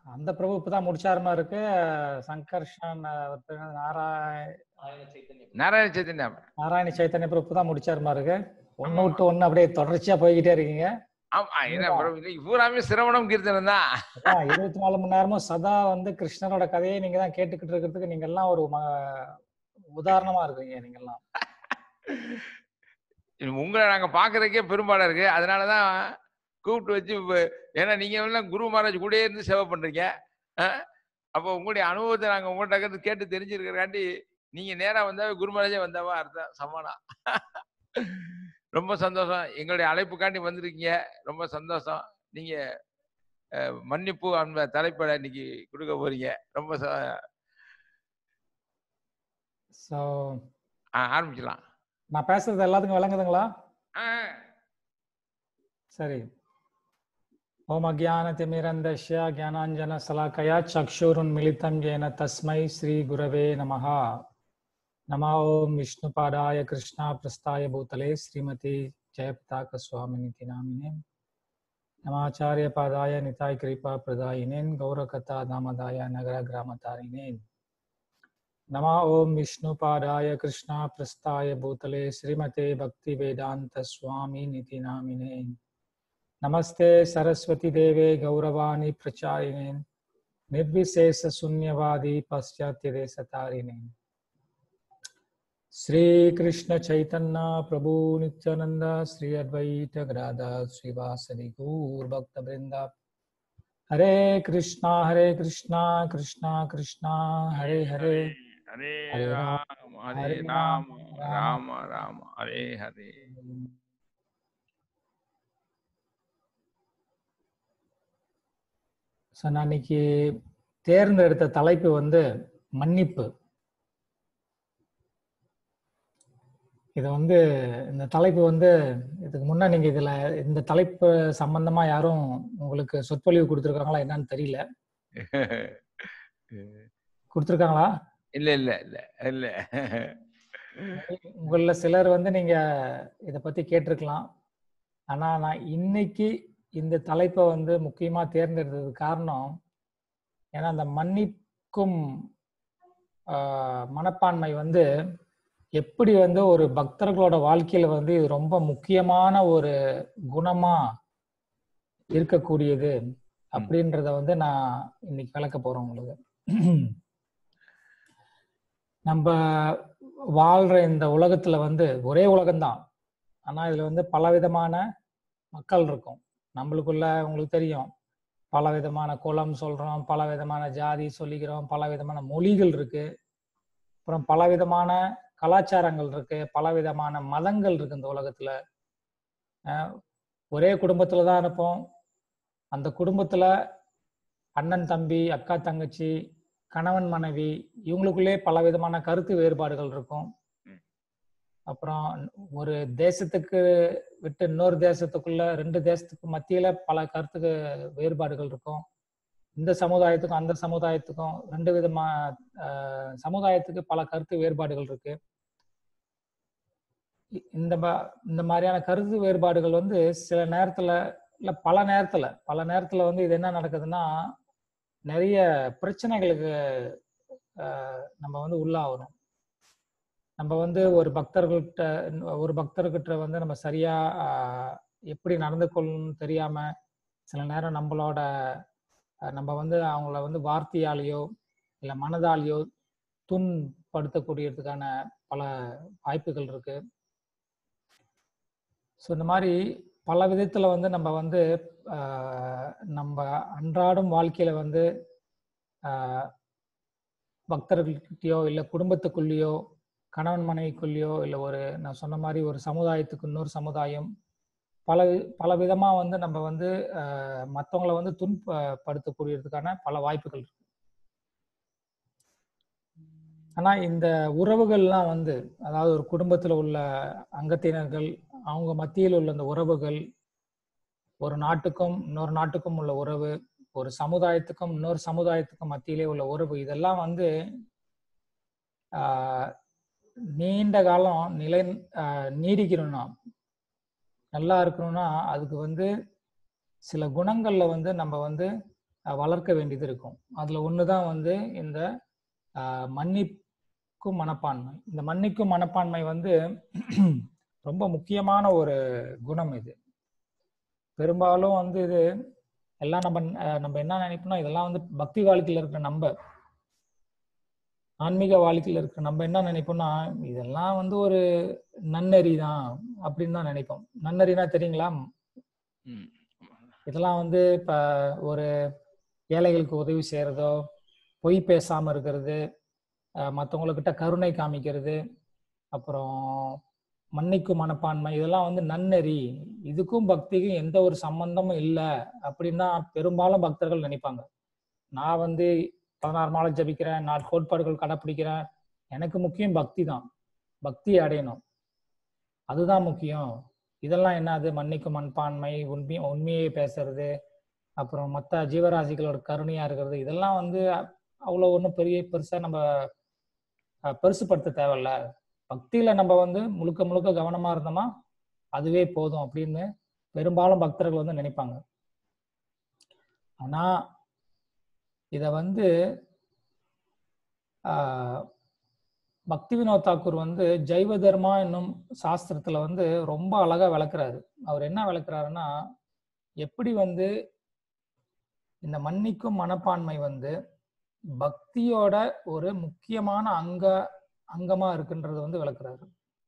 அந்த பிரபு இப்பதான் முடிச்சாருமா இருக்கு சங்கர்ஷன் அவர் பேர் என்னது? நாராய நாராயண சைத்தன்யா நாராயண சைத்தன்ய பிரபு தான் முடிச்சாருமா இருக்கு ஒண்ணு விட்டு ஒண்ணு அப்படியே தொடர்ச்சியா போய்கிட்டே இருக்கீங்க ஆமா என்ன பிரபு இன்னைக்கு பூராமே சிரவணம் கீர்த்தனம் தான் அதான் இருபத்தி நாலு மணி நேரமும் சதா வந்து கிருஷ்ணரோட கதையை நீங்க தான் கேட்டுக்கிட்டு இருக்கிறதுக்கு நீங்க எல்லாம் ஒரு ம- உதாரணமா இருக்கீங்க நீங்க எல்லாம் உங்களை நாங்க பாக்குறதுக்கே பெரும்பாடம் இருக்கு அதனாலதான் கூப்பிட்டு வச்சு இப்ப- ஏன்னா நீங்க எல்லாம் குரு மகாராஜ் கூடயே இருந்து சேவை பண்றீங்க அஹ், அப்போ உங்களுடைய அனுபவத்தை நாங்க உங்கள்கிட்ட இருந்து கேட்டு தெரிஞ்சிருக்கிறக்காண்டி நீங்க நேரா வந்தாவே குரு மகாராஜே வந்தாவா அர்த்தம் சமானா ரொம்ப சந்தோஷம் எங்களுடைய அழைப்புக்காண்டி வந்திருக்கீங்க ரொம்ப சந்தோஷம் நீங்க அஹ், மன்னிப்பு அந்த தலைப்பட இன்னைக்கு கொடுக்க போறீங்க ரொம்ப ச- சோ ஆ, ஆரம்பிக்கலாம் நான் பேசுறது எல்லாத்துக்கும் விளங்குதுங்களா ஆஹ் சரி ஓம் அஜானதிமிரந்தஸ்ய ஜானாஞ்சன சலாக்கயா சக்ஷுருன்மிலிதம் येन தஸ்மை ஸ்ரீ குரவே நமः नमः ओम विष्णुपादाय कृष्णा प्रस्थाय भूतले श्रीमती जयपताक स्वामिनिति नामिने नमाचार्य पादाय निताय कृपा प्रदायिने गौरकथा दामदाय नगर ग्रामतारिणे नमः ओम विष्णुपादाय कृष्णा प्रस्थाय भूतले श्रीमते भक्ति वेदांत स्वामी निति नामिने नमस्ते सरस्वती देवे गौरवाणी प्रचारिणे निर्विशेष शून्यवादी पाश्चात्य देशतारिणे श्री कृष्ण चैतन्य प्रभु नित्यानंद श्री अद्वैत गदाधर श्रीवासदि गौर भक्त वृंदा हरे कृष्णा हरे कृष्णा कृष्णा कृष्णा हरे हरे हरे हरे राम हरे हरे राम राम, राम राम हरे हरे ஸோ நான் இன்னைக்கு தேர்ந்தெடுத்த தலைப்பு வந்து மன்னிப்பு இது வந்து இந்த தலைப்பு வந்து இதுக்கு முன்ன நீங்க இதுல இந்த தலைப்பு சம்பந்தமா யாரும் உங்களுக்கு சொற்பொழிவு கொடுத்துருக்காங்களா என்னன்னு தெரியல கொடுத்துருக்காங்களா இல்ல இல்ல இல்ல இல்ல உங்கள சிலர் வந்து நீங்க இத பத்தி கேட்டிருக்கலாம் ஆனா நான் இன்னைக்கு இந்த தலைப்பை வந்து முக்கியமா தேர்ந்தெடுத்ததுக்கு காரணம் ஏன்னா அந்த மன்னிக்கும் ஆஹ், மனப்பான்மை வந்து எப்படி வந்து ஒரு பக்தர்களோட வாழ்க்கையில வந்து இது ரொம்ப முக்கியமான ஒரு குணமா இருக்கக்கூடியது அப்படின்றத வந்து நான் இன்னைக்கு விளக்க போறேன் உங்களுக்கு நம்ம வாழ்ற இந்த உலகத்துல வந்து ஒரே உலகம்தான் ஆனா இதுல வந்து பலவிதமான மக்கள் இருக்கும் நம்மளுக்குள்ள உங்களுக்கு தெரியும் பல விதமான குலம் சொல்றோம் பல விதமான ஜாதி சொல்லிக்கிறோம் பல விதமான மொழிகள் இருக்கு அப்புறம் பல விதமான கலாச்சாரங்கள் இருக்கு பல விதமான மதங்கள் இருக்கு இந்த உலகத்துல அஹ் ஒரே குடும்பத்துல தான் இருப்போம் அந்த குடும்பத்துல அண்ணன் தம்பி அக்கா தங்கச்சி கணவன் மனைவி இவங்களுக்குள்ளே பல விதமான கருத்து வேறுபாடுகள் இருக்கும் ம். அப்புறம் ஒரு தேசத்துக்கு விட்டு இன்னொரு தேசத்துக்குள்ள ரெண்டு தேசத்துக்கு மத்தியில பல கருத்துக்கு வேறுபாடுகள் இருக்கும் இந்த சமுதாயத்துக்கும் அந்த சமுதாயத்துக்கும் ரெண்டு விதமா ஆஹ், சமுதாயத்துக்கு பல கருத்து வேறுபாடுகள் இருக்கு இ- இந்த ம- இந்த மாதிரியான கருத்து வேறுபாடுகள் வந்து சில நேரத்துல இல்ல பல நேரத்துல பல நேரத்துல வந்து இது என்ன நடக்குதுன்னா நிறைய பிரச்சனைகளுக்கு ஆஹ், நம்ம வந்து உள்ளாகிறோம் நம்ம வந்து ஒரு பக்தர்கள்கிட்ட ஒரு பக்தர்கிட்ட வந்து நம்ம சரியா ஆஹ், எப்படி நடந்து கொள்ளணும்னு தெரியாம சில நேரம் நம்மளோட ஆஹ், நம்ம வந்து அவங்கள வந்து வார்த்தையாலேயோ இல்ல மனதாலேயோ துன்படுத்தக்கூடியதுக்கான பல வாய்ப்புகள் இருக்கு ஸோ இந்த மாதிரி பல விதத்துல வந்து நம்ம வந்து ஆஹ், நம்ம அன்றாடம் வாழ்க்கையில வந்து ஆஹ், பக்தர்கள்கிட்டயோ இல்லை குடும்பத்துக்குள்ளேயோ கணவன் மனைவிக்குள்ளேயோ இல்லை ஒரு நான் சொன்ன மாதிரி ஒரு சமுதாயத்துக்கு இன்னொரு சமுதாயம் பல வி- பல விதமா வந்து நம்ம வந்து ஆஹ், மத்தவங்கள வந்து துன்பப்படுத்தக்கூடியதுக்கான பல வாய்ப்புகள் இருக்கு ஆனா இந்த உறவுகள்லாம் வந்து அதாவது ஒரு குடும்பத்துல உள்ள அங்கத்தினர்கள் அவங்க மத்தியில் உள்ள இந்த உறவுகள் ஒரு நாட்டுக்கும் இன்னொரு நாட்டுக்கும் உள்ள உறவு ஒரு சமுதாயத்துக்கும் இன்னொரு சமுதாயத்துக்கும் மத்தியிலே உள்ள உறவு இதெல்லாம் வந்து ஆஹ், நீண்ட காலம் நிலை ஆஹ், நீடிக்கணும்னா நல்லா இருக்கணும்னா அதுக்கு வந்து சில குணங்கள்ல வந்து நம்ம வந்து அஹ், வளர்க்க வேண்டியது இருக்கும் அதுல ஒண்ணுதான் வந்து இந்த அஹ், மன்னிக்கும் மனப்பான்மை இந்த மன்னிக்கும் மனப்பான்மை வந்து ரொம்ப முக்கியமான ஒரு குணம் இது பெரும்பாலும் வந்து இது எல்லாம் நம்ம அஹ், நம்ம என்ன நினைப்போம்னா இதெல்லாம் வந்து பக்தி வாழ்க்கையில இருக்கிற நம்ம ஆன்மீக வாழ்க்கையில இருக்கிற நம்ம என்ன நினைப்போம்னா இதெல்லாம் வந்து ஒரு நன்னெறி தான் அப்படின்னு தான் நினைப்போம் நன்னெறினா தெரியுங்களா ம். இதெல்லாம் வந்து இப்ப ஒரு ஏழைகளுக்கு உதவி செய்யறதோ பொய் பேசாம இருக்கிறது அஹ் மத்தவங்ககிட்ட கருணை காமிக்கிறது அப்புறம் மன்னிக்கும் மனப்பான்மை இதெல்லாம் வந்து நன்னெறி இதுக்கும் பக்திக்கும் எந்த ஒரு சம்பந்தமும் இல்லை அப்படின்னு தான் பெரும்பாலும் பக்தர்கள் நினைப்பாங்க நான் வந்து பதினாறு மாலை ஜபிக்கிறேன் நான் கோட்பாடுகள் கடைப்பிடிக்கிறேன் எனக்கு முக்கியம் பக்தி தான் பக்தியை அடையணும் அதுதான் முக்கியம் இதெல்லாம் என்னது மன்னிக்கும் மண்பான்மை உண்மை உண்மையை பேசுறது அப்புறம் மற்ற ஜீவராசிகளோட கருணையா இருக்கிறது இதெல்லாம் வந்து அவ்வளோ ஒன்றும் பெரிய பெருசா நம்ம அஹ், பெருசுப்படுத்த தேவையில்ல பக்தியில நம்ம வந்து முழுக்க முழுக்க கவனமா இருந்தோமா அதுவே போதும் அப்படின்னு பெரும்பாலும் பக்தர்கள் வந்து நினைப்பாங்க ஆனா இத வந்து ஆஹ், பக்தி வினோத் தாக்கூர் வந்து ஜைவ தர்மா என்னும் சாஸ்திரத்துல வந்து ரொம்ப அழகா விளக்குறாரு அவர் என்ன விளக்குறாருன்னா எப்படி வந்து இந்த மன்னிக்கும் மனப்பான்மை வந்து பக்தியோட ஒரு முக்கியமான அங்க அங்கமா இருக்குன்றது வந்து விளக்குறாரு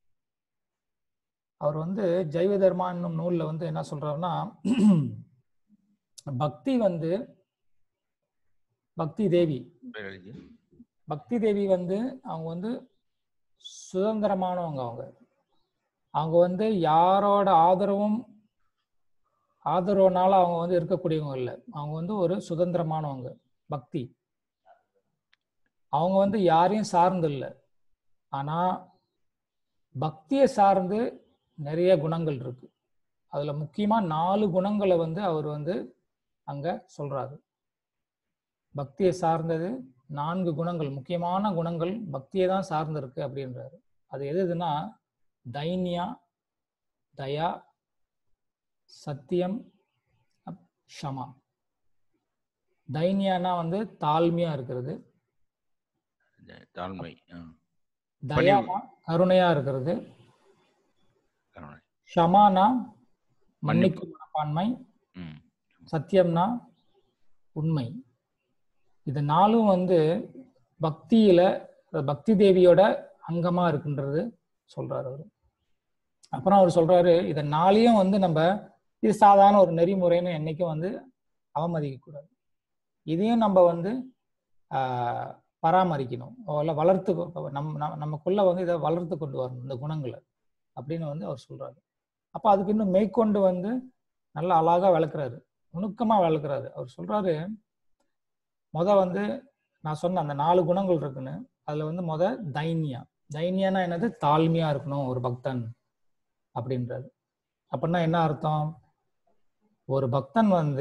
அவர் வந்து ஜைவ தர்மா என்னும் நூல்ல வந்து என்ன சொல்றாருன்னா பக்தி வந்து பக்தி தேவி பேரழிஞ்சு. பக்தி தேவி வந்து அவங்க வந்து சுதந்திரமானவங்க அவங்க அவங்க வந்து யாரோட ஆதரவும் ஆதரவுனால அவங்க வந்து இருக்கக்கூடியவங்க இல்லை அவங்க வந்து ஒரு சுதந்திரமானவங்க பக்தி அவங்க வந்து யாரையும் சார்ந்து இல்லை ஆனா பக்தியை சார்ந்து நிறைய குணங்கள் இருக்கு அதுல முக்கியமா நாலு குணங்களை வந்து அவர் வந்து அங்க சொல்றாரு பக்தியை சார்ந்தது நான்கு குணங்கள் முக்கியமான குணங்கள் பக்தியை தான் சார்ந்து இருக்கு அப்படின்றாரு அது எது எதுனா தைன்யா தயா சத்தியம் அப் க்ஷமா தைன்யானா வந்து தாழ்மையா இருக்கிறது இந்த தாழ்மை ஆ, தயானா கருணையா இருக்கிறது கருணை. ஷமானா மன்னிப்பு. மன்னிக்கும் மனப்பான்மை ம். சத்தியம்னா உண்மை இது நாலும் வந்து பக்தியில பக்தி தேவியோட அங்கமா இருக்குன்றது சொல்றாரு அவரு அப்புறம் அவர் சொல்றாரு இத நாளையும் வந்து நம்ம இது சாதாரண ஒரு நெறிமுறைன்னு என்னைக்கும் வந்து அவமதிக்க கூடாது இதையும் நம்ம வந்து ஆஹ், பராமரிக்கணும் இல்ல வளர்த்து கொ- நம் நம்ம- நமக்குள்ள வந்து இதை வளர்த்து கொண்டு வரணும் இந்த குணங்களை அப்படின்னு வந்து அவர் சொல்றாரு அப்ப அதுக்கு இன்னும் மேற்கொண்டு வந்து நல்லா அழகா விளக்குறாரு நுணுக்கமா விளக்குறாரு அவர் சொல்றாரு முத வந்து நான் சொன்ன அந்த நாலு குணங்கள் இருக்குன்னு அதுல வந்து முத தைன்யா தைன்யானா என்னது தாழ்மையா இருக்கணும் ஒரு பக்தன் அப்படின்றாரு அப்படின்னா என்ன அர்த்தம் ஒரு பக்தன் வந்து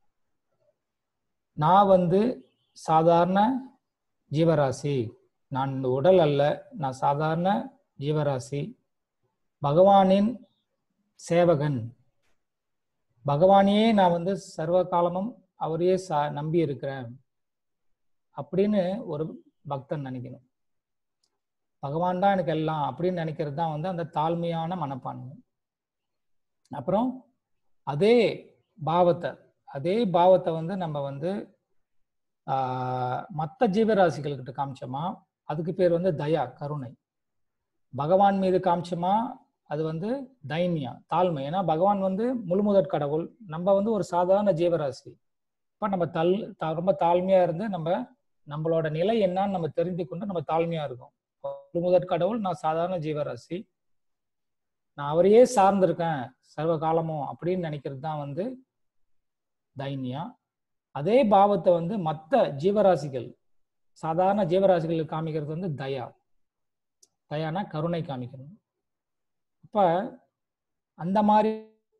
நான் வந்து சாதாரண ஜீவராசி நான் இந்த உடல் அல்ல நான் சாதாரண ஜீவராசி பகவானின் சேவகன் பகவானையே நான் வந்து சர்வ காலமும் அவரையே சா நம்பி இருக்கிறேன் அப்படின்னு ஒரு பக்தன் நினைக்கணும் பகவான் தான் எனக்கு எல்லாம் அப்படின்னு நினைக்கிறது தான் வந்து அந்த தாழ்மையான மனப்பான்மை அப்புறம் அதே பாவத்தை அதே பாவத்தை வந்து நம்ம வந்து ஆஹ் மற்ற ஜீவராசிகள்கிட்ட காமிச்சோமா அதுக்கு பேர் வந்து தயா கருணை பகவான் மீது காமிச்சோமா அது வந்து தைன்யா தாழ்மை ஏன்னா பகவான் வந்து முழுமுதற் கடவுள் நம்ம வந்து ஒரு சாதாரண ஜீவராசி இப்ப நம்ம தல் தா- ரொம்ப தாழ்மையா இருந்து நம்ம நம்மளோட நிலை என்னன்னு நம்ம தெரிந்து கொண்டு நம்ம தாழ்மையா இருக்கோம் முழுமுதற் கடவுள் நான் சாதாரண ஜீவராசி நான் அவரையே சார்ந்திருக்கேன் சர்வ காலமும் அப்படின்னு நினைக்கிறது தான் வந்து தைன்யா அதே பாவத்தை வந்து மற்ற ஜீவராசிகள் சாதாரண ஜீவராசிகள் காமிக்கிறது வந்து தயா தயானா கருணை காமிக்கணும் அப்ப அந்த மாதிரி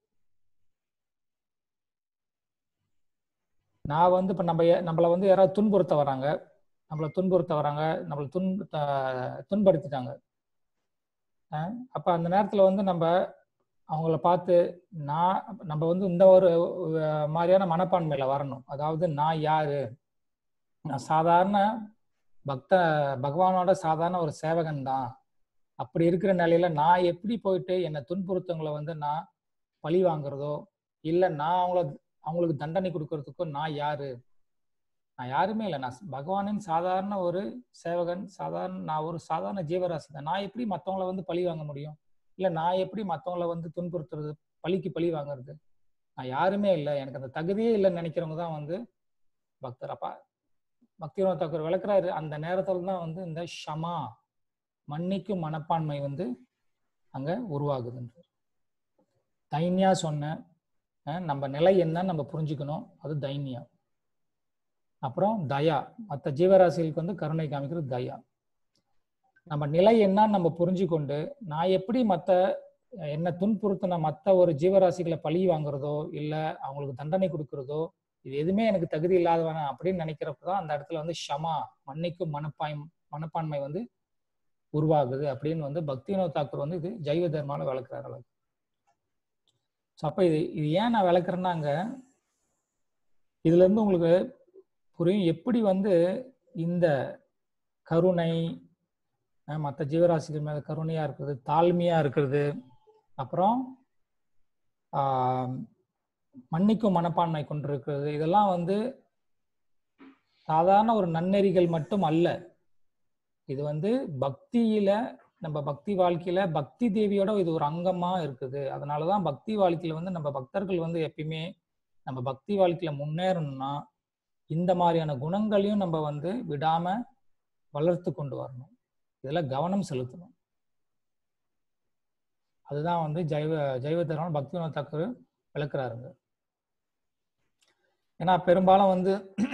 நான் வந்து இப்ப நம்ம ய- நம்மள வந்து யாராவது துன்புறுத்த வராங்க நம்மளை துன்புறுத்த வராங்க நம்மளை துன் த- துன்படுத்திட்டாங்க அஹ் அப்ப அந்த நேரத்துல வந்து நம்ம அவங்கள பார்த்து நான் நம்ம வந்து இந்த ஒரு அஹ், மாதிரியான மனப்பான்மையில வரணும் அதாவது நான் யாரு நான் சாதாரண பக்த பகவானோட சாதாரண ஒரு சேவகன் தான் அப்படி இருக்கிற நிலையில நான் எப்படி போயிட்டு என்னை துன்புறுத்தவங்களை வந்து நான் பழி வாங்குறதோ இல்ல நான் அவங்கள அவங்களுக்கு தண்டனை கொடுக்கறதுக்கோ நான் யாரு நான் யாருமே இல்லை நான் பகவானின் சாதாரண ஒரு சேவகன் சாதாரண நான் ஒரு சாதாரண ஜீவராசி தான் நான் எப்படி மற்றவங்கள வந்து பழி வாங்க முடியும் இல்லை நான் எப்படி மற்றவங்கள வந்து துன்புறுத்துறது பழிக்கு பழி வாங்குறது நான் யாருமே இல்லை எனக்கு அந்த தகுதியே இல்லைன்னு நினைக்கிறவங்க தான் வந்து பக்தர் அப்பா பக்திவினோத் தாக்கூர் விளக்குறாரு அந்த நேரத்துல தான் வந்து இந்த ஷமா மன்னிக்கும் மனப்பான்மை வந்து அங்க உருவாகுதுன்ற தைன்யா சொன்ன அஹ் நம்ம நிலை என்னன்னு நம்ம புரிஞ்சுக்கணும் அது தைன்யா அப்புறம் தயா மற்ற ஜீவராசிகளுக்கு வந்து கருணை காமிக்கிறது தயா நம்ம நிலை என்னன்னு நம்ம புரிஞ்சுக்கொண்டு நான் எப்படி மற்ற என்ன துன்புறுத்தின மற்ற ஒரு ஜீவராசிகளை பழி வாங்குறதோ இல்லை அவங்களுக்கு தண்டனை கொடுக்கறதோ இது எதுவுமே எனக்கு தகுதி இல்லாதவன அப்படின்னு நினைக்கிறப்ப தான் அந்த இடத்துல வந்து ஷமா மன்னிக்கும் மனப்பாய் மனப்பான்மை வந்து உருவாகுது அப்படின்னு வந்து பக்திவினோத் தாக்கூர் வந்து இது ஜைவ தர்மால விளக்குறாரு அளவு ஸோ அப்போ இது இது ஏன் நான் விளக்குறேன்னாங்க இதுல இருந்து உங்களுக்கு புரியும் எப்படி வந்து இந்த கருணை மற்ற ஜீவராசிகள் மேல கருணையா இருக்கிறது தாழ்மையா இருக்கிறது அப்புறம் ஆஹ், மன்னிக்கும் மனப்பான்மை கொண்டிருக்கிறது இதெல்லாம் வந்து சாதாரண ஒரு நன்னெறிகள் மட்டும் அல்ல இது வந்து பக்தியில நம்ம பக்தி வாழ்க்கையில பக்தி தேவியோட இது ஒரு அங்கமா இருக்குது அதனாலதான் பக்தி வாழ்க்கையில வந்து நம்ம பக்தர்கள் வந்து எப்பயுமே நம்ம பக்தி வாழ்க்கையில முன்னேறணும்னா இந்த மாதிரியான குணங்களையும் நம்ம வந்து விடாம வளர்த்து கொண்டு வரணும் இதுல கவனம் செலுத்தணும் அதுதான் வந்து ஜைவ ஜைவ தர்மம் பக்திவினோத் தாக்கூர் விளக்குறாருங்க ஏன்னா பெரும்பாலும் வந்து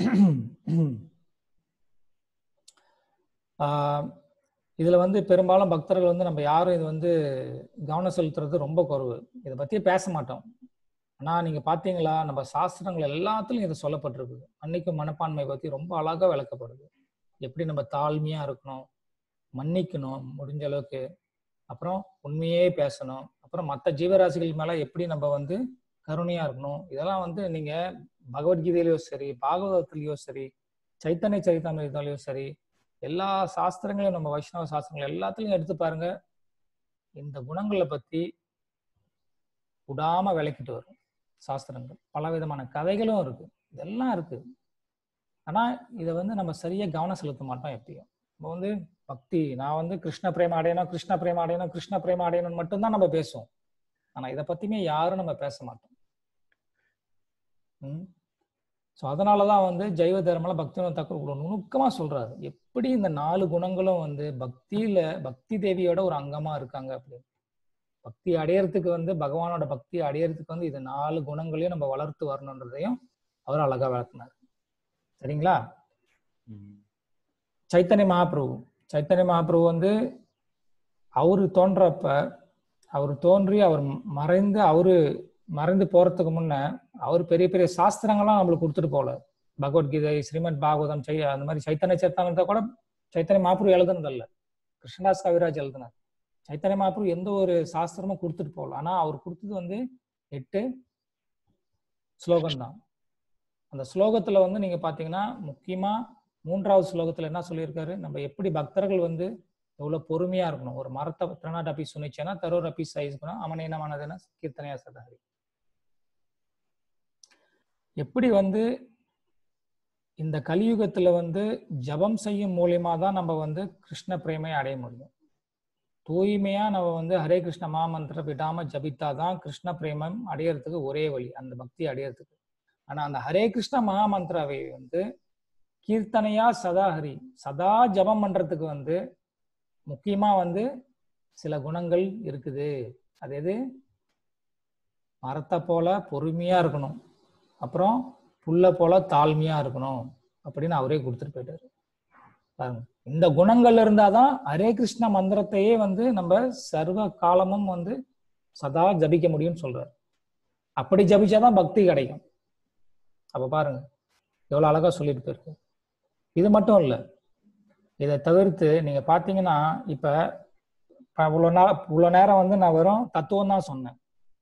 ஆஹ் இதுல வந்து பெரும்பாலும் பக்தர்கள் வந்து நம்ம யாரும் இது வந்து கவனம் செலுத்துறது ரொம்ப குறைவு இதை பத்தியே பேச மாட்டோம் ஆனா நீங்க பாத்தீங்களா நம்ம சாஸ்திரங்கள் எல்லாத்துலயும் இது சொல்லப்பட்டிருக்குது அன்னைக்கும் மனப்பான்மை பத்தி ரொம்ப அழகா விளக்கப்படுது எப்படி நம்ம தாழ்மையா இருக்கணும் மன்னிக்கணும் முடிஞ்ச அளவுக்கு அப்புறம் உண்மையே பேசணும் அப்புறம் மற்ற ஜீவராசிகள் மேல எப்படி நம்ம வந்து கருணையா இருக்கணும் இதெல்லாம் வந்து நீங்க பகவத்கீதையிலயோ சரி பாகவதத்திலயோ சரி சைத்தன்ய சரிதாமிரத்திலயோ சரி எல்லா சாஸ்திரங்களையும் நம்ம வைஷ்ணவ சாஸ்திரங்கள் எல்லாத்துலயும் எடுத்து பாருங்க இந்த குணங்களை பத்தி விடாம விளக்கிட்டு வரும் சாஸ்திரங்கள் பல விதமான கதைகளும் இருக்கு இதெல்லாம் இருக்கு ஆனா இதை வந்து நம்ம சரியா கவனம் செலுத்த மாட்டோம் எப்பயும் நம்ம வந்து பக்தி நான் வந்து கிருஷ்ண பிரேம அடையணும் கிருஷ்ண பிரேம அடையணும் கிருஷ்ண பிரேம அடையணும்னு மட்டும்தான் நம்ம பேசுவோம் ஆனா இதை பத்தியுமே யாரும் நம்ம பேச மாட்டோம் ம் ஸோ அதனாலதான் வந்து ஜைவ தர்மல பக்திவினோத் தாக்கூர் இவ்வளவு நுணுக்கமா சொல்றாரு எப்படி இந்த நாலு குணங்களும் வந்து பக்தியில பக்தி தேவியோட ஒரு அங்கமா இருக்காங்க அப்படின்னு பக்தி அடையறதுக்கு வந்து பகவானோட பக்தி அடையறதுக்கு வந்து இது நாலு குணங்களையும் நம்ம வளர்த்து வரணுன்றதையும் அவர் அழகா வளர்த்தினார் சரிங்களா சைத்தன்ய மகாபிரபு சைத்தன்ய மகாபிரபு வந்து அவரு தோன்றப்ப அவர் தோன்றி அவர் மறைந்து அவரு மறைந்து போறதுக்கு முன்ன அவர் பெரிய பெரிய சாஸ்திரங்கள்லாம் நம்மளுக்கு கொடுத்துட்டு போகல பகவத்கீதை ஸ்ரீமத் பாகவதம் சை அந்த மாதிரி சைத்தன்ய சரித்தாமிரத்தை கூட சைத்தன்ய மகாபிரபு எழுதுனதல்ல கிருஷ்ணதாஸ் கவிராஜ் எழுதினார் சைத்தன்ய மகாபிரபு எந்த ஒரு சாஸ்திரமும் கொடுத்துட்டு போகல ஆனா அவர் கொடுத்தது வந்து எட்டு ஸ்லோகம் தான் அந்த ஸ்லோகத்துல வந்து நீங்க பாத்தீங்கன்னா முக்கியமா மூன்றாவது ஸ்லோகத்துல என்ன சொல்லியிருக்காரு நம்ம எப்படி பக்தர்கள் வந்து எவ்வளவு பொறுமையா இருக்கணும் ஒரு மரத்தை திரணாட் அப்பி சுனிச்சேன்னா தரோர் அப்பி சைஸ்க்கணும் அவன் என்ன மனதுன்னா கீர்த்தனையா சதாரி எப்படி வந்து இந்த கலியுகத்துல வந்து ஜபம் செய்யும் மூலியமா தான் நம்ம வந்து கிருஷ்ண பிரேமை அடைய முடியும் தூய்மையா நம்ம வந்து ஹரே கிருஷ்ண மாமந்திர விடாம ஜபித்தாதான் கிருஷ்ண பிரேமம் அடையறதுக்கு ஒரே வழி அந்த பக்தி அடையறதுக்கு ஆனா அந்த ஹரே கிருஷ்ண மகாமந்திராவை வந்து கீர்த்தனையா சதா ஹரி சதா ஜபம் பண்றதுக்கு வந்து முக்கியமா வந்து சில குணங்கள் இருக்குது அது எது மரத்தை போல பொறுமையா இருக்கணும் அப்புறம் புல்ல போல தாழ்மையா இருக்கணும் அப்படின்னு அவரே கொடுத்துட்டு போயிட்டாரு பாருங்க இந்த குணங்கள் இருந்தாதான் ஹரே கிருஷ்ண மந்திரத்தையே வந்து நம்ம சர்வ காலமும் வந்து சதா ஜபிக்க முடியும்னு சொல்றாரு அப்படி ஜபிச்சாதான் பக்தி கிடைக்கும் அப்ப பாருங்க எவ்வளவு அழகா சொல்லிட்டு போயிருக்கு இது மட்டும் இல்ல இதை தவிர்த்து நீங்க பாத்தீங்கன்னா இப்ப இவ்வளவு நாள் இவ்வளவு நேரம் வந்து நான் வெறும் தத்துவம் தான் சொன்னேன்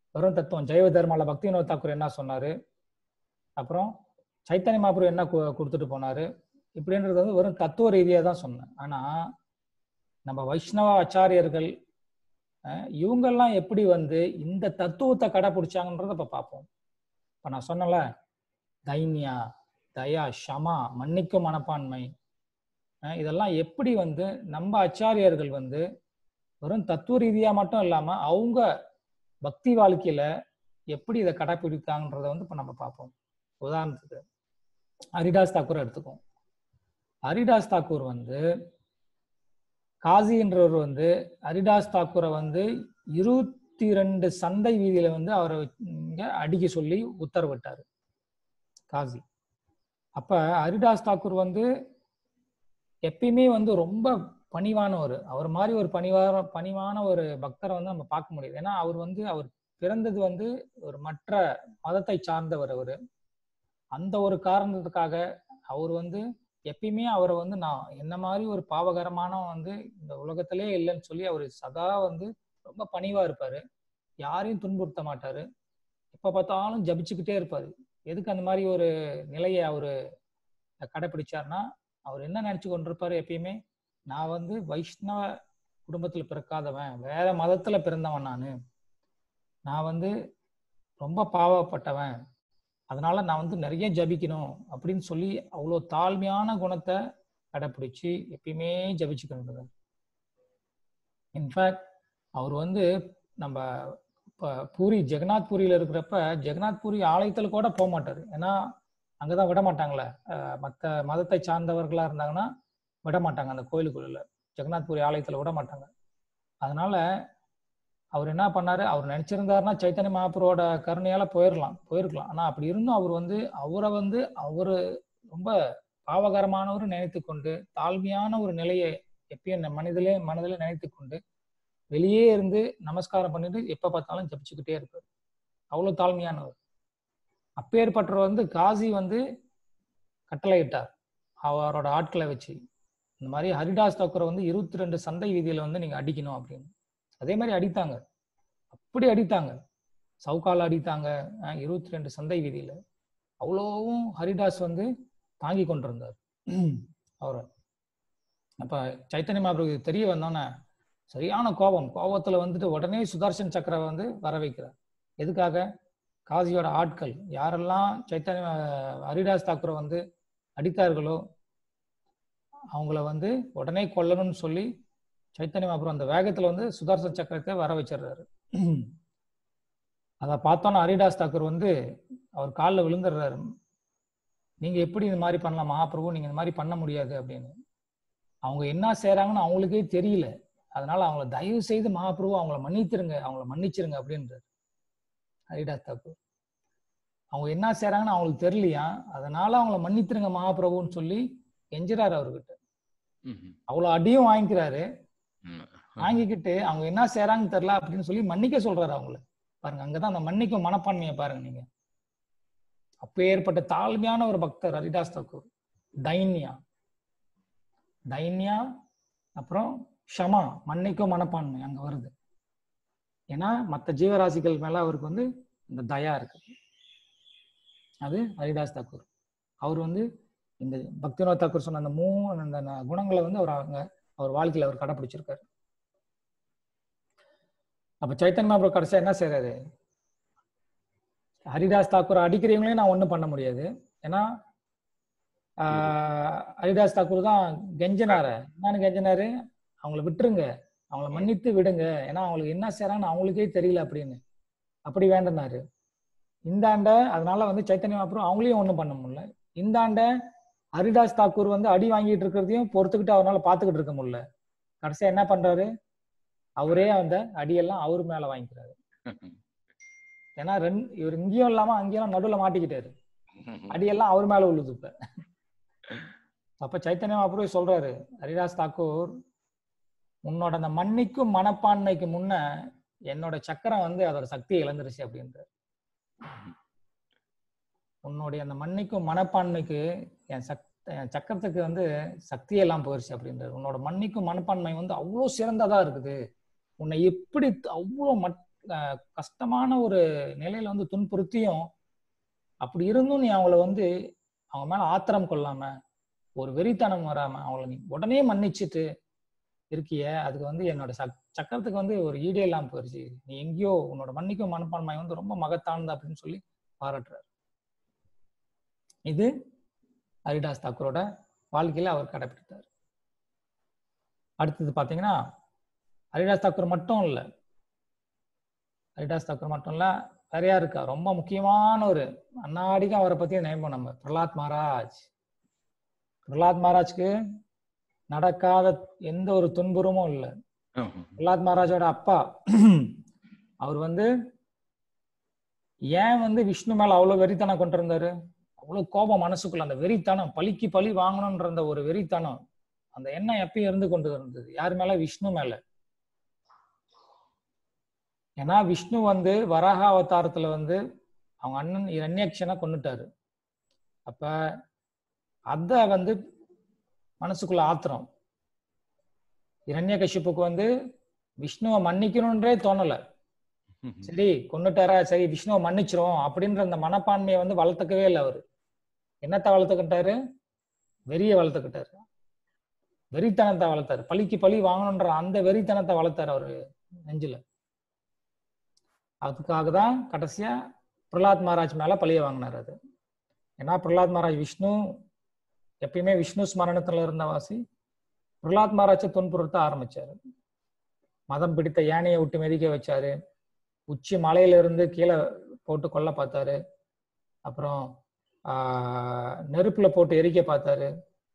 வெறும் தத்துவம் ஜெயவ தர்மால பக்தி வினோத் தாக்கூர் என்ன சொன்னாரு அப்புறம் சைத்தன்ய மாபுரம் என்ன கு- கொடுத்துட்டு போனாரு இப்படின்றது வந்து வெறும் தத்துவ ரீதியா தான் சொன்னேன் ஆனா நம்ம வைஷ்ணவ ஆச்சாரியர்கள் அஹ், இவங்கெல்லாம் எப்படி வந்து இந்த தத்துவத்தை கடைபிடிச்சாங்கன்றத இப்ப பார்ப்போம் இப்ப நான் சொன்னல தைன்யா தயா ஷமா மன்னிக்கும் மனப்பான்மை அஹ், இதெல்லாம் எப்படி வந்து நம்ம ஆச்சாரியர்கள் வந்து வெறும் தத்துவ ரீதியா மட்டும் இல்லாம அவங்க பக்தி வாழ்க்கையில எப்படி இதை கடைபிடித்தாங்கன்றத வந்து இப்ப நம்ம பார்ப்போம் உதாரணத்துக்கு ஹரிதாஸ் தாக்கூர் எடுத்துக்கோம் ஹரிதாஸ் தாக்கூர் வந்து காசின்றவர் வந்து ஹரிதாஸ் தாக்கூரை வந்து இருபத்தி ரெண்டு சந்தை வீதியில வந்து அவரை இங்க அடிக்க சொல்லி உத்தரவிட்டாரு காசி அப்ப ஹரிதாஸ் தாக்கூர் வந்து எப்பயுமே வந்து ரொம்ப பணிவானவர் அவர் மாதிரி ஒரு பணிவார பணிவான ஒரு பக்தரை வந்து நம்ம பார்க்க முடியாது ஏன்னா அவர் வந்து அவர் பிறந்தது வந்து ஒரு மற்ற மதத்தை சார்ந்தவர் அவர் அந்த ஒரு காரணத்துக்காக அவர் வந்து எப்பயுமே அவரை வந்து நான் என்ன மாதிரி ஒரு பாவகரமான வந்து இந்த உலகத்திலே இல்லைன்னு சொல்லி அவர் சதா வந்து ரொம்ப பணிவா இருப்பாரு யாரையும் துன்புறுத்த மாட்டாரு எப்ப பார்த்தாலும் ஜபிச்சுக்கிட்டே இருப்பாரு எதுக்கு அந்த மாதிரி ஒரு நிலையை அவரு கடைபிடிச்சாருன்னா அவர் என்ன நினைச்சு கொண்டிருப்பாரு எப்பயுமே நான் வந்து வைஷ்ணவ குடும்பத்துல பிறக்காதவன் வேற மதத்துல பிறந்தவன் நானு நான் வந்து ரொம்ப பாவப்பட்டவன் அதனால நான் வந்து நிறைய ஜபிக்கணும் அப்படின்னு சொல்லி அவ்வளோ தாழ்மையான குணத்தை கடைப்பிடிச்சு எப்பயுமே ஜபிச்சுக்கிட்டு இன்ஃபேக்ட் அவர் வந்து நம்ம இப்போ பூரி ஜெகநாத் பூரியில இருக்கிறப்ப ஜெகநாத் பூரி ஆலயத்துல கூட போக மாட்டாரு ஏன்னா அங்கதான் விட மாட்டாங்களே மற்ற மதத்தை சார்ந்தவர்களா இருந்தாங்கன்னா விட மாட்டாங்க அந்த கோயிலுக்குள்ள ஜெகநாத் பூரி ஆலயத்துல விட மாட்டாங்க அதனால அவர் என்ன பண்ணாரு அவர் நினைச்சிருந்தாருன்னா சைத்தன்ய மகாபுரோட கருணையால போயிடலாம் போயிருக்கலாம் ஆனா அப்படி இருந்தும் அவர் வந்து அவரை வந்து அவரு ரொம்ப பாவகரமானவர் நினைத்து கொண்டு தாழ்மையான ஒரு நிலையை எப்பயும் இந்த மனிதலே மனதிலே நினைத்து கொண்டு வெளியே இருந்து நமஸ்காரம் பண்ணிட்டு எப்ப பார்த்தாலும் ஜபிச்சுக்கிட்டே இருப்பார் அவ்வளவு தாழ்மையானவர் அப்பேற்பட்டவர் வந்து காசி வந்து கட்டளையிட்டார் அவரோட ஆட்களை வச்சு இந்த மாதிரி ஹரிதாஸ் தாக்கூரை வந்து இருபத்தி ரெண்டு சந்தை வீதியில வந்து நீங்க அடிக்கணும் அப்படின்னு அதே மாதிரி அடித்தாங்க அப்படி அடித்தாங்க சவுக்கால அடித்தாங்க இருபத்தி ரெண்டு சந்தை வீதியில அவ்வளோவும் ஹரிதாஸ் வந்து தாங்கி கொண்டிருந்தார் அவரை அப்ப சைத்தன்ய மகாபிரபு தெரிய வந்தோன்னே சரியான கோபம் கோபத்துல வந்துட்டு உடனே சுதர்சன் சக்கரை வந்து வர வைக்கிறார் எதுக்காக காசியோட ஆட்கள் யாரெல்லாம் சைத்தன்ய ஹரிதாஸ் தாக்கூரை வந்து அடித்தார்களோ அவங்கள வந்து உடனே கொல்லணும்னு சொல்லி சைத்தன்யம் அப்புறம் அந்த வேகத்துல வந்து சுதர்சன் சக்கரத்தை வர வச்சிடுறாரு அதை பார்த்தோன்னா ஹரிதாஸ் தாக்கூர் வந்து அவர் காலில் விழுந்துடுறாரு நீங்க எப்படி இந்த மாதிரி பண்ணலாம் மகாபிரபு நீங்க இந்த மாதிரி பண்ண முடியாது அப்படின்னு அவங்க என்ன செய்யறாங்கன்னு அவங்களுக்கே தெரியல அதனால அவங்கள தயவு செய்து மகாபிரபு அவங்கள மன்னித்திருங்க அவங்கள மன்னிச்சிருங்க அப்படின்றாரு ஹரிதாஸ் தாக்கூர் அவங்க என்ன செய்யறாங்கன்னு அவங்களுக்கு தெரியலையா அதனால அவங்கள மன்னித்திருங்க மகாபிரபுன்னு சொல்லி எஞ்சுறாரு அவர்கிட்ட அவ்வளவு அடியும் வாங்கிக்கிறாரு வாங்கிக்கிட்டு அவங்க என்ன செய்யறாங்கன்னு தெரியல அப்படின்னு சொல்லி மன்னிக்க சொல்றாரு அவங்கள பாருங்க அங்கதான் அந்த மன்னிக்கும் மனப்பான்மையை பாருங்க நீங்க அப்ப ஏற்பட்ட தாழ்மையான ஒரு பக்தர் ஹரிதாஸ் தாக்கூர் தைன்யா தைன்யா அப்புறம் ஷமா மன்னிக்கும் மனப்பான்மை அங்க வருது ஏன்னா மற்ற ஜீவராசிகள் மேல அவருக்கு வந்து இந்த தயா இருக்கு அது ஹரிதாஸ் தாக்கூர் அவர் வந்து இந்த பக்திநாத் தாக்கூர் சொன்ன அந்த மூணு அந்த குணங்களை வந்து அவர் அவங்க அவர் வாழ்க்கையில அவர் கடைபிடிச்சிருக்காரு அப்ப சைத்தன்ய மகாபிரபு கடைசியா என்ன செய்யறாரு ஹரிதாஸ் தாக்கூர் அடிக்கிறவங்களையும் நான் ஒண்ணும் பண்ண முடியாது ஏன்னா ஆஹ் ஹரிதாஸ் தாக்கூர் தான் கெஞ்சனார என்னன்னு கெஞ்சனாரு அவங்கள விட்டுருங்க அவங்கள மன்னித்து விடுங்க ஏன்னா அவங்களுக்கு என்ன செய்யறான்னு அவங்களுக்கே தெரியல அப்படின்னு அப்படி வேண்டனாரு இந்த ஆண்ட அதனால வந்து சைத்தன்ய மகாபிரபு அவங்களையும் ஒண்ணும் பண்ண முடியல இந்த ஆண்ட ஹரிதாஸ் தாக்கூர் வந்து அடி வாங்கிட்டு இருக்கிறதையும் பொறுத்துக்கிட்டு அவரால் பார்த்துக்கிட்டு இருக்க முடியல கடைசியா என்ன பண்றாரு அவரே அந்த அடியெல்லாம் அவரு மேல வாங்கிக்கிறாரு ஏன்னா ரெண்டு இவர் இங்கேயும் இல்லாம அங்கேயும் நடுவுல மாட்டிக்கிட்டாரு அடியெல்லாம் அவர் மேல விழுது இப்ப அப்ப சைத்தன்ய மகாபிரபு சொல்றாரு ஹரிதாஸ் தாக்கூர் உன்னோட அந்த மன்னிக்கும் மனப்பான்மைக்கு முன்ன என்னோட சக்கரம் வந்து அதோட சக்தியை இழந்துருச்சு அப்படின்றார் உன்னுடைய அந்த மன்னிக்கும் மனப்பான்மைக்கு என் சக் என் சக்கரத்துக்கு வந்து சக்தியே எல்லாம் போயிருச்சு அப்படின்றாரு உன்னோட மன்னிக்கும் மனப்பான்மை வந்து அவ்வளோ சிறந்ததா இருக்குது உன்னை எப்படி அவ்வளோ மட் அஹ், கஷ்டமான ஒரு நிலையில வந்து துன்புறுத்தியும் அப்படி இருந்தும் நீ அவங்கள வந்து அவங்க மேல ஆத்திரம் கொள்ளாம ஒரு வெறித்தனம் வராம அவங்கள நீ உடனே மன்னிச்சிட்டு இருக்கிய அதுக்கு வந்து என்னோட சக் சக்கரத்துக்கு வந்து ஒரு ஈடே இல்லாம போயிருச்சு நீ எங்கேயோ உன்னோட மன்னிக்கும் மனப்பான்மை வந்து ரொம்ப மகத்தானது அப்படின்னு சொல்லி பாராட்டுறாரு இது ஹரிதாஸ் தாக்கூரோட வாழ்க்கையில அவர் கடைபிடித்தார் அடுத்தது பாத்தீங்கன்னா ஹரிதாஸ் தாக்கூர் மட்டும் இல்ல ஹரிதாஸ் தாக்கூர் மட்டும் இல்ல வேற யார் இருக்கா ரொம்ப முக்கியமான ஒரு அன்னாடிக்கும் அவரை பத்தி நினைப்போம் நம்ம பிரலாத் மகாராஜ் பிரலாத் மகாராஜ்க்கு நடக்காத எந்த ஒரு துன்புறமும் இல்லை பிரலாத் மகாராஜோட அப்பா அவர் வந்து ஏன் வந்து விஷ்ணு மேல அவ்வளவு வெறித்தனம் கொண்டு இருந்தாரு அவ்வளவு கோபம் மனசுக்குள்ள அந்த வெறித்தனம் பலிக்கு பழி வாங்கணும்ன்ற அந்த ஒரு வெறித்தனம் அந்த எண்ணம் எப்பயும் இருந்து கொண்டு இருந்தது யார் மேல விஷ்ணு மேல ஏன்னா விஷ்ணு வந்து வராக அவதாரத்துல வந்து அவங்க அண்ணன் இரண்யக்ஷனை கொண்டுட்டாரு அப்ப அத வந்து மனசுக்குள்ள ஆத்திரம் இரண்யகசிப்புக்கு வந்து விஷ்ணுவை மன்னிக்கணும்ன்றே தோணல சரி கொண்டுட்டாரா சரி விஷ்ணுவை மன்னிச்சிரும் அப்படின்ற அந்த மனப்பான்மையை வந்து வளர்த்துக்கவே இல்லை அவரு என்னத்தை வளர்த்துக்கிட்டாரு வெறிய வளர்த்துக்கிட்டாரு வெறித்தனத்தை வளர்த்தாரு பழிக்கு பழி வாங்கணுன்ற அந்த வெறித்தனத்தை வளர்த்தாரு அவரு நெஞ்சில அதுக்காக தான் கடைசியா பிரகலாத் மகாராஜ் மேல பழிய வாங்கினார் அது ஏன்னா பிரகலாத் மகாராஜ் விஷ்ணு எப்பயுமே விஷ்ணு ஸ்மரணத்துல இருந்த வாசி பிரகலாத் மகாராஜை துன்புறுத்த ஆரம்பிச்சாரு மதம் பிடித்த யானையை விட்டு மிதிக்க வச்சாரு உச்சி மலையில இருந்து கீழே போட்டு கொல்ல பார்த்தாரு அப்புறம் ஆஹ் நெருப்புல போட்டு எரிக்க பார்த்தாரு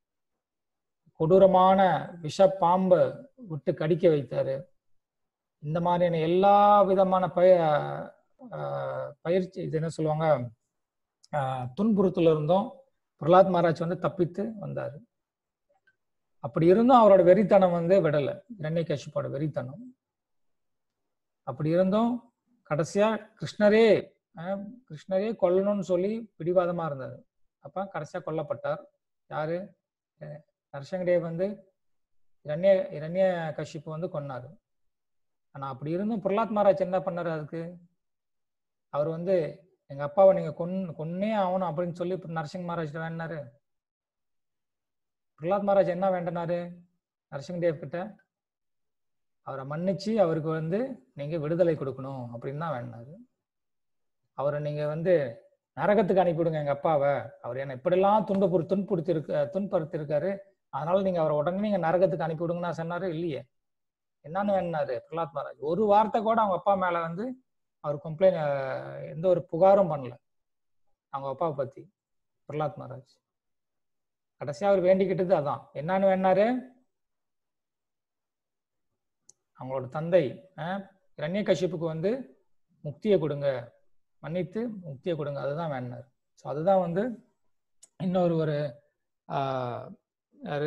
கொடூரமான விஷ பாம்பை விட்டு கடிக்க வைத்தாரு இந்த மாதிரியான எல்லா விதமான பய ஆஹ் பயிற்சி இது என்ன சொல்லுவாங்க ஆஹ் துன்புறுத்துல இருந்தும் பிரகலாத் மகாராஜ் வந்து தப்பித்து வந்தாரு அப்படி இருந்தும் அவரோட வெறித்தனம் வந்து விடல இரண்ய கஷிப்போட வெறித்தனம் அப்படி இருந்தும் கடைசியா கிருஷ்ணரே அஹ், கிருஷ்ணரே கொல்லணும்னு சொல்லி பிடிவாதமா இருந்தாரு அப்ப கடைசியா கொல்லப்பட்டார் யாரு அஹ், நரசிங்கதேவ் வந்து இரண்ய இரண்ய கஷிப்பு வந்து கொன்னாரு ஆனா அப்படி இருந்தும் பிரகலாத் மகாராஜ் என்ன பண்ணாரு அதுக்கு அவர் வந்து எங்க அப்பாவை நீங்க கொன் கொன்னே ஆகணும் அப்படின்னு சொல்லி நரசிங்க மகாராஜ் வேண்டாரு பிரகலாத் மகாராஜ் என்ன வேண்டனாரு நரசிங்கதேவ் கிட்ட அவரை மன்னிச்சு அவருக்கு வந்து நீங்க விடுதலை கொடுக்கணும் அப்படின்னு தான் வேண்டாரு அவரை நீங்க வந்து நரகத்துக்கு அனுப்பிவிடுங்க எங்க அப்பாவை அவர் என்ன இப்படிலாம் துன்புறு துன்புறுத்தி இருக்க துன்புறுத்தி இருக்காரு அதனால நீங்க அவரை உடனே நீங்க நரகத்துக்கு அனுப்பி விடுங்கன்னு சொன்னாரு இல்லையே என்னன்னு வேணாரு பிரகலாத் மகாராஜ் ஒரு வார்த்தை கூட அவங்க அப்பா மேல வந்து அவர் கம்ப்ளைண்ட் எந்த ஒரு புகாரும் பண்ணல அவங்க அப்பாவை பத்தி பிரகலாத் மகாராஜ் கடைசியா அவர் வேண்டிக்கிட்டது அதான் என்னன்னு வேணாரு அவங்களோட தந்தை இரண்ய கஷிப்புக்கு வந்து முக்தியை கொடுங்க மன்னித்து முக்தியை கொடுங்க அதுதான் வேணார் ஸோ அதுதான் வந்து இன்னொரு ஒரு ஆஹ், யாரு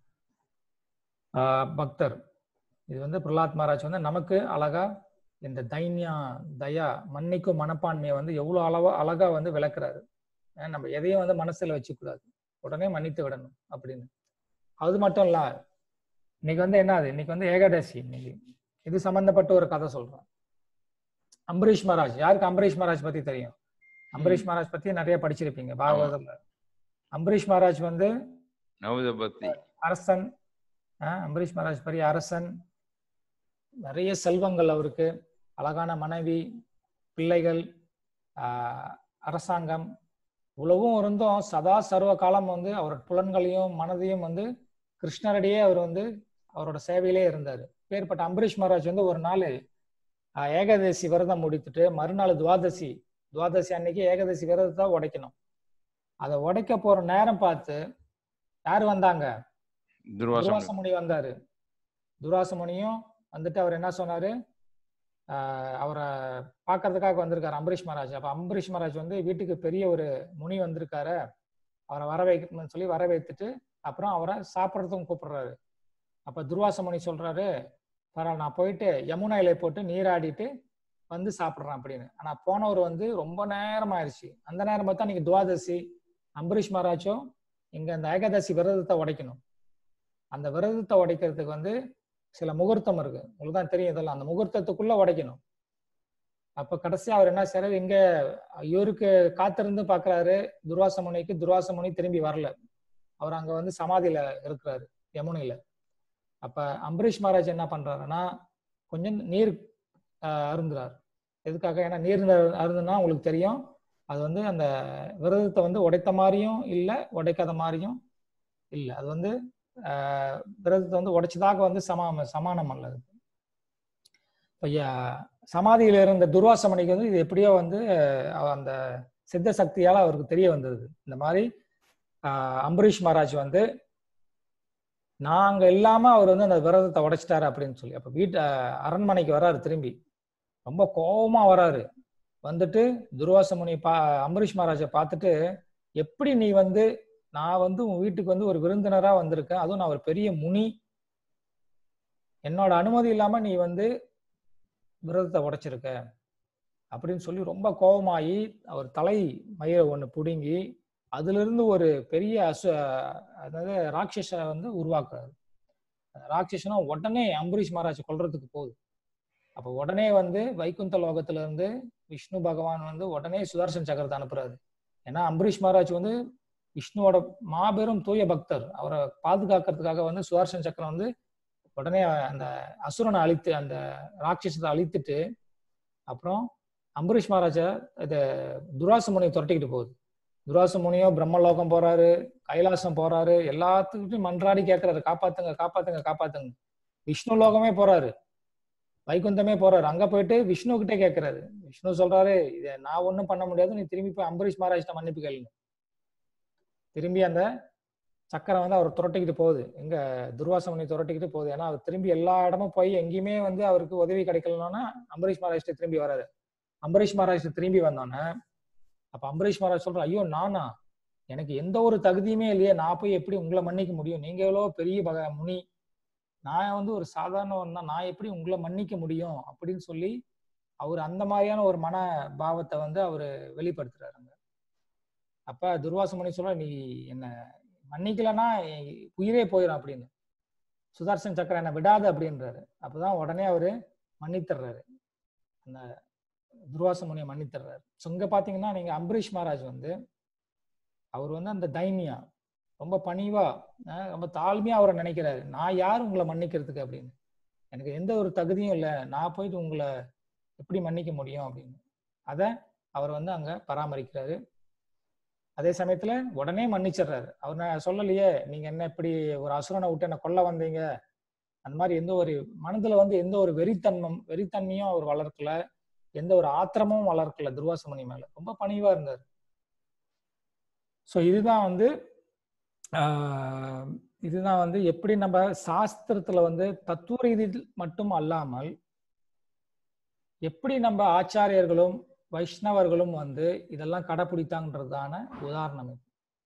ஆஹ், பக்தர் இது வந்து பிரகலாத் மகாராஜ் வந்து நமக்கு அழகா இந்த தைன்யா தயா மன்னிக்கும் மனப்பான்மையை வந்து எவ்வளவு அளவா அழகா வந்து விளக்குறாரு ஏன் நம்ம எதையும் வந்து மனசுல வச்சுக்கூடாது உடனே மன்னித்து விடணும் அப்படின்னு அது மட்டும் இல்ல இன்னைக்கு வந்து என்ன அது இன்னைக்கு வந்து ஏகாதசி இன்னைக்கு இது சம்பந்தப்பட்ட ஒரு கதை சொல்றேன் அம்பரீஷ் மகாராஜ் யாருக்கு அம்பரீஷ் மகாராஜ் பத்தி தெரியும் அம்பரீஷ் மகாராஜ் பத்தி நிறைய படிச்சிருப்பீங்க பாகவதத்துல அம்பரீஷ் மகாராஜ் வந்து நவதபத்தி அரசன் ஆஹ் அம்பரீஷ் மகாராஜ் பெரிய அரசன் நிறைய செல்வங்கள் அவருக்கு அழகான மனைவி பிள்ளைகள் ஆஹ் அரசாங்கம் இவ்வளவும் இருந்தும் சதா சர்வ காலம் வந்து அவர் புலன்களையும் மனதையும் வந்து கிருஷ்ணரடியே அவர் வந்து அவரோட சேவையிலே இருந்தார் பேர்பட்ட அம்பரீஷ் மகாராஜ் வந்து ஒரு நாள் ஆஹ் ஏகாதசி விரதம் முடித்துட்டு மறுநாள் துவாதசி துவாதசி அன்னைக்கு ஏகாதசி விரதத்தை உடைக்கணும் அதை உடைக்க போற நேரம் பார்த்து யார் வந்தாங்க துர்வாசம் துர்வாச முனி வந்தாரு துர்வாச முனியும் வந்துட்டு அவர் என்ன சொன்னாரு ஆஹ் அவரை பார்க்கறதுக்காக வந்திருக்காரு அம்பரீஷ் மகாராஜ் அப்ப அம்பரீஷ் மகாராஜ் வந்து வீட்டுக்கு பெரிய ஒரு முனி வந்திருக்காரு அவரை வர வைக்கணும்னு சொல்லி வர வைத்துட்டு அப்புறம் அவரை சாப்பிட்றதுக்கும் கூப்பிடுறாரு அப்ப துர்வாச முனி சொல்றாரு பரவாயில்ல நான் போயிட்டு யமுனா இலை போட்டு நீராடிட்டு வந்து சாப்பிடுறேன் அப்படின்னு ஆனா போனவர் வந்து ரொம்ப நேரம் ஆயிடுச்சு அந்த நேரம் பார்த்தா நீங்க துவாதசி அம்பரீஷ் மகாராஜும் இங்க அந்த ஏகாதசி விரதத்தை உடைக்கணும் அந்த விரதத்தை உடைக்கிறதுக்கு வந்து சில முகூர்த்தம் இருக்கு உங்களுக்கு தான் தெரியும் இதெல்லாம் அந்த முகூர்த்தத்துக்குள்ள உடைக்கணும் அப்ப கடைசியா அவர் என்ன செய்யறாரு இங்க இவருக்கு காத்திருந்து பாக்குறாரு துர்வாச முனிக்கு துர்வாச முனி திரும்பி வரல அவர் அங்க வந்து சமாதியில இருக்கிறாரு யமுனையில அப்ப அம்பரீஷ் மகாராஜ் என்ன பண்றாருன்னா கொஞ்சம் நீர் ஆஹ், அருந்துறார் எதுக்காக ஏன்னா நீர் அருந்துனா உங்களுக்கு தெரியும் அது வந்து அந்த விரதத்தை வந்து உடைத்த மாதிரியும் இல்லை உடைக்காத மாதிரியும் இல்லை அது வந்து ஆஹ், விரதத்தை வந்து உடைச்சதாக வந்து சமா சமானம் அல்ல அது இப்ப யா- சமாதியில இருந்த துர்வாசமணிக்கு வந்து இது எப்படியோ வந்து அஹ், அந்த சித்த சக்தியால அவருக்கு தெரிய வந்தது இந்த மாதிரி ஆஹ், அம்பரீஷ் மகாராஜ் வந்து நாங்க இல்லாம அவர் வந்து அந்த விரதத்தை உடைச்சிட்டாரு அப்படின்னு சொல்லி அப்ப வீட்டு அஹ், அரண்மனைக்கு வராரு திரும்பி ரொம்ப கோபமா வராரு வந்துட்டு துர்வாச முனி பா அம்பரீஷ் மகாராஜை பார்த்துட்டு எப்படி நீ வந்து நான் வந்து உன் வீட்டுக்கு வந்து ஒரு விருந்தினரா வந்திருக்கேன் அதுவும் நான் ஒரு பெரிய முனி என்னோட அனுமதி இல்லாம நீ வந்து விரதத்தை உடைச்சிருக்க அப்படின்னு சொல்லி ரொம்ப கோபமாயி அவர் தலை மயிரை ஒண்ணு புடுங்கி அதுல இருந்து ஒரு பெரிய அசு அதாவது ராட்சஸ வந்து உருவாக்குறாரு ராட்சசனும் உடனே அம்பரீஷ் மகாராஜ் கொல்றதுக்கு போகுது அப்ப உடனே வந்து வைகுந்த லோகத்துல இருந்து விஷ்ணு பகவான் வந்து உடனே சுதர்சன் சக்கரத்தை அனுப்புறாரு ஏன்னா அம்பரீஷ் மகாராஜ் வந்து விஷ்ணுவோட மாபெரும் தூய பக்தர் அவரை பாதுகாக்கிறதுக்காக வந்து சுதர்சன் சக்கரம் வந்து உடனே அந்த அசுரனை அழித்து அந்த ராட்சசத்தை அழித்துட்டு அப்புறம் அம்பரீஷ் மகாராஜா இது துராச முனியை துரட்டிக்கிட்டு போகுது துராச முனியோ பிரம்மலோகம் போறாரு கைலாசம் போறாரு எல்லாத்துக்கிட்டையும் மன்றாடி கேட்கறாரு காப்பாத்துங்க காப்பாத்துங்க காப்பாத்துங்க விஷ்ணு லோகமே போறாரு வைகுந்தமே போறாரு அங்க போயிட்டு விஷ்ணு கிட்டே கேட்கறாரு விஷ்ணு சொல்றாரு இதை நான் ஒண்ணும் பண்ண முடியாது நீ திரும்பி போய் அம்பரீஷ் மகாராஜ்ட்ட மன்னிப்பு கேளுங்க திரும்பி அந்த சக்கரம் வந்து அவர் துரட்டிக்கிட்டு போகுது எங்க துர்வாசமணி துரட்டிக்கிட்டு போகுது ஏன்னா அவர் திரும்பி எல்லா இடமும் போய் எங்கேயுமே வந்து அவருக்கு உதவி கிடைக்கலன்னா அம்பரீஷ் மகாராஜ்ட்ட திரும்பி வராரு அம்பரீஷ் மகாராஜ் திரும்பி வந்தோன்னே அப்ப அம்பரீஷ் மகாராஜ் சொல்ற ஐயோ நானா எனக்கு எந்த ஒரு தகுதியுமே இல்லையே நான் போய் எப்படி உங்களை மன்னிக்க முடியும் நீங்க எவ்வளோ பெரிய பக முனி நான் வந்து ஒரு சாதாரணவன் தான் நான் எப்படி உங்களை மன்னிக்க முடியும் அப்படின்னு சொல்லி அவர் அந்த மாதிரியான ஒரு மன பாவத்தை வந்து அவர் வெளிப்படுத்துறாரு அங்க அப்ப துர்வாச முனி சொல்ற நீ என்ன மன்னிக்கலன்னா என் உயிரே போயிடும் அப்படின்னு சுதர்சன் சக்கர என்னை விடாது அப்படின்றாரு அப்பதான் உடனே அவரு மன்னித்துறாரு அந்த துர்வாச முனியை மன்னித்துறாரு ஸோ இங்க பாத்தீங்கன்னா நீங்க அம்பரீஷ் மகாராஜ் வந்து அவர் வந்து அந்த தைமியா ரொம்ப பணிவா அஹ் ரொம்ப தாழ்மையா அவரை நினைக்கிறாரு நான் யார் உங்களை மன்னிக்கிறதுக்கு அப்படின்னு எனக்கு எந்த ஒரு தகுதியும் இல்லை நான் போயிட்டு உங்களை எப்படி மன்னிக்க முடியும் அப்படின்னு அத அவர் வந்து அங்க பராமரிக்கிறாரு அதே சமயத்துல உடனே மன்னிச்சிடுறாரு அவர் நான் சொல்லலையே நீங்க என்ன இப்படி ஒரு அசுரனை விட்டு என்ன கொல்ல வந்தீங்க அந்த மாதிரி எந்த ஒரு மனதுல வந்து எந்த ஒரு வெறித்தன்மம் வெறித்தன்மையும் அவர் வளர்க்கல எந்த ஒரு ஆத்திரமும் வளர்க்கல துர்வாசமணி மேல ரொம்ப பணிவா இருந்தார் ஸோ இதுதான் வந்து ஆஹ் இதுதான் வந்து எப்படி நம்ம சாஸ்திரத்துல வந்து தத்துவ ரீதியில் மட்டும் அல்லாமல் எப்படி நம்ம ஆச்சாரியர்களும் வைஷ்ணவர்களும் வந்து இதெல்லாம் கடைப்பிடித்தாங்கன்றதுதான உதாரணம் இது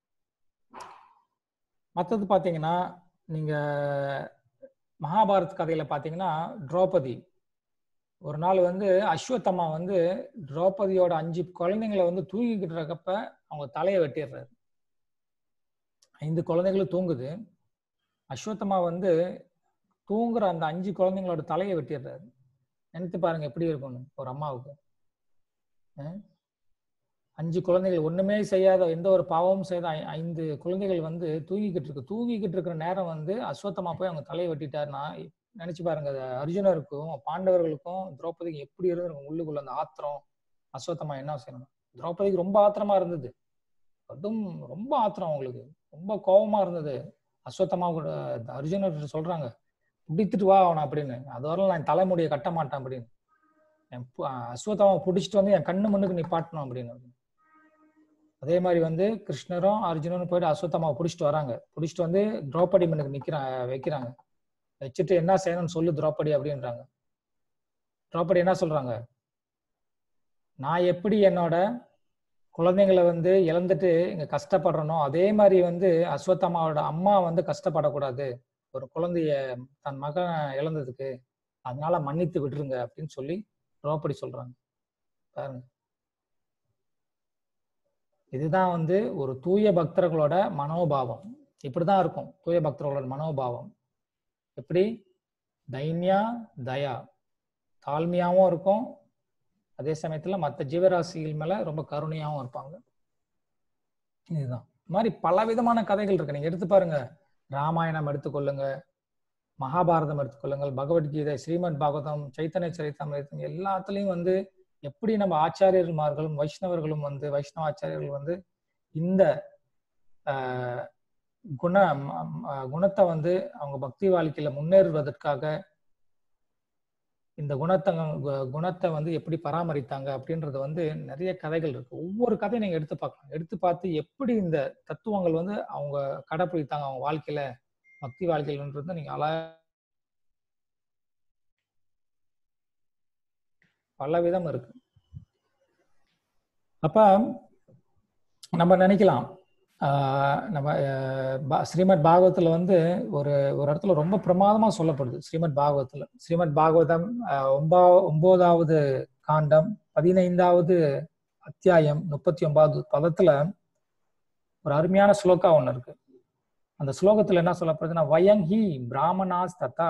மற்றது பார்த்தீங்கன்னா நீங்க மகாபாரத் கதையில பார்த்தீங்கன்னா திரௌபதி ஒரு நாள் வந்து அஸ்வத்தம்மா வந்து திரௌபதியோட அஞ்சு குழந்தைங்களை வந்து தூங்கிக்கிட்டு இருக்கப்ப அவங்க தலையை வெட்டிடுறாரு ஐந்து குழந்தைகளும் தூங்குது அஸ்வத்தம்மா வந்து தூங்குற அந்த அஞ்சு குழந்தைங்களோட தலையை வெட்டிடுறாரு நினைத்து பாருங்க எப்படி இருக்கும்னு ஒரு அம்மாவுக்கு அஹ் அஞ்சு குழந்தைகள் ஒண்ணுமே செய்யாத எந்த ஒரு பாவமும் செய்யாத ஐ- ஐந்து குழந்தைகள் வந்து தூங்கிக்கிட்டு இருக்கு தூங்கிக்கிட்டு இருக்கிற நேரம் வந்து அஸ்வத்தமா போய் அவங்க தலையை வெட்டிட்டாருன்னா நினைச்சு பாருங்க அது அர்ஜுனருக்கும் பாண்டவர்களுக்கும் திரௌபதிக்கும் எப்படி இருந்திருக்கும் உள்ளுக்குள்ள அந்த ஆத்திரம் அஸ்வத்தமா என்ன செய்யணும் திரௌபதிக்கு ரொம்ப ஆத்திரமா இருந்தது அதுவும் ரொம்ப ஆத்திரம் அவங்களுக்கு ரொம்ப கோபமா இருந்தது அஸ்வத்தமா கூட அர்ஜுனர் சொல்றாங்க பிடித்துட்டு வா அவனை அப்படின்னு அதுவரை நான் தலைமுடியை கட்ட மாட்டேன் அப்படின்னு என் பு- அஸ்வத்தாவை பிடிச்சிட்டு வந்து என் கண்ணு முன்னுக்கு நீ பாட்டணும் அப்படின்னு அதே மாதிரி வந்து கிருஷ்ணரும் அர்ஜுனனும் போயிட்டு அஸ்வத்தமாவை பிடிச்சிட்டு வராங்க பிடிச்சிட்டு வந்து திரௌபதி முன்னுக்கு நிக்கிறாங்க வைக்கிறாங்க வச்சுட்டு என்ன செய்யணும்னு சொல்லு திரௌபதி அப்படின்றாங்க திரௌபதி என்ன சொல்றாங்க நான் எப்படி என்னோட குழந்தைங்களை வந்து இழந்துட்டு இங்க கஷ்டப்படுறனோ அதே மாதிரி வந்து அஸ்வத்தம்மாவோட அம்மா வந்து கஷ்டப்படக்கூடாது ஒரு குழந்தைய தன் மகன் இழந்ததுக்கு அதனால மன்னித்து விட்டுருங்க அப்படின்னு சொல்லி திரௌபதி சொல்றாங்க பாருங்க இதுதான் வந்து ஒரு தூய பக்தர்களோட மனோபாவம் இப்படிதான் இருக்கும் தூய பக்தர்களோட மனோபாவம் எப்படி தைன்யா தயா தாழ்மையாவும் இருக்கும் அதே சமயத்துல மற்ற ஜீவராசிகள் மேல ரொம்ப கருணையாகவும் இருப்பாங்க இதுதான் இந்த மாதிரி பல விதமான கதைகள் இருக்கு நீங்க எடுத்து பாருங்க ராமாயணம் எடுத்துக்கொள்ளுங்க மகாபாரதம் எடுத்துக்கொள்ளுங்கள் பகவத்கீதை ஸ்ரீமத் பாகவதம் சைத்தன்ய சரித்தமிழ் எல்லாத்துலயும் வந்து எப்படி நம்ம ஆச்சாரியர்மார்களும் வைஷ்ணவர்களும் வந்து வைஷ்ணவ ஆச்சாரியர்கள் வந்து இந்த ஆஹ், குண ம- ம- குணத்தை வந்து அவங்க பக்தி வாழ்க்கையில முன்னேறுவதற்காக இந்த குணத்தை கு- குணத்தை வந்து எப்படி பராமரித்தாங்க அப்படின்றது வந்து நிறைய கதைகள் இருக்கு ஒவ்வொரு கதையும் நீங்க எடுத்து பார்க்கலாம் எடுத்து பார்த்து எப்படி இந்த தத்துவங்கள் வந்து அவங்க கடைப்பிடித்தாங்க அவங்க வாழ்க்கையில பக்தி வாழ்க்கையிலன்றது நீங்க அழ பல விதம் இருக்கு அப்ப நம்ம நினைக்கலாம் ஆஹ் நம்ம ஆஹ் பா- ஸ்ரீமத் பாகவத்துல வந்து ஒரு ஒரு இடத்துல ரொம்ப பிரமாதமா சொல்லப்படுது ஸ்ரீமத் பாகவத்துல ஸ்ரீமத் பாகவதம் ஆஹ் ஒன்பா ஒன்பதாவது காண்டம் பதினைந்தாவது அத்தியாயம் முப்பத்தி ஒன்பதாவது பதத்துல ஒரு அருமையான ஸ்லோகா ஒண்ணு இருக்கு அந்த ஸ்லோகத்துல என்ன சொல்லப்படுதுன்னா வயம் ஹி பிராமணாஸ் ததா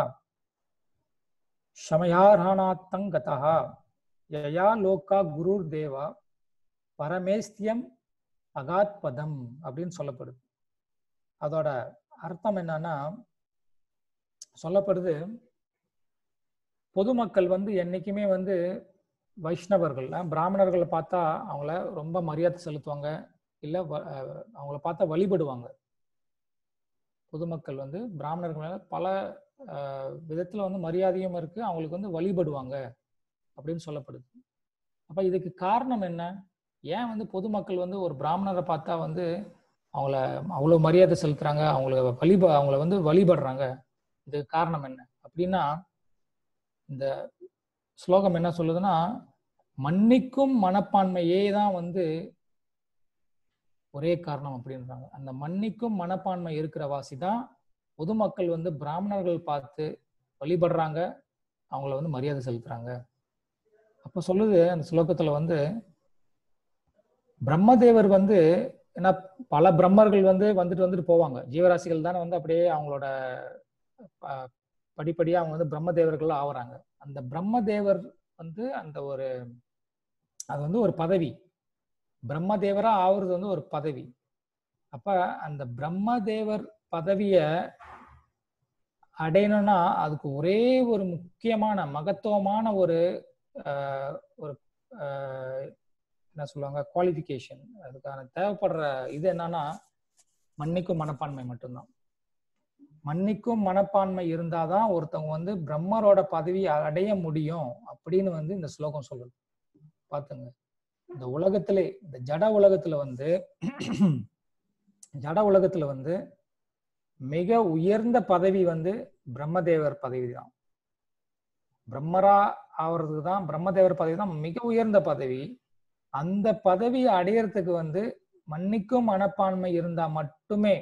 ஷமயாராணாத்தங் கதா யயா லோகா குருர் தேவா பரமேஸ்தியம் அகாத் பதம் அப்படின்னு சொல்லப்படுது அதோட அர்த்தம் என்னன்னா சொல்லப்படுது பொதுமக்கள் வந்து என்னைக்குமே வந்து வைஷ்ணவர்கள் அஹ், பிராமணர்களை பார்த்தா அவங்கள ரொம்ப மரியாதை செலுத்துவாங்க இல்ல வ- அஹ், அவங்கள பார்த்தா வழிபடுவாங்க பொதுமக்கள் வந்து பிராமணர்கள் மேல பல அஹ், விதத்துல வந்து மரியாதையும் இருக்கு அவங்களுக்கு வந்து வழிபடுவாங்க அப்படின்னு சொல்லப்படுது அப்ப இதுக்கு காரணம் என்ன ஏன் வந்து பொதுமக்கள் வந்து ஒரு பிராமணரை பார்த்தா வந்து அவங்கள அவ்வளவு மரியாதை செலுத்துறாங்க அவங்கள வழிப அவங்கள வந்து வழிபடுறாங்க இதுக்கு காரணம் என்ன அப்படின்னா இந்த ஸ்லோகம் என்ன சொல்லுதுன்னா மன்னிக்கும் மனப்பான்மையே தான் வந்து ஒரே காரணம் அப்படின்றாங்க அந்த மன்னிக்கும் மனப்பான்மை இருக்கிற வாசி தான் பொதுமக்கள் வந்து பிராமணர்கள் பார்த்து வழிபடுறாங்க அவங்கள வந்து மரியாதை செலுத்துறாங்க அப்ப சொல்லுது அந்த ஸ்லோகத்துல வந்து பிரம்மதேவர் வந்து ஏன்னா பல பிரம்மர்கள் வந்து வந்துட்டு வந்துட்டு போவாங்க ஜீவராசிகள் தானே வந்து அப்படியே அவங்களோட ப- படிப்படியா அவங்க வந்து பிரம்மதேவர்கள் ஆவறாங்க அந்த பிரம்மதேவர் வந்து அந்த ஒரு அது வந்து ஒரு பதவி பிரம்மதேவரா ஆவறது வந்து ஒரு பதவி அப்ப அந்த பிரம்மதேவர் பதவிய அடையணும்னா அதுக்கு ஒரே ஒரு முக்கியமான மகத்துவமான ஒரு ஆஹ், ஒரு ஆஹ், என்ன சொல்லுவாங்க குவாலிஃபிகேஷன் அதுக்கான தேவைப்படுற இது என்னன்னா மன்னிக்கும் மனப்பான்மை மட்டும்தான் மன்னிக்கும் மனப்பான்மை இருந்தாதான் ஒருத்தவங்க வந்து பிரம்மரோட பதவியை அடைய முடியும் அப்படின்னு வந்து இந்த ஸ்லோகம் சொல்லுது பாத்துங்க இந்த உலகத்திலே இந்த ஜட உலகத்துல வந்து ஜட உலகத்துல வந்து மிக உயர்ந்த பதவி வந்து பிரம்மதேவர் பதவி தான் பிரம்மரா ஆவறதுக்கு தான் பிரம்மதேவர் பதவி தான் மிக உயர்ந்த பதவி அந்த பதவியை அடையறதுக்கு வந்து மன்னிக்கும் மனப்பான்மை இருந்தா மட்டுமே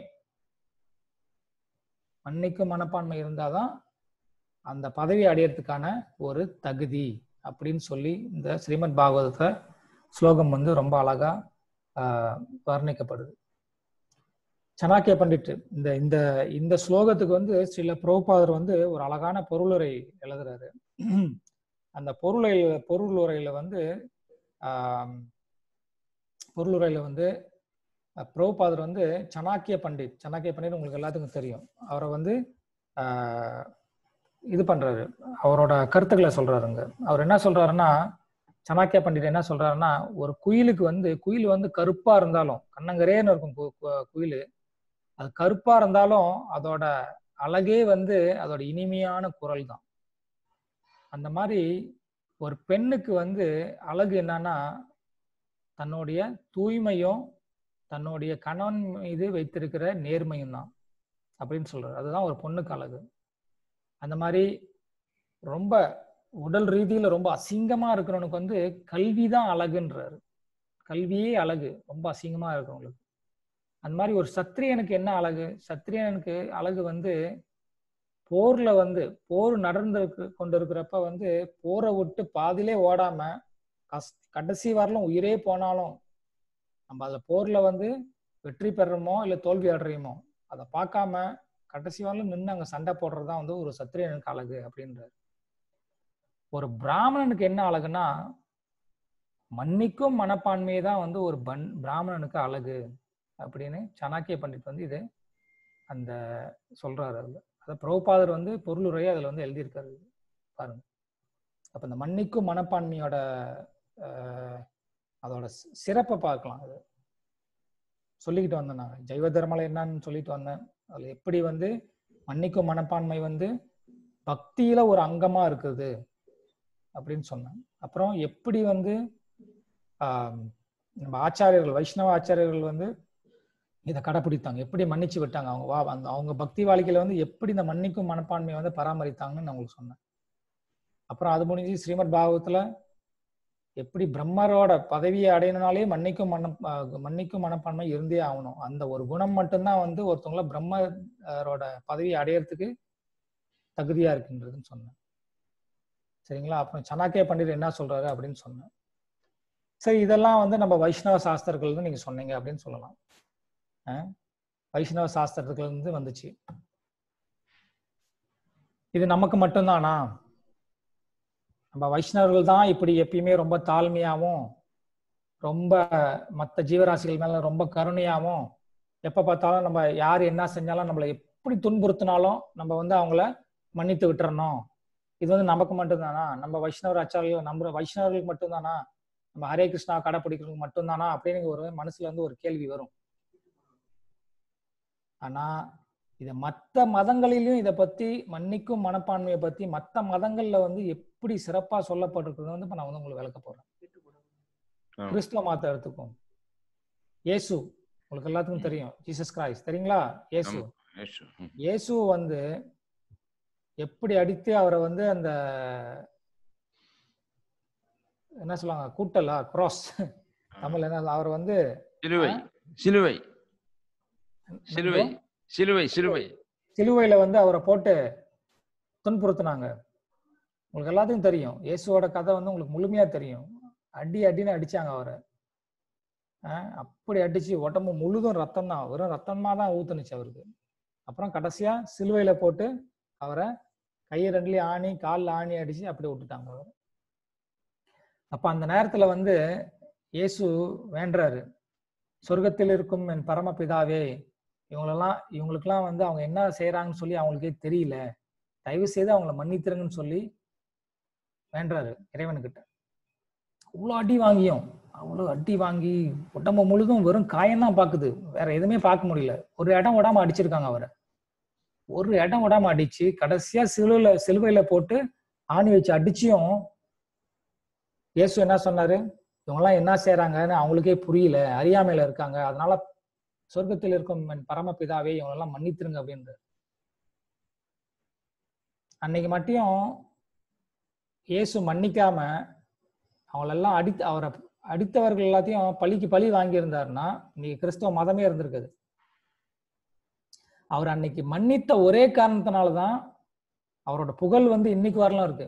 மன்னிக்கும் மனப்பான்மை இருந்தாதான் அந்த பதவி அடையறதுக்கான ஒரு தகுதி அப்படின்னு சொல்லி இந்த ஸ்ரீமத் பாகவதத்தை ஸ்லோகம் வந்து ரொம்ப அழகா ஆஹ், வர்ணிக்கப்படுது சனாக்கிய பண்டிட் இந்த இந்த இந்த ஸ்லோகத்துக்கு வந்து ஸ்ரீல பிரபுபாதர் வந்து ஒரு அழகான பொருளுரை எழுதுறாரு அந்த பொருளை பொருளுரையில வந்து ஆஹ், பொருளுரையில வந்து அஹ், பிரபுபாதர் வந்து சனாக்கிய பண்டிட் சனாக்கிய பண்டிட் உங்களுக்கு எல்லாத்துக்கும் தெரியும் அவரை வந்து ஆஹ், இது பண்றாரு அவரோட கருத்துக்களை சொல்றாருங்க அவர் என்ன சொல்றாருன்னா சனாக்கிய பண்டிட் என்ன சொல்றாருன்னா ஒரு குயிலுக்கு வந்து குயில் வந்து கருப்பா இருந்தாலும் கண்ணங்கரேன்னு இருக்கும் கு- கு- குயில் அது கருப்பா இருந்தாலும் அதோட அழகே வந்து அதோட இனிமையான குரல் தான் அந்த மாதிரி ஒரு பெண்ணுக்கு வந்து அழகு என்னன்னா தன்னுடைய தூய்மையும் தன்னுடைய கணவன் மீது வைத்திருக்கிற நேர்மையும் தான் அப்படின்னு சொல்றாரு அதுதான் ஒரு பொண்ணுக்கு அழகு அந்த மாதிரி ரொம்ப உடல் ரீதியில ரொம்ப அசிங்கமா இருக்கிறவனுக்கு வந்து கல்வி தான் அழகுன்றாரு கல்வியே அழகு ரொம்ப அசிங்கமா இருக்கிறவங்களுக்கு அந்த மாதிரி ஒரு சத்திரியனுக்கு என்ன அழகு சத்திரியனுக்கு அழகு வந்து போர்ல வந்து போர் நடந்து கொண்டிருக்கிறப்ப வந்து போரை விட்டு பாதியிலே ஓடாம கஸ் கடைசி வரலும் உயிரே போனாலும் நம்ம அதுல போர்ல வந்து வெற்றி பெறுறோமோ இல்ல தோல்வி அடைறோமோ அதை பார்க்காம கடைசி வரலும் நின்று அங்க சண்டை போடுறதுதான் வந்து ஒரு சத்திரியனுக்கு அழகு அப்படின்றாரு ஒரு பிராமணனுக்கு என்ன அழகுனா மன்னிக்கும் மனப்பான்மையை தான் வந்து ஒரு பன் பிராமணனுக்கு அழகு அப்படின்னு சாணக்கிய பண்டிட் வந்து இது அந்த சொல்றாரு அதுல அதை பிரபுபாதர் வந்து பொருளுரையை அதுல வந்து எழுதியிருக்காரு பாருங்க அப்ப இந்த மன்னிக்கும் மனப்பான்மையோட ஆஹ், அதோட சி- சிறப்பை பார்க்கலாம் அது சொல்லிக்கிட்டு வந்தேன் நான் ஜைவ தர்மலை என்னன்னு சொல்லிட்டு வந்தேன் அதுல எப்படி வந்து மன்னிக்கும் மனப்பான்மை வந்து பக்தியில ஒரு அங்கமா இருக்குது அப்படின்னு சொன்னேன் அப்புறம் எப்படி வந்து ஆஹ், நம்ம ஆச்சாரியர்கள் வைஷ்ணவ ஆச்சாரியர்கள் வந்து இதை கடைப்பிடித்தாங்க எப்படி மன்னிச்சு விட்டாங்க அவங்க வா அந்த அவங்க பக்தி வாழ்க்கையில வந்து எப்படி இந்த மன்னிக்கும் மனப்பான்மையை வந்து பராமரித்தாங்கன்னு நான் உங்களுக்கு சொன்னேன் அப்புறம் அது முடிஞ்சு ஸ்ரீமத் பாகவத்துல எப்படி பிரம்மரோட பதவியை அடையணும்னாலே மன்னிக்கும் மன ஆஹ் மன்னிக்கும் மனப்பான்மை இருந்தே ஆகணும் அந்த ஒரு குணம் மட்டும்தான் வந்து ஒருத்தவங்கள பிரம்மரோட பதவியை அடையறதுக்கு தகுதியா இருக்குன்றதுன்னு சொன்னேன் சரிங்களா அப்புறம் சனாக்கிய பண்டிதர் என்ன சொல்றாரு அப்படின்னு சொன்னேன் சரி இதெல்லாம் வந்து நம்ம வைஷ்ணவ சாஸ்திரங்கள் நீங்க சொன்னீங்க அப்படின்னு சொல்லலாம் அஹ் வைஷ்ணவ சாஸ்திரத்துல இருந்து வந்துச்சு இது நமக்கு மட்டும்தானா நம்ம வைஷ்ணவர்கள் தான் இப்படி எப்பயுமே ரொம்ப தாழ்மையாவும் ரொம்ப மற்ற ஜீவராசிகள் மேல ரொம்ப கருணையாவும் எப்ப பார்த்தாலும் நம்ம யார் என்ன செஞ்சாலும் நம்மளை எப்படி துன்புறுத்தினாலும் நம்ம வந்து அவங்கள மன்னித்து விட்டுறணும் இது வந்து நமக்கு மட்டும்தானா நம்ம வைஷ்ணவர் ஆச்சாரியர்கள் நம்ம வைஷ்ணவர்களுக்கு மட்டும்தானா நம்ம ஹரே கிருஷ்ணா கடைப்பிடிக்கிறவங்க மட்டும்தானா அப்படின்னு ஒரு மனசுல வந்து ஒரு கேள்வி வரும் ஆனா இத மத்த மதங்களிலும் இத பத்தி மன்னிக்கும் மனப்பான்மையை பத்தி மத்த மதங்கள்ல வந்து எப்படி சிறப்பா சொல்லப்பட்டிருக்கிறது வந்து இப்ப நான் வந்து உங்களுக்கு விளக்க போறேன் ஆ. கிறிஸ்துவ மதத்தை எடுத்துக்கும் இயேசு உங்களுக்கு எல்லாத்துக்கும் தெரியும் ஜீசஸ் கிரைஸ்ட் தெரியுங்களா இயேசு ஆமா. Yes, sir. ம். இயேசு வந்து எப்படி அடித்து அவரை வந்து அந்த என்ன சொல்லுவாங்க கூட்டலா கிராஸ் தமிழ் என்ன அவர் வந்து சிலுவை சிலுவை சிலுவை சிலுவை சிலுவை சிலுவையில வந்து அவரை போட்டு துன்புறுத்துனாங்க உங்களுக்கு எல்லாத்துக்கும் தெரியும் இயேசுவோட கதை வந்து உங்களுக்கு முழுமையா தெரியும் அடி அடின்னு அடிச்சாங்க அவரை ஆஹ் அப்படி அடிச்சு உடம்பு முழுதும் ரத்தம் தான் வெறும் ரத்தமா தான் ஊத்துனுச்சு அவருக்கு அப்புறம் கடைசியா சிலுவையில போட்டு அவரை கையை ரெண்டுலயும் ஆணி கால்ல ஆணி அடிச்சு அப்படி விட்டுட்டாங்க அவரை அப்ப அந்த நேரத்துல வந்து இயேசு வேண்டுறாரு சொர்க்கத்தில் இருக்கும் என் பரமபிதாவே இவங்களெல்லாம் இவங்களுக்கெல்லாம் வந்து அவங்க என்ன செய்யறாங்கன்னு சொல்லி அவங்களுக்கே தெரியல தயவு செய்து அவங்கள மன்னித்திருங்கன்னு சொல்லி வேண்டுறாரு இறைவனுக்கிட்ட அவ்வளோ அடி வாங்கியும் அவ்வளோ அடி வாங்கி உடம்பு முழுதும் வெறும் காயம் தான் பாக்குது வேற எதுவுமே பார்க்க முடியல ஒரு இடம் விடாம அடிச்சிருக்காங்க அவரை ஒரு இடம் விடாம அடிச்சு கடைசியா சிலுவையில சிலுவையில போட்டு ஆணி வச்சு அடிச்சியும் இயேசு என்ன சொன்னாரு இவங்கெல்லாம் என்ன செய்யறாங்கன்னு அவங்களுக்கே புரியல அறியாமையில இருக்காங்க அதனால சொர்க்கத்தில் இருக்கும் என் பரமபிதாவே இவங்களெல்லாம் மன்னித்திருங்க அப்படின்ற அன்னைக்கு மட்டும் இயேசு மன்னிக்காம அவங்களெல்லாம் அடித்து அவரை அடித்தவர்கள் எல்லாத்தையும் பழிக்கு பழி வாங்கியிருந்தாருன்னா இன்னைக்கு கிறிஸ்தவ மதமே இருந்திருக்குது அவர் அன்னைக்கு மன்னித்த ஒரே காரணத்தினாலதான் அவரோட புகழ் வந்து இன்னைக்கு வரலாம் இருக்கு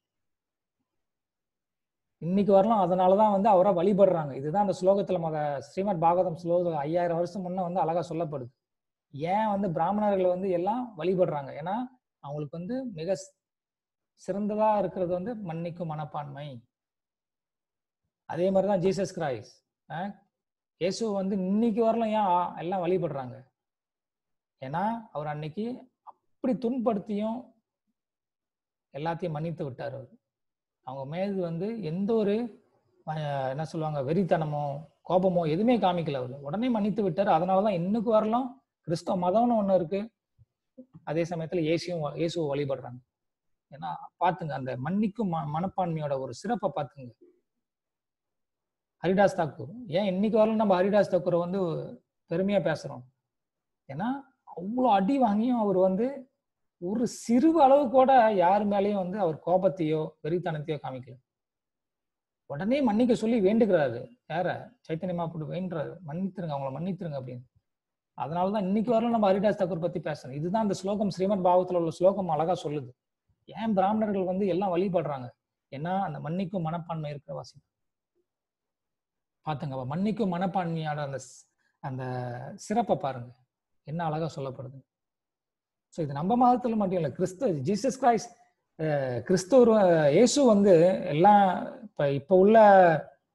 இன்னைக்கு வரலாம் அதனாலதான் வந்து அவரை வழிபடுறாங்க இதுதான் அந்த ஸ்லோகத்துல மத ஸ்ரீமத் பாகவதம் ஸ்லோகம் ஐயாயிரம் வருஷம் முன்ன வந்து அழகா சொல்லப்படுது ஏன் வந்து பிராமணர்கள் வந்து எல்லாம் வழிபடுறாங்க ஏன்னா அவங்களுக்கு வந்து மிக சி- சிறந்ததா இருக்கிறது வந்து மன்னிக்கும் மனப்பான்மை அதே மாதிரிதான் ஜீசஸ் கிரைஸ் இயேசு வந்து இன்னைக்கு வரலாம் ஏன் ஆ- எல்லாம் வழிபடுறாங்க ஏன்னா அவர் அன்னைக்கு அப்படி துன்படுத்தியும் எல்லாத்தையும் மன்னித்து விட்டார் அவர் அவங்க மேது வந்து எந்த ஒரு அஹ், என்ன சொல்லுவாங்க வெறித்தனமோ கோபமோ எதுவுமே காமிக்கல அவர் உடனே மன்னித்து விட்டார் அதனாலதான் இன்னைக்கு வரலாம் கிறிஸ்தவ மதம்னு ஒண்ணு இருக்கு அதே சமயத்துல இயேசுவும் வ- இயேசுவை வழிபடுறாங்க ஏன்னா பாத்துங்க அந்த மன்னிக்கும் ம- மனப்பான்மையோட ஒரு சிறப்பை பாத்துங்க ஹரிதாஸ் தாக்கூர் ஏன் இன்னைக்கு வரலாம் நம்ம ஹரிதாஸ் தாக்கூரை வந்து பெருமையா பேசுறோம் ஏன்னா அவ்வளோ அடி வாங்கியும் அவர் வந்து ஒரு சிறு அளவு கூட யார் மேலேயும் வந்து அவர் கோபத்தையோ வெறித்தனத்தையோ காமிக்கல உடனே மன்னிக்க சொல்லி வேண்டுகிறாரு யார சைத்தன்யமா போட்டு வேண்டுறாரு மன்னித்துருங்க அவங்கள மன்னித்துருங்க அப்படின்னு அதனாலதான் இன்னைக்கு வரலாம் நம்ம ஹரிதாஸ் தாக்கூர் பத்தி பேசணும் இதுதான் அந்த ஸ்லோகம் ஸ்ரீமத் பாவத்துல உள்ள ஸ்லோகம் அழகா சொல்லுது ஏன் பிராமணர்கள் வந்து எல்லாம் வழிபடுறாங்க ஏன்னா அந்த மன்னிக்கும் மனப்பான்மை இருக்கிற வாசி பாத்துங்க அப்ப மன்னிக்கும் மனப்பான்மையோட அந்த ஸ்- அந்த சிறப்பை பாருங்க என்ன அழகா சொல்லப்படுது ஸோ இது நம்ம மதத்துல மட்டும் இல்லை கிறிஸ்து ஜீசஸ் கிரைஸ்ட் கிறிஸ்துவர் அஹ், இயேசு வந்து எல்லாம் இப்ப இப்ப உள்ள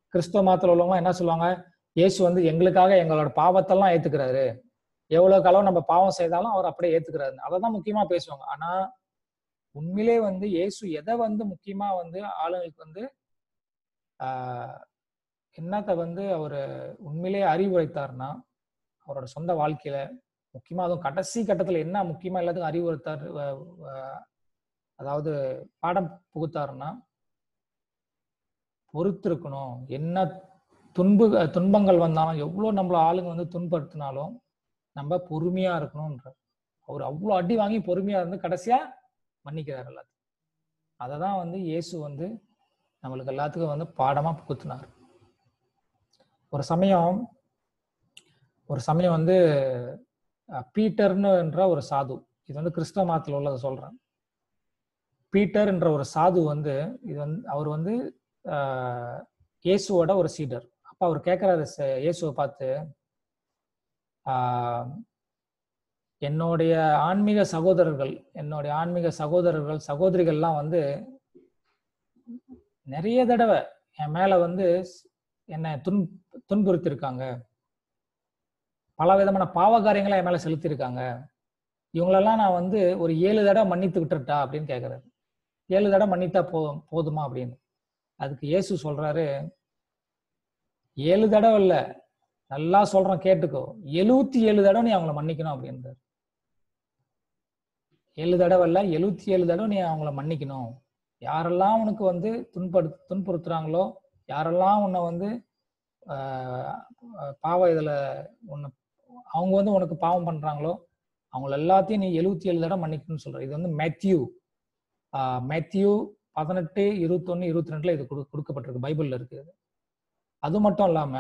கிறிஸ்துவ மதத்துல உள்ளவங்க என்ன சொல்லுவாங்க இயேசு வந்து எங்களுக்காக எங்களோட பாவத்தெல்லாம் ஏத்துக்கிறாரு எவ்வளவு காலம் நம்ம பாவம் செய்தாலும் அவர் அப்படியே ஏத்துக்கிறாரு அதை தான் முக்கியமா பேசுவாங்க ஆனா உண்மையிலே வந்து இயேசு எதை வந்து முக்கியமா வந்து ஆளுங்களுக்கு வந்து ஆஹ் என்னத்தை வந்து அவர் உண்மையிலே அறிவுரைத்தார்னா அவரோட சொந்த வாழ்க்கையில முக்கியமா அதுவும் கடைசி கட்டத்துல என்ன முக்கியமா எல்லாத்துக்கும் அறிவுறுத்தார் வ- வ- அதாவது பாடம் புகுத்தாருன்னா பொறுத்திருக்கணும் என்ன துன்பு துன்பங்கள் வந்தாலும் எவ்வளவு நம்மள ஆளுங்க வந்து துன்படுத்தினாலும் நம்ம பொறுமையா இருக்கணும்ன்ற அவர் அவ்வளோ அடி வாங்கி பொறுமையா இருந்து கடைசியா மன்னிக்கிறார் எல்லாத்தையும் அதை தான் வந்து இயேசு வந்து நம்மளுக்கு எல்லாத்துக்கும் வந்து பாடமா புகுத்தினார் ஒரு சமயம் ஒரு சமயம் வந்து அஹ், பீட்டர்னு என்ற ஒரு சாது இது வந்து கிறிஸ்தவ மதத்தில் உள்ளதை சொல்றேன் பீட்டர் என்ற ஒரு சாது வந்து இது வந்து அவர் வந்து ஆஹ், இயேசுவோட ஒரு சீடர் அப்ப அவர் கேட்கிறாரு ச- இயேசுவை பார்த்து ஆஹ், என்னுடைய ஆன்மீக சகோதரர்கள் என்னுடைய ஆன்மீக சகோதரர்கள் சகோதரிகள்லாம் வந்து நிறைய தடவை என் மேல வந்து என்னை துன் துன்புறுத்திருக்காங்க பல விதமான பாவ காரியங்களை என் மேல செலுத்தியிருக்காங்க இவங்களெல்லாம் நான் வந்து ஒரு ஏழு தடவை மன்னித்து விட்டுட்டா அப்படின்னு கேட்குறாரு ஏழு தடவை மன்னித்தா போ போதுமா அப்படின்னு அதுக்கு இயேசு சொல்றாரு ஏழு தடவை இல்ல நல்லா சொல்றேன் கேட்டுக்கோ எழுவத்தி ஏழு தடவை நீ அவங்கள மன்னிக்கணும் அப்படின்றாரு ஏழு தடவை இல்ல எழுவத்தி ஏழு தடவை நீ அவங்கள மன்னிக்கணும் யாரெல்லாம் உனக்கு வந்து துன்படு துன்புறுத்துறாங்களோ யாரெல்லாம் உன்னை வந்து ஆஹ், ஆஹ், பாவ இதுல உன்னை அவங்க வந்து உனக்கு பாவம் பண்றாங்களோ அவங்கள எல்லாத்தையும் நீ எழுவத்தி ஏழு தடவை மன்னிக்கணும்னு சொல்ற இது வந்து மேத்யூ ஆஹ், மேத்யூ பதினெட்டு இருபத்தொன்னு இருபத்தி ரெண்டுல இது கொடு- கொடுக்கப்பட்டிருக்கு பைபிள்ல இருக்கு இது. அது மட்டும் இல்லாம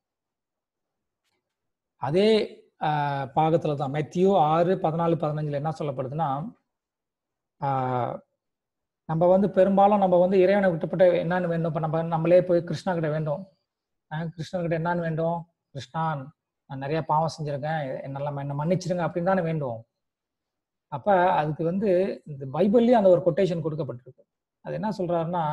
அதே ஆஹ், பாகத்துல தான் மேத்யூ ஆறு பதினாலு பதினஞ்சுல என்ன சொல்லப்படுதுன்னா ஆஹ், நம்ம வந்து பெரும்பாலும் நம்ம வந்து இறைவனை விட்டுப்பட்டு என்னன்னு வேண்டும் இப்ப நம்ம நம்மளே போய் கிருஷ்ணா கிட்ட வேண்டும் ஆஹ், கிருஷ்ணன் கிட்ட என்னன்னு வேண்டும் கிருஷ்ணான் நான் நிறைய பாவம் செஞ்சிருக்கேன் என்னெல்லாம் என்ன மன்னிச்சிருங்க அப்படின்னு தானே வேண்டும் அப்ப அதுக்கு வந்து இந்த பைபிள்லயும் அந்த ஒரு கொட்டேஷன் கொடுக்கப்பட்டிருக்கு அது என்ன சொல்றாருன்னா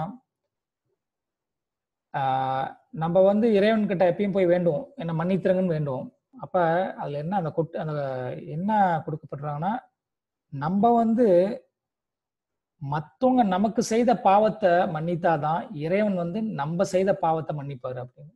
ஆஹ் நம்ம வந்து இறைவன் கிட்ட எப்பயும் போய் வேண்டும் என்ன மன்னித்திருங்கன்னு வேண்டும் அப்ப அதுல என்ன அந்த கொட்டு அந்த என்ன கொடுக்கப்படுறாங்கன்னா நம்ம வந்து மத்தவங்க நமக்கு செய்த பாவத்தை மன்னித்தாதான் இறைவன் வந்து நம்ம செய்த பாவத்தை மன்னிப்பாரு அப்படின்னு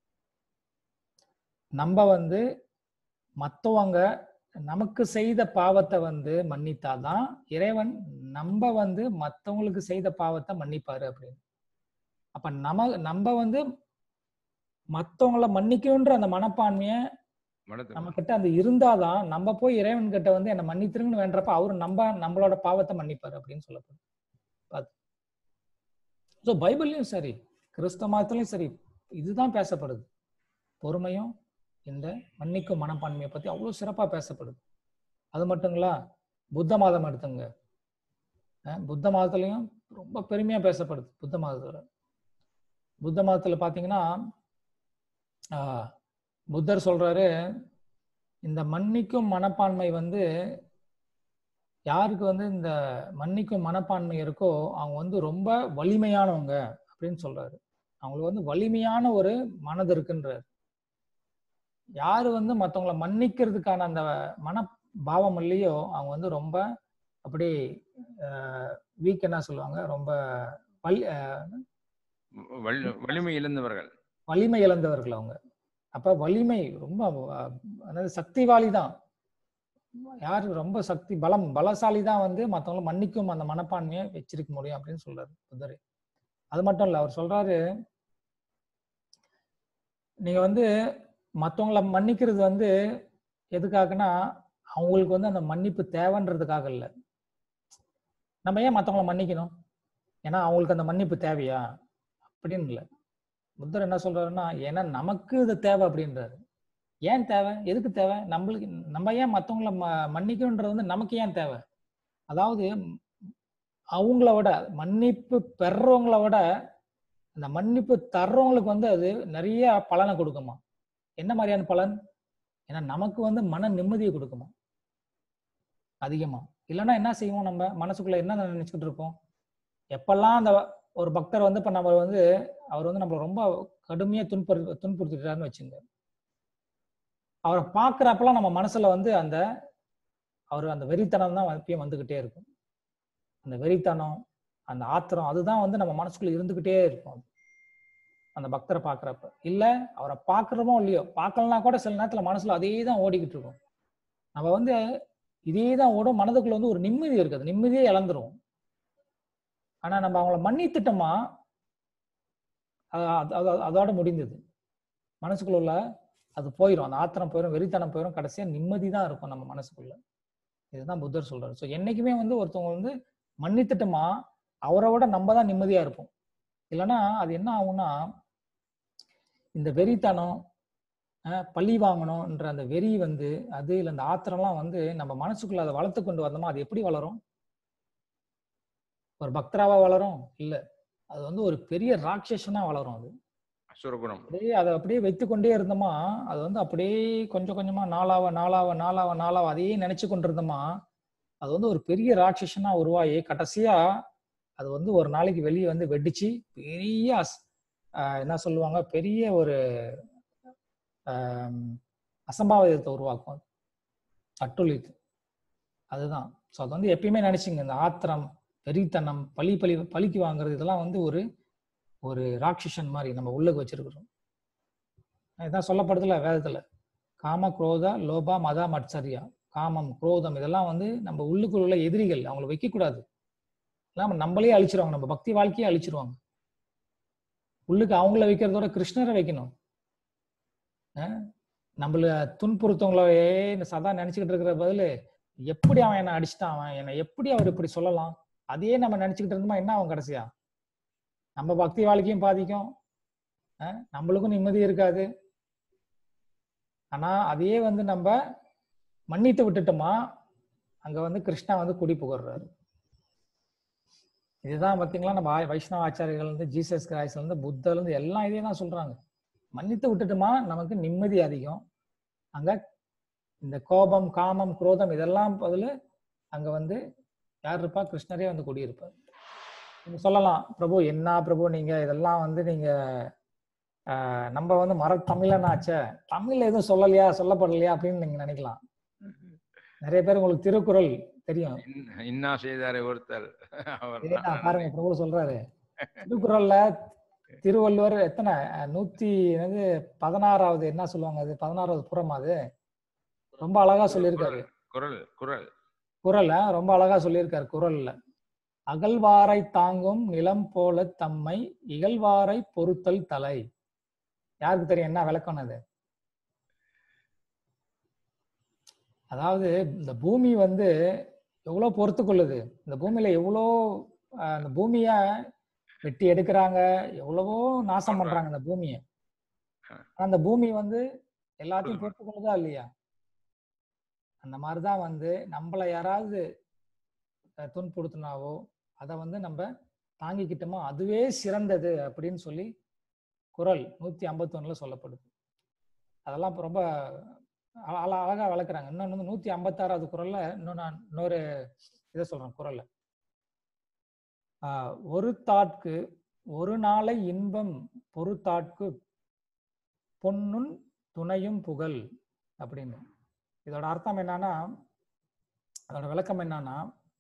நம்ம வந்து மத்தவங்க நமக்கு செய்த பாவத்தை வந்து மன்னித்தாதான் இறைவன் நம்ம வந்து மத்தவங்களுக்கு செய்த பாவத்தை மன்னிப்பாரு அப்படின்னு அப்ப நம்ம நம்ம வந்து மத்தவங்கள மன்னிக்கணுன்ற அந்த மனப்பான்மைய மனது நம்ம கிட்ட அது இருந்தாதான் நம்ம போய் இறைவன் கிட்ட வந்து என்ன மன்னித்திருங்கன்னு வேண்டப்ப அவரு நம்ம நம்மளோட பாவத்தை மன்னிப்பாரு அப்படின்னு சொல்லப்படுது பாத்து ஸோ பைபிள்லயும் சரி கிறிஸ்தவ மதத்துலயும் சரி இதுதான் பேசப்படுது பொறுமையும் இந்த மன்னிக்கும் மனப்பான்மையை பத்தி அவ்வளவு சிறப்பா பேசப்படுது அது மட்டுங்களா புத்த மதம் எடுத்துங்க அஹ் புத்த மதத்துலயும் ரொம்ப பெருமையா பேசப்படுது புத்த மதத்துல புத்த மதத்துல பாத்தீங்கன்னா ஆஹ் புத்தர் சொல்றாரு இந்த மன்னிக்கும் மனப்பான்மை வந்து யாருக்கு வந்து இந்த மன்னிக்கும் மனப்பான்மை இருக்கோ அவங்க வந்து ரொம்ப வலிமையானவங்க அப்படின்னு சொல்றாரு அவங்களுக்கு வந்து வலிமையான ஒரு மனது இருக்குன்றாரு யாரு வந்து மத்தவங்கள மன்னிக்கிறதுக்கான அந்த மன பாவம் இல்லையோ அவங்க வந்து ரொம்ப அப்படி வீக் என்ன சொல்லுவாங்க ரொம்ப வலி ஆஹ் வலி- வலிமை இழந்தவர்கள் வலிமை இழந்தவர்கள் அவங்க அப்ப வலிமை ரொம்ப அஹ், அதாவது சக்திவாலி தான் யாரு ரொம்ப சக்தி பலம் பலசாலி தான் வந்து மத்தவங்கள மன்னிக்கும் அந்த மனப்பான்மையை வச்சிருக்க முடியும் அப்படின்னு சொல்றாரு புத்தர் அது மட்டும் இல்ல அவர் சொல்றாரு நீங்க வந்து மத்தவங்கள மன்னிக்கிறது வந்து எதுக்காகனா அவங்களுக்கு வந்து அந்த மன்னிப்பு தேவைன்றதுக்காக இல்ல நம்ம ஏன் மத்தவங்கள மன்னிக்கணும் ஏன்னா அவங்களுக்கு அந்த மன்னிப்பு தேவையா அப்படின்னு இல்லை புத்தர் என்ன சொல்றாருன்னா ஏன்னா நமக்கு இது தேவை அப்படின்றாரு ஏன் தேவை எதுக்கு தேவை நம்மளுக்கு நம்ம ஏன் மற்றவங்கள ம மன்னிக்கணுன்றது வந்து நமக்கு ஏன் தேவை அதாவது அவங்கள விட மன்னிப்பு பெறவங்கள விட அந்த மன்னிப்பு தர்றவங்களுக்கு வந்து அது நிறைய பலனை கொடுக்குமா என்ன மாதிரியான பலன் ஏன்னா நமக்கு வந்து மன நிம்மதியை கொடுக்குமா அதிகமா இல்லைன்னா என்ன செய்வோம் நம்ம மனசுக்குள்ள என்ன நினைச்சுக்கிட்டு இருப்போம் எப்பெல்லாம் அந்த ஒரு பக்தர் வந்து இப்ப நம்ம வந்து அவர் வந்து நம்மள ரொம்ப கடுமையா துன்புறு துன்புறுத்திட்டாருன்னு வச்சுங்க அவரை பார்க்குறப்பெல்லாம் நம்ம மனசுல வந்து அந்த அவர் அந்த வெறித்தனம் தான் எப்பயும் வந்துகிட்டே இருக்கும் அந்த வெறித்தனம் அந்த ஆத்திரம் அதுதான் வந்து நம்ம மனசுக்குள்ள இருந்துகிட்டே இருக்கும் அந்த பக்தரை பார்க்குறப்ப இல்ல அவரை பார்க்குறோமோ இல்லையோ பார்க்கலனா கூட சில நேரத்துல மனசுல அதே தான் ஓடிக்கிட்டு இருக்கும் நம்ம வந்து இதே தான் ஓடும் மனதுக்குள்ள வந்து ஒரு நிம்மதி இருக்குது நிம்மதியே இழந்துரும் ஆனா நம்ம அவங்கள மன்னித்துட்டோமா அது- அது- அது- அதோட முடிந்தது மனசுக்குள்ள உள்ள அது போயிடும் அந்த ஆத்திரம் போயிடும் வெறித்தனம் போயிடும் கடைசியா நிம்மதி தான் இருக்கும் நம்ம மனசுக்குள்ள இதுதான் புத்தர் சொல்றாரு ஸோ என்னைக்குமே வந்து ஒருத்தவங்க வந்து மன்னித்துட்டோமா அவரை விட நம்ம தான் நிம்மதியா இருப்போம் இல்லைன்னா அது என்ன ஆகும்னா இந்த வெறித்தனம் அஹ், பழி வாங்கணும்ன்ற அந்த வெறி வந்து அது இல்லை அந்த ஆத்திரம்லாம் வந்து நம்ம மனசுக்குள்ள அதை வளர்த்து கொண்டு வந்தோமா அது எப்படி வளரும் ஒரு பக்தராவா வளரும் இல்ல அது வந்து ஒரு பெரிய ராட்சசனா வளரும் அது அசுரகுணம் அப்படியே அதை அப்படியே வைத்து கொண்டே இருந்தோமா அது வந்து அப்படியே கொஞ்சம் கொஞ்சமா நாளாவ நாளாவ நாளாவ நாளாவ அதையே நினைச்சு கொண்டிருந்தோமா அது வந்து ஒரு பெரிய ராட்சசனா உருவாகி கடைசியா அது வந்து ஒரு நாளைக்கு வெளியே வந்து வெடிச்சு பெரிய அஸ்- ஆஹ் என்ன சொல்லுவாங்க பெரிய ஒரு ஆம், அசம்பாவிதத்தை உருவாக்கும் அது. அட்டுழித்து அதுதான் ஸோ அது வந்து எப்பயுமே நினைச்சுங்க இந்த ஆத்திரம் வெறித்தனம் பழி பழி பழிக்கு வாங்குறது இதெல்லாம் வந்து ஒரு ஒரு ராட்சசன் மாதிரி நம்ம உள்ளுக்கு வச்சிருக்கிறோம் இதான் சொல்லப்படுதுல வேதத்துல காம குரோத லோபா மதா மட்சரியா காமம் குரோதம் இதெல்லாம் வந்து நம்ம உள்ளுக்குள்ள உள்ள எதிரிகள் அவங்கள வைக்க கூடாது எல்லாம் நம்மளே அழிச்சிருவாங்க நம்ம பக்தி வாழ்க்கையே அழிச்சிருவாங்க உள்ளுக்கு அவங்கள வைக்கிறதோட கிருஷ்ணரை வைக்கணும் அஹ் நம்மள துன்புறுத்தவங்களே சதா நினைச்சுக்கிட்டு இருக்கிற பதிலு எப்படி அவன் என்ன அடிச்சிட்டான் அவன் என்னை எப்படி அவர் இப்படி சொல்லலாம் அதையே நம்ம நினைச்சுக்கிட்டு இருந்தோமா என்ன ஆகும் கடைசியா நம்ம பக்தி வாழ்க்கையும் பாதிக்கும் அஹ் நம்மளுக்கும் நிம்மதி இருக்காது ஆனா அதையே வந்து நம்ம மன்னித்து விட்டுட்டோமா அங்க வந்து கிருஷ்ணா வந்து குடி புகழ்றாரு இதுதான் பாத்தீங்களா நம்ம ஆ- வைஷ்ணவ ஆச்சாரியர்கள் இருந்து ஜீசஸ் கிரைஸ்ட்ல இருந்து புத்தர்ல இருந்து எல்லாம் இதே தான் சொல்றாங்க மன்னித்து விட்டுட்டோமா நமக்கு நிம்மதி அதிகம் அங்க இந்த கோபம் காமம் குரோதம் இதெல்லாம் பதில் அங்க வந்து யார் இருப்பா கிருஷ்ணரே வந்து குடியிருப்பார் நீங்க சொல்லலாம் பிரபு என்ன பிரபு நீங்க இதெல்லாம் வந்து நீங்க ஆஹ், நம்ம வந்து மர தமிழனாச்சே தமிழ்ல எதுவும் சொல்லலையா சொல்லப்படலையா அப்படின்னு நீங்க நினைக்கலாம் நிறைய பேர் உங்களுக்கு திருக்குறள் தெரியும் இன்- இன்னா செய்தாரே ஒருத்தர் அவர் இதேதான் பாருங்க பிரபு சொல்றாரு திருக்குறள்ல திருவள்ளுவர் எத்தனை அஹ், நூத்தி என்னது பதினாறாவது என்ன சொல்லுவாங்க அது பதினாறாவது புறம் அது ரொம்ப அழகா சொல்லியிருக்காரு குரல் குரல் குரல்ல ரொம்ப அழகா சொல்லியிருக்காரு குரல்ல அகழ்வாரை தாங்கும் நிலம் போல தம்மை இகழ்வாரை பொறுத்தல் தலை யாருக்கு தெரியும் என்ன விளக்கம் அது அதாவது இந்த பூமி வந்து எவ்வளவு பொறுத்து கொள்ளுது இந்த பூமியில எவ்வளோ ஆஹ், அந்த பூமிய வெட்டி எடுக்கிறாங்க எவ்வளவோ நாசம் பண்றாங்க இந்த பூமியை ஆனா அந்த பூமி வந்து எல்லாத்தையும் பொறுத்து கொள்ளுதா இல்லையா அந்த மாதிரிதான் வந்து நம்மள யாராவது அஹ், துன்புறுத்தினாவோ அதை வந்து நம்ம தாங்கிக்கிட்டோமோ அதுவே சிறந்தது அப்படின்னு சொல்லி குறள் நூத்தி ஐம்பத்தி சொல்லப்படுது அதெல்லாம் இப்ப ரொம்ப அழ- அழ- அழகா வளர்க்குறாங்க இன்னொன்று வந்து நூத்தி ஐம்பத்தாறாவது குறள்ல இன்னும் நான் இன்னொரு இதை சொல்றேன் குறள்ல ஆஹ் ஒரு தாட்கு ஒரு நாளை இன்பம் பொறுத்தாட்கு பொன்னுன் துணையும் புகழ் அப்படின்னு இதோட அர்த்தம் என்னன்னா அதோட விளக்கம் என்னன்னா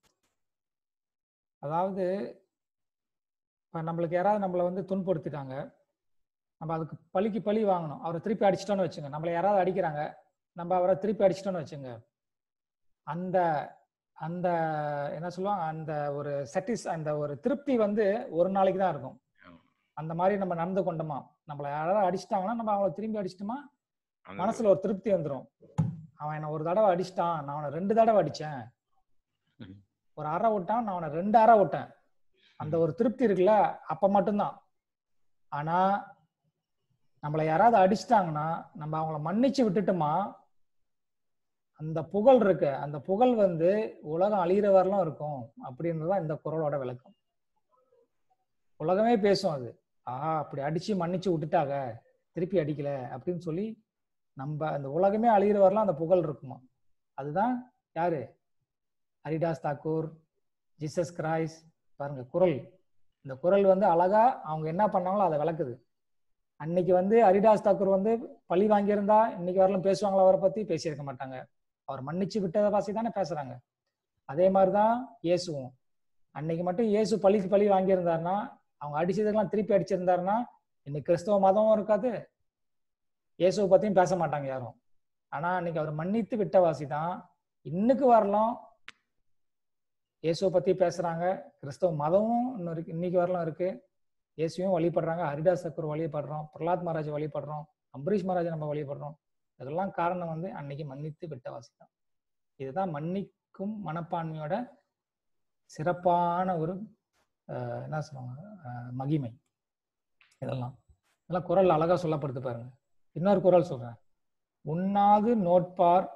அதாவது இப்ப நம்மளுக்கு யாராவது நம்மளை வந்து துன்புறுத்திட்டாங்க நம்ம அதுக்கு பழிக்கு பழி வாங்கணும் அவரை திருப்பி அடிச்சிட்டோன்னு வச்சுங்க நம்மளை யாராவது அடிக்கிறாங்க நம்ம அவரை திருப்பி அடிச்சிட்டோன்னு வச்சுங்க அந்த அந்த என்ன சொல்லுவாங்க அந்த ஒரு செட்டிஸ் அந்த ஒரு திருப்தி வந்து ஒரு நாளைக்கு தான் இருக்கும் அந்த மாதிரி நம்ம நடந்து கொண்டோமா நம்மளை யாராவது அடிச்சிட்டாங்கன்னா நம்ம அவங்கள திரும்பி அடிச்சிட்டோமா அந்த மனசுல ஒரு திருப்தி வந்துடும் அவன் என்ன ஒரு தடவை அடிச்சிட்டான் நான் அவனை ரெண்டு தடவை அடிச்சேன் ம். ஒரு அறை விட்டான் நான் அவனை ரெண்டு அறை விட்டேன் அந்த ஒரு திருப்தி இருக்குல்ல அப்ப மட்டும்தான் ஆனா நம்மளை யாராவது அடிச்சிட்டாங்கன்னா நம்ம அவங்கள மன்னிச்சு விட்டுட்டோமா அந்த புகழ் இருக்கு அந்த புகழ் வந்து உலகம் அழியிற வரலாம் இருக்கும் அப்படின்றதுதான் இந்த குறளோட விளக்கம் உலகமே பேசும் அது ஆஹா அப்படி அடிச்சு மன்னிச்சு விட்டுட்டாங்க திருப்பி அடிக்கல அப்படின்னு சொல்லி நம்ம அந்த உலகமே அழியிற வரலாம் அந்த புகழ் இருக்குமா அதுதான் யாரு ஹரிதாஸ் தாக்கூர் ஜீசஸ் கிரைஸ் பாருங்க குரல் இந்த குரல் வந்து அழகா அவங்க என்ன பண்ணாங்களோ அதை விளக்குது அன்னைக்கு வந்து ஹரிதாஸ் தாக்கூர் வந்து பழி வாங்கியிருந்தா இன்னைக்கு வரலாம் பேசுவாங்களா அவரை பத்தி பேசியிருக்க மாட்டாங்க அவர் மன்னிச்சு விட்டதை வாசி தானே பேசுறாங்க அதே மாதிரிதான் இயேசுவும் அன்னைக்கு மட்டும் இயேசு பழிக்கு பழி வாங்கியிருந்தாருன்னா அவங்க அடிச்சதுக்கெல்லாம் திருப்பி அடிச்சிருந்தாருன்னா இன்னைக்கு கிறிஸ்தவ மதமும் இருக்காது இயேசுவை பத்தியும் பேச மாட்டாங்க யாரும் ஆனா அன்னைக்கு அவர் மன்னித்து விட்டவாசி தான் இன்னைக்கு வரலாம் இயேசுவை பத்தி பேசுறாங்க கிறிஸ்தவ மதமும் இன்னும் இருக்கு இன்னைக்கு வரலாம் இருக்கு இயேசுவையும் வழிபடுறாங்க ஹரிதாஸ் தக்கூர் வழிபடுறோம் பிரகலாத் மகாராஜ் வழிபடுறோம் அம்பரீஷ் மகாராஜ் நம்ம வழிபடுறோம் இதெல்லாம் காரணம் வந்து அன்னைக்கு மன்னித்து விட்டவாசி தான் இதுதான் மன்னிக்கும் மனப்பான்மையோட சிறப்பான ஒரு அஹ், என்ன சொல்லுவாங்க அஹ், மகிமை இதெல்லாம் இதெல்லாம் குரல் அழகா சொல்லப்படுது பாருங்க இன்னொரு குரல் சொல்றேன் உண்ணாது நோட்பார்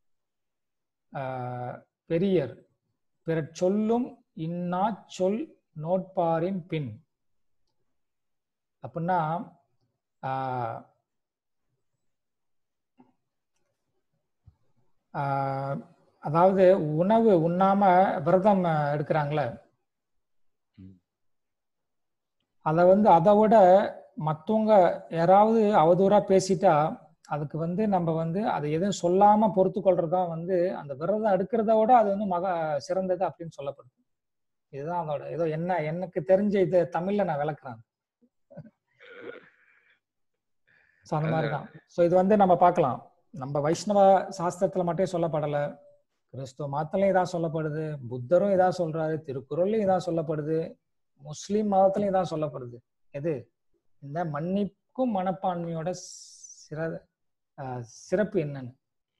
ஆஹ், பெரியர் பிறர் சொல்லும் இன்னா சொல் நோட்பாரின் பின் அப்படின்னா ஆஹ், ஆஹ், அதாவது உணவு உண்ணாம விரதம் அஹ், எடுக்கிறாங்களே ம். அத வந்து அதை விட மத்தவங்க யாராவது அவதூறா பேசிட்டா அதுக்கு வந்து நம்ம வந்து அதை எதுவும் சொல்லாம பொறுத்து கொள்றதா வந்து அந்த விரதம் எடுக்கிறத விட அது வந்து மக சிறந்தது அப்படின்னு சொல்லப்படுது இதுதான் அதோட ஏதோ என்ன எனக்கு தெரிஞ்ச இது தமிழ்ல நான் விளக்குறேன் ஸோ அந்த மாதிரி தான் ஸோ இது வந்து நம்ம பார்க்கலாம் நம்ம வைஷ்ணவ சாஸ்திரத்துல மட்டும் சொல்லப்படலை கிறிஸ்துவ மதத்துலயும் இதான் சொல்லப்படுது புத்தரும் இதான் சொல்றாரு திருக்குறள்லயும் இதான் சொல்லப்படுது முஸ்லிம் மதத்துலயும் இதான் சொல்லப்படுது எது இந்த மன்னிக்கும் மனப்பான்மையோட சிற ஆஹ் சிறப்பு என்னன்னு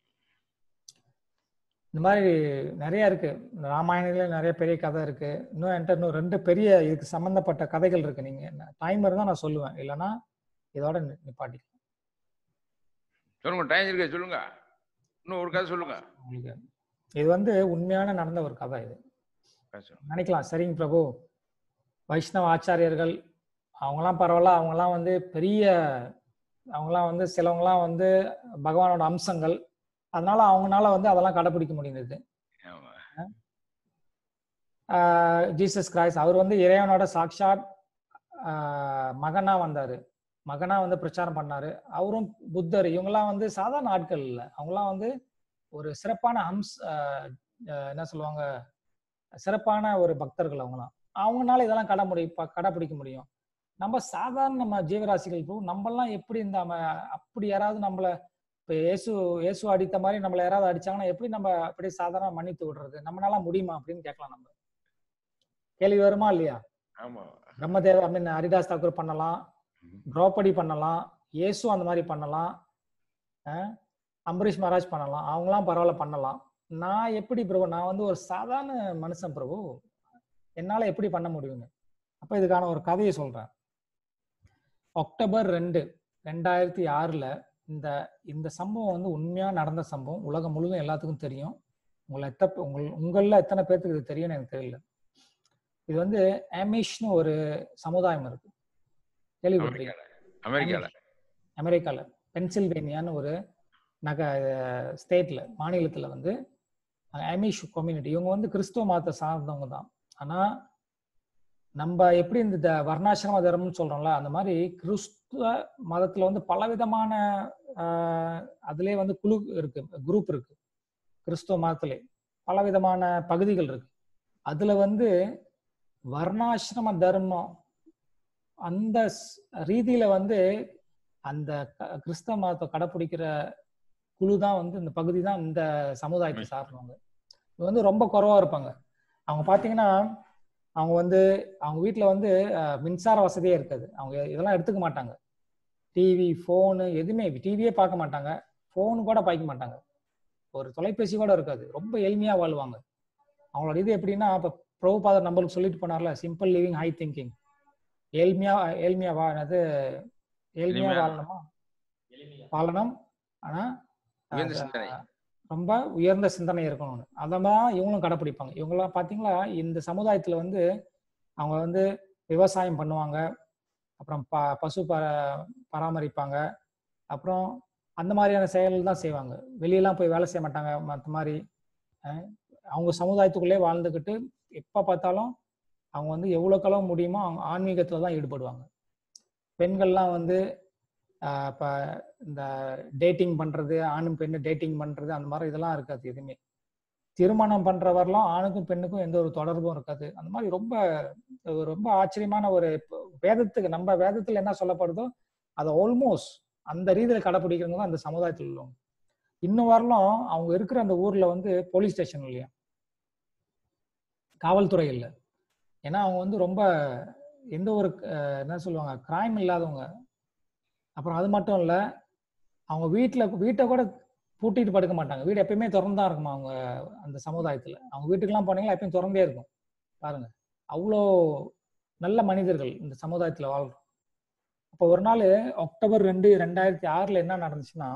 இந்த மாதிரி நிறைய இருக்கு இந்த ராமாயணத்துல நிறைய பெரிய கதை இருக்கு இன்னும் என்கிட்ட இன்னும் ரெண்டு பெரிய இதுக்கு சம்பந்தப்பட்ட கதைகள் இருக்கு நீங்க டைம் இருந்தா நான் சொல்லுவேன் இல்லைன்னா இதோட நி- நிப்பாட்டிக்கலாம் சொல்லுங்க டைம் இருக்கு சொல்லுங்க இன்னும் ஒரு கதை சொல்லுங்க உங்களுக்கு இது வந்து உண்மையான நடந்த ஒரு கதை இது பேசுங்க. நினைக்கலாம் சரிங்க பிரபு வைஷ்ணவ ஆச்சாரியர்கள் அவங்களாம் பரவாயில்ல அவங்களாம் வந்து பெரிய அவங்களாம் வந்து சிலவங்களாம் வந்து பகவானோட அம்சங்கள் அதனால அவங்கனால வந்து அதெல்லாம் கடைபிடிக்க முடியுது ஆமா. ஜீசஸ் கிரைஸ்ட் அவர் வந்து இறைவனோட சாட்சாத் ஆஹ், மகனா வந்தாரு மகனா வந்து பிரச்சாரம் பண்ணாரு அவரும் புத்தர் இவங்கெல்லாம் வந்து சாதாரண ஆட்கள் இல்லை அவங்களாம் வந்து ஒரு சிறப்பான ஹம்ஸ் ஆஹ், ஆஹ், என்ன சொல்லுவாங்க சிறப்பான ஒரு பக்தர்கள் அவங்களாம் அவங்கனால இதெல்லாம் கடை முடி ப- கடைபிடிக்க முடியும் நம்ம சாதாரண நம்ம ஜீவராசிகள் இப்போ நம்மலாம் எப்படி இந்த ம- அப்படி யாராவது நம்மள இப்போ இயேசு இயேசு அடித்த மாதிரி நம்மள யாராவது அடிச்சாங்கன்னா எப்படி நம்ம அப்படியே சாதாரண மன்னித்து விடுறது நம்மளால முடியுமா அப்படின்னு கேட்கலாம் நம்ம கேள்வி வருமா இல்லையா ஆமா பிரம்மதேவ ஐ மீன் ஹரிதாஸ் தாக்கூர் பண்ணலாம் ம். திரௌபதி பண்ணலாம் இயேசு அந்த மாதிரி பண்ணலாம் அஹ் அம்பரீஷ் மகாராஜ் பண்ணலாம் அவங்களாம் பரவாயில்ல பண்ணலாம் நான் எப்படி பிரபு நான் வந்து ஒரு சாதாரண மனுஷன் பிரபு என்னால எப்படி பண்ண முடியுங்க அப்ப இதுக்கான ஒரு கதையை சொல்றேன் அக்டோபர் ரெண்டு ரெண்டாயிரத்தி ஆறுல இந்த இந்த சம்பவம் வந்து உண்மையா நடந்த சம்பவம் உலகம் முழுவதும் எல்லாத்துக்கும் தெரியும் உங்களை எத்த உங்கள் உங்களில் எத்தனை பேர்த்துக்கு இது தெரியும்னு எனக்கு தெரியல இது வந்து ஆமிஷ்னு ஒரு சமுதாயம் இருக்கு கேள்விப்பட்டிருக்கீங்க அமெரிக்கால அமெரிக்கால அமெரிக்கால பென்சில்வேனியான்னு ஒரு நக ஸ்டேட்ல மாநிலத்துல வந்து அமிஷ் கம்யூனிட்டி இவங்க வந்து கிறிஸ்துவ மதத்தை சார்ந்தவங்க தான் ஆனா நம்ம எப்படி இந்த த- வர்ணாசிரம தர்மம்னு சொல்றோம்ல அந்த மாதிரி கிறிஸ்துவ மதத்துல வந்து பலவிதமான ஆஹ், அதுலயே வந்து குழு இருக்கு குரூப் இருக்கு கிறிஸ்துவ மதத்திலே பலவிதமான பகுதிகள் இருக்கு அதுல வந்து வர்ணாசிரம தர்மம் அந்த ஸ்- ரீதியில வந்து அந்த க- கிறிஸ்தவ மதத்தை கடைப்பிடிக்கிற குழு தான் வந்து இந்த பகுதி தான் இந்த சமுதாயத்தை சார்ந்தவங்க இது வந்து ரொம்ப குறைவா இருப்பாங்க அவங்க பாத்தீங்கன்னா அவங்க வந்து அவங்க வீட்ல வந்து அஹ், மின்சார வசதியே இருக்காது அவங்க இதெல்லாம் எடுத்துக்க மாட்டாங்க டிவி ஃபோனு எதுவுமே டிவியே பார்க்க மாட்டாங்க ஃபோனு கூட பாய்க்க மாட்டாங்க ஒரு தொலைபேசி கூட இருக்காது ரொம்ப எளிமையா வாழ்வாங்க அவங்களோட இது எப்படின்னா இப்போ பிரபுபாதர் நம்மளுக்கு சொல்லிட்டு போனார்ல சிம்பிள் லிவிங் ஹை திங்கிங் ஏழ்மையா ஏழ்மையா வா அது ஏழ்மையா எளிமையா. வாழணுமா வாழணும் ஆனா உயர்ந்த அது, சிந்தனை ரொம்ப உயர்ந்த சிந்தனை இருக்கணும்னு அதை தான் இவங்களும் கடைப்பிடிப்பாங்க இவங்கெல்லாம் பார்த்தீங்களா இந்த சமுதாயத்துல வந்து அவங்க வந்து விவசாயம் பண்ணுவாங்க அப்புறம் ப பசு ப பராமரிப்பாங்க அப்புறம் அந்த மாதிரியான செயல் தான் செய்வாங்க வெளியெல்லாம் போய் வேலை செய்ய மாட்டாங்க மற்ற மாதிரி அஹ், அவங்க சமுதாயத்துக்குள்ளே வாழ்ந்துக்கிட்டு எப்போ பார்த்தாலும் அவங்க வந்து எவ்வளோக்கு அளவு முடியுமோ அவங்க ஆன்மீகத்துல தான் ஈடுபடுவாங்க பெண்கள்லாம் வந்து ஆஹ் இப்ப இந்த டேட்டிங் பண்றது ஆணும் பெண்ணு டேட்டிங் பண்றது அந்த மாதிரி இதெல்லாம் இருக்காது எதுவுமே திருமணம் பண்றவரெல்லாம் ஆணுக்கும் பெண்ணுக்கும் எந்த ஒரு தொடர்பும் இருக்காது அந்த மாதிரி ரொம்ப ஒரு ரொம்ப ஆச்சரியமான ஒரு இப்ப வேதத்துக்கு நம்ம வேதத்துல என்ன சொல்லப்படுதோ அதை ஆல்மோஸ்ட் அந்த ரீதியில கடைப்பிடிக்கிறவங்க தான் அந்த சமுதாயத்தில் உள்ளவங்க இன்னும் வரலும் அவங்க இருக்கிற அந்த ஊர்ல வந்து போலீஸ் ஸ்டேஷன் இல்லையா காவல்துறை இல்லை ஏன்னா அவங்க வந்து ரொம்ப எந்த ஒரு அஹ், என்ன சொல்லுவாங்க கிரைம் இல்லாதவங்க அப்புறம் அது மட்டும் இல்லை அவங்க வீட்டில் வீட்டை கூட பூட்டிட்டு படுக்க மாட்டாங்க வீடு எப்பயுமே திறந்தா இருக்குமா அவங்க அந்த சமுதாயத்தில் அவங்க வீட்டுக்கெல்லாம் போனீங்களா எப்பயும் திறந்தே இருக்கும் பாருங்க அவ்வளோ நல்ல மனிதர்கள் இந்த சமுதாயத்தில் வாழ்றோம் அப்போ ஒரு நாள் அக்டோபர் ரெண்டு ரெண்டாயிரத்தி ஆறில் என்ன நடந்துச்சுன்னா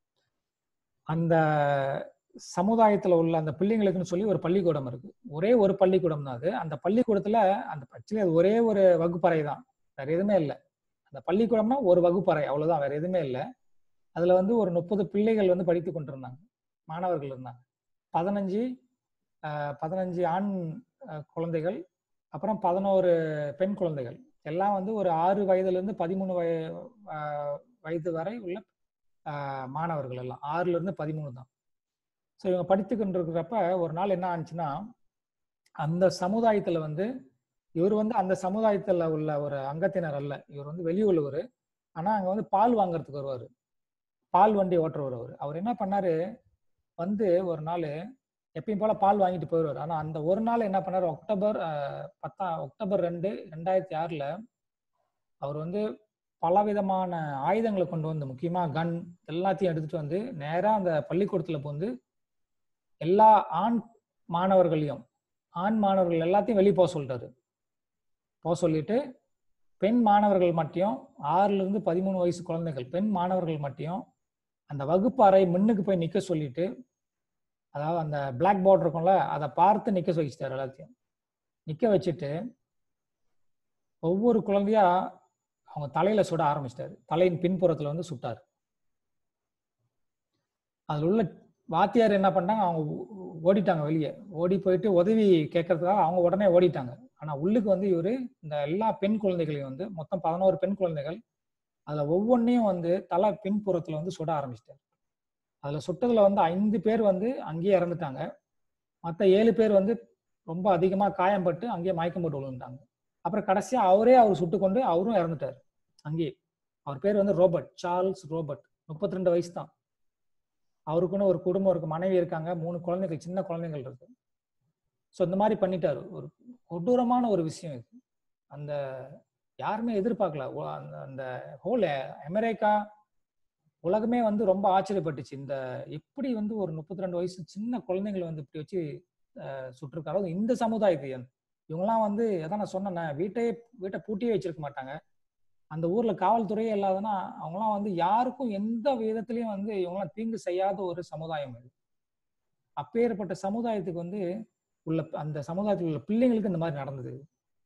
அந்த சமுதாயத்துல உள்ள அந்த பிள்ளைங்களுக்குன்னு சொல்லி ஒரு பள்ளிக்கூடம் இருக்கு ஒரே ஒரு பள்ளிக்கூடம் தான் அது அந்த பள்ளிக்கூடத்துல அந்த ஆக்சுவலி அது ஒரே ஒரு வகுப்பறை தான் வேற எதுவுமே இல்லை அந்த பள்ளிக்கூடம்னா ஒரு வகுப்பறை அவ்வளவுதான் வேற எதுவுமே இல்லை அதுல வந்து ஒரு முப்பது பிள்ளைகள் வந்து படித்து கொண்டிருந்தாங்க மாணவர்கள் இருந்தாங்க பதினஞ்சு ஆஹ், பதினஞ்சு ஆண் ஆஹ், குழந்தைகள் அப்புறம் பதினோரு பெண் குழந்தைகள் எல்லாம் வந்து ஒரு ஆறு வயதுல இருந்து பதிமூணு வய ஆஹ், வயது வரை உள்ள ஆஹ், மாணவர்கள் எல்லாம் ஆறுல இருந்து பதிமூணு தான் ஸோ இவங்க படித்து கொண்டிருக்கிறப்ப ஒரு நாள் என்ன ஆச்சுன்னா அந்த சமுதாயத்துல வந்து இவர் வந்து அந்த சமுதாயத்துல உள்ள ஒரு அங்கத்தினர் அல்ல இவர் வந்து வெளியுள்ளவர் ஆனா அங்க வந்து பால் வாங்குறதுக்கு வருவாரு பால் வண்டி ஓட்டுறவர் அவர் அவர் என்ன பண்ணாரு வந்து ஒரு நாள் எப்பயும் போல பால் வாங்கிட்டு போயிடுவார் ஆனா அந்த ஒரு நாள் என்ன பண்ணாரு அக்டோபர் ஆஹ், பத்தாம் அக்டோபர் ரெண்டு ரெண்டாயிரத்தி ஆறுல அவர் வந்து பலவிதமான ஆயுதங்களை கொண்டு வந்து முக்கியமா கன் எல்லாத்தையும் எடுத்துட்டு வந்து நேரா அந்த பள்ளிக்கூடத்துல வந்து எல்லா ஆண் மாணவர்களையும் ஆண் மாணவர்கள் எல்லாத்தையும் வெளியே போக சொல்லிட்டாரு போக சொல்லிட்டு பெண் மாணவர்கள் மட்டும் ஆறுல இருந்து பதிமூணு வயசு குழந்தைகள் பெண் மாணவர்கள் மட்டும் அந்த வகுப்பு அறை முன்னுக்கு போய் நிக்க சொல்லிட்டு அதாவது அந்த பிளாக் போர்டு இருக்கும்ல அதை பார்த்து நிக்க வச்சுட்டாரு எல்லாத்தையும் நிக்க வச்சுட்டு ஒவ்வொரு குழந்தையா அவங்க தலையில சுட ஆரம்பிச்சிட்டாரு தலையின் பின்புறத்துல வந்து சுட்டாரு அதுல உள்ள வாத்தியார் என்ன பண்ணாங்க அவங்க ஓ- ஓடிட்டாங்க வெளியே ஓடி போயிட்டு உதவி கேட்கறதுக்காக அவங்க உடனே ஓடிட்டாங்க ஆனா உள்ளுக்கு வந்து இவரு இந்த எல்லா பெண் குழந்தைகளையும் வந்து மொத்தம் பதினோரு பெண் குழந்தைகள் அதுல ஒவ்வொன்றையும் வந்து தலை பின்புறத்துல வந்து சுட ஆரம்பிச்சிட்டாரு அதுல சுட்டதுல வந்து ஐந்து பேர் வந்து அங்கேயே இறந்துட்டாங்க மற்ற ஏழு பேர் வந்து ரொம்ப அதிகமா காயம்பட்டு அங்கேயே மயக்கம் போட்டு விழுந்துட்டாங்க அப்புறம் கடைசியா அவரே அவர் சுட்டு கொண்டு அவரும் இறந்துட்டார் அங்கேயே அவர் பேர் வந்து ரோபர்ட் சார்ல்ஸ் ரோபர்ட் முப்பத்தி ரெண்டு வயசு தான் அவருக்குன்னு ஒரு குடும்பம் இருக்கு மனைவி இருக்காங்க மூணு குழந்தைகள் சின்ன குழந்தைகள் இருக்கு ஸோ இந்த மாதிரி பண்ணிட்டாரு ஒரு கொடூரமான ஒரு விஷயம் இது அந்த யாருமே எதிர்பார்க்கல ஒ- அந்த- அந்த ஹோல் அமெரிக்கா உலகமே வந்து ரொம்ப ஆச்சரியப்பட்டுச்சு இந்த எப்படி வந்து ஒரு முப்பத்தி ரெண்டு வயசு சின்ன குழந்தைங்களை வந்து இப்படி வச்சு அஹ், சுட்டிருக்காரு அதுவும் இந்த சமுதாயத்தை இவங்கெல்லாம் வந்து எதான் நான் சொன்னேன் வீட்டையே வீட்டை பூட்டியே வச்சிருக்க மாட்டாங்க அந்த ஊர்ல காவல்துறையே இல்லாதனா அவங்களாம் வந்து யாருக்கும் எந்த விதத்திலையும் வந்து இவங்கெல்லாம் தீங்கு செய்யாத ஒரு சமுதாயம் இது அப்பேற்பட்ட சமுதாயத்துக்கு வந்து உள்ள அந்த சமுதாயத்தில் உள்ள பிள்ளைங்களுக்கு இந்த மாதிரி நடந்தது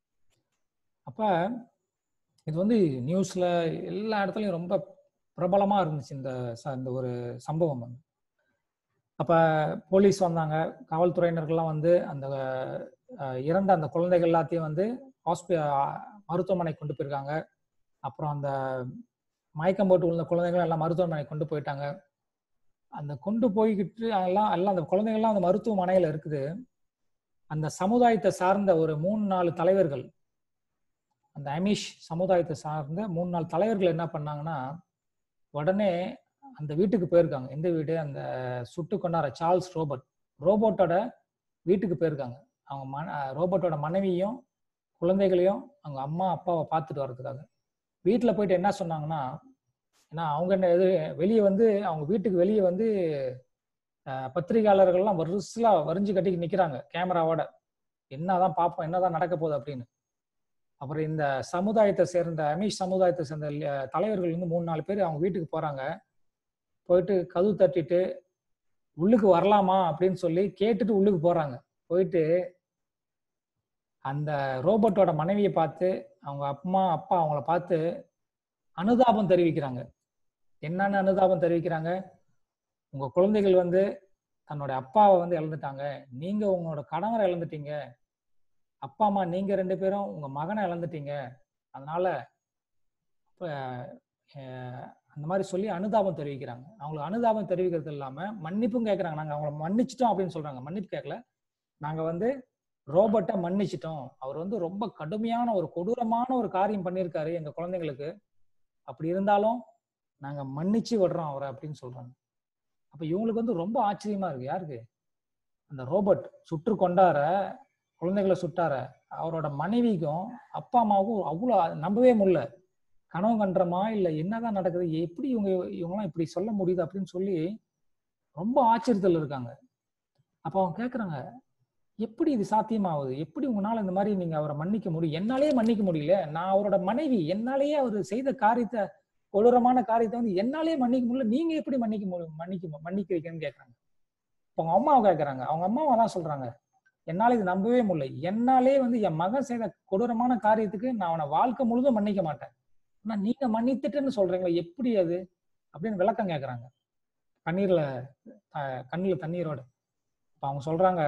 அப்ப இது வந்து நியூஸ்ல எல்லா இடத்துலயும் ரொம்ப பிரபலமா இருந்துச்சு இந்த ச- இந்த ஒரு சம்பவம் வந்து அப்ப போலீஸ் வந்தாங்க காவல்துறையினர்கள்லாம் வந்து அந்த அஹ், இறந்த அந்த குழந்தைகள் எல்லாத்தையும் வந்து ஹாஸ்பி மருத்துவமனை கொண்டு போயிருக்காங்க அப்புறம் அந்த மயக்கம் போட்டு விழுந்த குழந்தைகள் எல்லாம் மருத்துவமனை கொண்டு போயிட்டாங்க அந்த கொண்டு போய்கிட்டு எல்லாம் எல்லாம் அந்த குழந்தைகள்லாம் அந்த மருத்துவமனையில இருக்குது அந்த சமுதாயத்தை சார்ந்த ஒரு மூணு நாலு தலைவர்கள் அந்த அமிஷ் சமுதாயத்தை சார்ந்த மூணு நாலு தலைவர்கள் என்ன பண்ணாங்கன்னா உடனே அந்த வீட்டுக்கு போயிருக்காங்க எந்த வீடு அந்த சுட்டு கொண்டார சார்ல்ஸ் ரோபோட் ரோபோட்டோட வீட்டுக்கு போயிருக்காங்க அவங்க மன ரோபோட்டோட மனைவியும் குழந்தைகளையும் அவங்க அம்மா அப்பாவை பார்த்துட்டு வர்றதுக்காக வீட்டில் போயிட்டு என்ன சொன்னாங்கன்னா ஏன்னா அவங்க என்ன இது வெளியே வந்து அவங்க வீட்டுக்கு வெளியே வந்து அஹ், பத்திரிகையாளர்கள்லாம் வரிசலா வரிஞ்சு கட்டி நிக்கிறாங்க கேமராவோட என்னதான் பார்ப்போம் என்னதான் நடக்க போகுது அப்படின்னு அப்புறம் இந்த சமுதாயத்தை சேர்ந்த அமீஷ் சமுதாயத்தை சேர்ந்த அஹ், தலைவர்கள் வந்து மூணு நாலு பேர் அவங்க வீட்டுக்கு போறாங்க போயிட்டு கதவு தட்டிட்டு உள்ளுக்கு வரலாமா அப்படின்னு சொல்லி கேட்டுட்டு உள்ளுக்கு போறாங்க போயிட்டு அந்த ரோபோட்டோட மனைவியை பார்த்து அவங்க அம்மா அப்பா அவங்கள பார்த்து அனுதாபம் தெரிவிக்கிறாங்க என்னென்ன அனுதாபம் தெரிவிக்கிறாங்க உங்க குழந்தைகள் வந்து தன்னோட அப்பாவை வந்து இழந்துட்டாங்க நீங்க உங்களோட கணவரை இழந்துட்டீங்க அப்பா அம்மா நீங்க ரெண்டு பேரும் உங்க மகனை இழந்துட்டீங்க அதனால இப்ப அஹ், அந்த மாதிரி சொல்லி அனுதாபம் தெரிவிக்கிறாங்க அவங்களுக்கு அனுதாபம் தெரிவிக்கிறது இல்லாம மன்னிப்பும் கேட்கறாங்க நாங்க அவங்கள மன்னிச்சிட்டோம் அப்படின்னு சொல்றாங்க மன்னிப்பு கேட்கல நாங்க வந்து ரோபோட்டை மன்னிச்சிட்டோம் அவர் வந்து ரொம்ப கடுமையான ஒரு கொடூரமான ஒரு காரியம் பண்ணியிருக்காரு எங்க குழந்தைங்களுக்கு அப்படி இருந்தாலும் நாங்க மன்னிச்சு விடுறோம் அவரை அப்படின்னு சொல்றாங்க அப்ப இவங்களுக்கு வந்து ரொம்ப ஆச்சரியமா இருக்கு யாருக்கு அந்த ரோபோட் சுற்று கொண்டார குழந்தைகளை சுட்டார அவரோட மனைவிக்கும் அப்பா அம்மாவுக்கும் அவ்வளோ நம்பவே முடியல கனவு கண்டுறமா இல்லை என்னதான் நடக்குது எப்படி இவங்க இவங்கெல்லாம் இப்படி சொல்ல முடியுது அப்படின்னு சொல்லி ரொம்ப ஆச்சரியத்தில் இருக்காங்க அப்ப அவங்க கேட்குறாங்க எப்படி இது சாத்தியமாகுது எப்படி உங்களால இந்த மாதிரி நீங்க அவரை மன்னிக்க முடியும் என்னாலேயே மன்னிக்க முடியல நான் அவரோட மனைவி என்னாலேயே அவர் செய்த காரியத்தை கொடூரமான காரியத்தை வந்து என்னாலேயே மன்னிக்க முடியல நீங்க எப்படி மன்னிக்க முடியும் மன்னிக்க மன்னிக்கிறீங்கன்னு கேட்குறாங்க இப்போ அவங்க அம்மாவை கேட்குறாங்க அவங்க அம்மாவை தான் சொல்றாங்க என்னால இது நம்பவே முடியல என்னாலே வந்து என் மகன் செய்த கொடூரமான காரியத்துக்கு நான் அவனை வாழ்க்கை முழுதும் மன்னிக்க மாட்டேன் ஆனா நீங்க மன்னித்துட்டுன்னு சொல்றீங்களா எப்படி அது அப்படின்னு விளக்கம் கேட்குறாங்க கண்ணீர்ல அஹ், கண்ணுல தண்ணீரோட இப்ப அவங்க சொல்றாங்க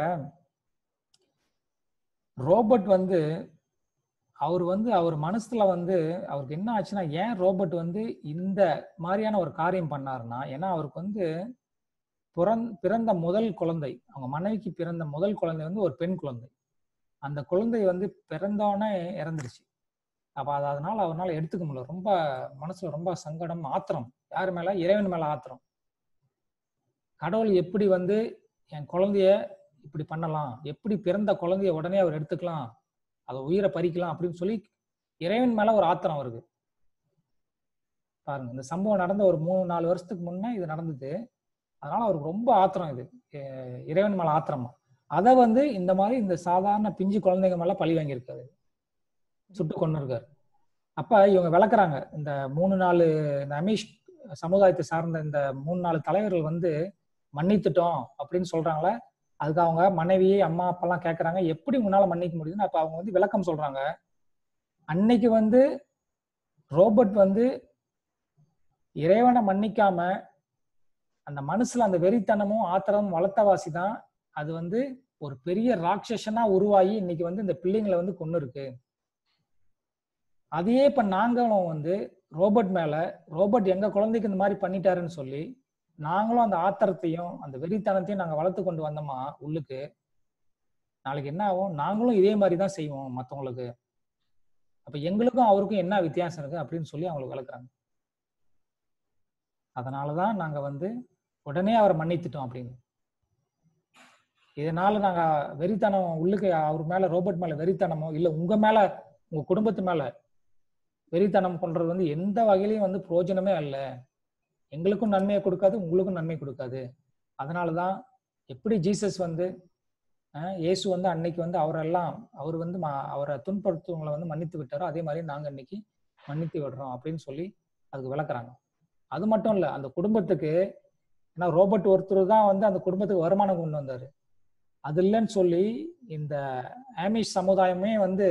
ரோபோட் வந்து அவர் வந்து அவர் மனசுல வந்து அவருக்கு என்ன ஆச்சுன்னா ஏன் ரோபோட் வந்து இந்த மாதிரியான ஒரு காரியம் பண்ணாருன்னா ஏன்னா அவருக்கு வந்து பிறந் பிறந்த முதல் குழந்தை அவங்க மனைவிக்கு பிறந்த முதல் குழந்தை வந்து ஒரு பெண் குழந்தை அந்த குழந்தை வந்து பிறந்தோடனே இறந்துருச்சு அப்ப அது அதனால அவரால் எடுத்துக்க முடியல ரொம்ப மனசுல ரொம்ப சங்கடம் ஆத்திரம் யார் மேல இறைவன் மேல ஆத்திரம் கடவுள் எப்படி வந்து என் குழந்தைய இப்படி பண்ணலாம் எப்படி பிறந்த குழந்தைய உடனே அவர் எடுத்துக்கலாம் அதை உயிரை பறிக்கலாம் அப்படின்னு சொல்லி இறைவன் மேல ஒரு ஆத்திரம் வருது பாருங்க இந்த சம்பவம் நடந்த ஒரு மூணு நாலு வருஷத்துக்கு முன்னே இது நடந்தது அதனால அவருக்கு ரொம்ப ஆத்திரம் இது அஹ் இறைவன் மேல ஆத்திரமா அதை வந்து இந்த மாதிரி இந்த சாதாரண பிஞ்சு குழந்தைங்க மேல பழி வாங்கியிருக்காரு சுட்டு கொண்டு இருக்காரு அப்ப இவங்க விளக்குறாங்க இந்த மூணு நாலு இந்த அமீஷ் சமுதாயத்தை சார்ந்த இந்த மூணு நாலு தலைவர்கள் வந்து மன்னித்துட்டோம் அப்படின்னு சொல்றாங்களே அதுக்கு அவங்க மனைவி அம்மா அப்பெல்லாம் கேட்கறாங்க எப்படி உங்களால மன்னிக்க முடியுதுன்னு அப்ப அவங்க வந்து விளக்கம் சொல்றாங்க அன்னைக்கு வந்து ரோபோட் வந்து இறைவனை மன்னிக்காம அந்த மனசுல அந்த வெறித்தனமும் ஆத்திரமும் வளர்த்தவாசி தான் அது வந்து ஒரு பெரிய ராட்சசனா உருவாகி இன்னைக்கு வந்து இந்த பிள்ளைங்களை வந்து கொண்டு இருக்கு அதையே இப்ப நாங்களும் வந்து ரோபோட் மேல ரோபோட் எங்க குழந்தைக்கு இந்த மாதிரி பண்ணிட்டாருன்னு சொல்லி நாங்களும் அந்த ஆத்திரத்தையும் அந்த வெறித்தனத்தையும் நாங்க வளர்த்து கொண்டு வந்தோமா உள்ளுக்கு நாளைக்கு என்ன ஆகும் நாங்களும் இதே மாதிரி தான் செய்வோம் மத்தவங்களுக்கு அப்ப எங்களுக்கும் அவருக்கும் என்ன வித்தியாசம் இருக்கு அப்படின்னு சொல்லி அவங்களுக்கு விளக்குறாங்க அதனாலதான் நாங்க வந்து உடனே அவரை மன்னித்துட்டோம் அப்படின்னு இதனால நாங்க வெறித்தனம் உள்ளுக்கு அவர் மேல ரோபோட் மேல வெறித்தனமோ இல்ல உங்க மேல உங்க குடும்பத்து மேல வெறித்தனம் பண்றது வந்து எந்த வகையிலையும் வந்து பிரயோஜனமே அல்ல எங்களுக்கும் நன்மையை கொடுக்காது உங்களுக்கும் நன்மை கொடுக்காது அதனாலதான் எப்படி ஜீசஸ் வந்து அஹ், இயேசு வந்து அன்னைக்கு வந்து அவரெல்லாம் அவர் வந்து ம- அவரை துன்படுத்துவங்களை வந்து மன்னித்து விட்டாரோ அதே மாதிரி நாங்க இன்னைக்கு மன்னித்து விடுறோம் அப்படின்னு சொல்லி அதுக்கு விளக்குறாங்க அது மட்டும் இல்ல அந்த குடும்பத்துக்கு ஏன்னா ரோபோட் ஒருத்தர் தான் வந்து அந்த குடும்பத்துக்கு வருமானம் கொண்டு வந்தாரு அது இல்லைன்னு சொல்லி இந்த ஆமிஷ் சமுதாயமே வந்து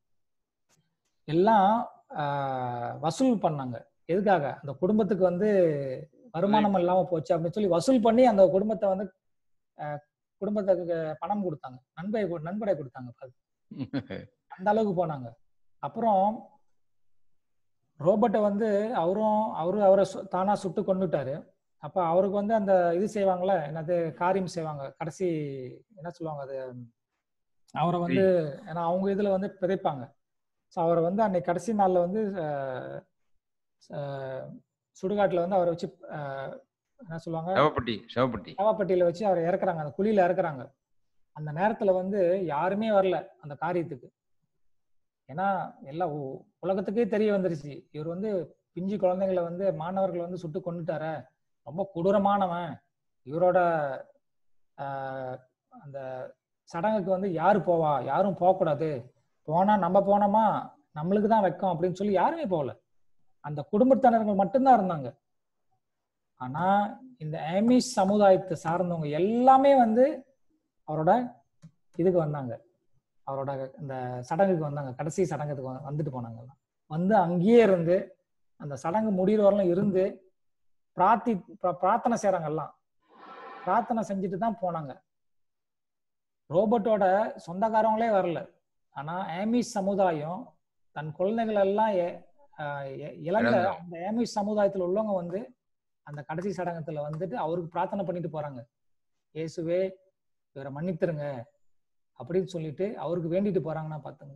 எல்லாம் ஆஹ், வசூல் பண்ணாங்க எதுக்காக அந்த குடும்பத்துக்கு வந்து வருமானம் இல்லாம போச்சு அப்படின்னு சொல்லி வசூல் பண்ணி அந்த குடும்பத்தை வந்து ஆஹ், குடும்பத்துக்கு பணம் கொடுத்தாங்க நன்கொடை கொ- நன்கொடை கொடுத்தாங்க அது. அந்த அளவுக்கு போனாங்க அப்புறம் ரோபோட்டை வந்து அவரும் அவரும் அவரை சு- தானா சுட்டு கொண்டுட்டாரு அப்ப அவருக்கு வந்து அந்த இது செய்வாங்கல்ல என்னது காரியம் செய்வாங்க கடைசி என்ன சொல்லுவாங்க அது அவரை வந்து ஏன்னா அவங்க இதுல வந்து பிதைப்பாங்க ஸோ அவரை வந்து அன்னைக்கு கடைசி நாள்ல வந்து அஹ், அஹ், சுடுகாட்டுல வந்து அவரை வச்சு அஹ், என்ன சொல்லுவாங்க செவப்பட்டி செவப்பட்டி சேவாப்பட்டியில வச்சு அவரை இறக்குறாங்க அந்த குழியில இறக்குறாங்க அந்த நேரத்துல வந்து யாருமே வரல அந்த காரியத்துக்கு ஏன்னா எல்லா உ- உலகத்துக்கே தெரிய வந்துருச்சு இவர் வந்து பிஞ்சு குழந்தைங்களை வந்து மாணவர்களை வந்து சுட்டு கொண்டுட்டார ரொம்ப கொடூரமானவன் இவரோட ஆஹ், அந்த சடங்குக்கு வந்து யாரு போவா யாரும் போகக்கூடாது போனா நம்ம போனோமா நம்மளுக்கு தான் வைக்கும் அப்படின்னு சொல்லி யாருமே போகல அந்த குடும்பத்தினர்கள் மட்டும்தான் இருந்தாங்க ஆனா இந்த ஆமிஷ் சமுதாயத்தை சார்ந்தவங்க எல்லாமே வந்து அவரோட இதுக்கு வந்தாங்க அவரோட இந்த சடங்குக்கு வந்தாங்க கடைசி சடங்குக்கு வ- வந்துட்டு போனாங்க எல்லாம் வந்து அங்கேயே இருந்து அந்த சடங்கு முடிகிற வரலாம் இருந்து பிரார்த்தி பிர- பிரார்த்தனை செய்றாங்க எல்லாம் பிரார்த்தனை செஞ்சுட்டு தான் போனாங்க ரோபோட்டோட சொந்தக்காரங்களே வரல ஆனா ஆமிஸ் சமுதாயம் தன் குழந்தைகள் எல்லாம் எ- ஆஹ் எ- இழந்த இழந்தோம். அந்த ஆமிஸ் சமுதாயத்துல உள்ளவங்க வந்து அந்த கடைசி சடங்கத்துல வந்துட்டு அவருக்கு பிரார்த்தனை பண்ணிட்டு போறாங்க இயேசுவே இவரை மன்னித்துருங்க அப்படின்னு சொல்லிட்டு அவருக்கு வேண்டிட்டு போறாங்கன்னா பாத்துங்க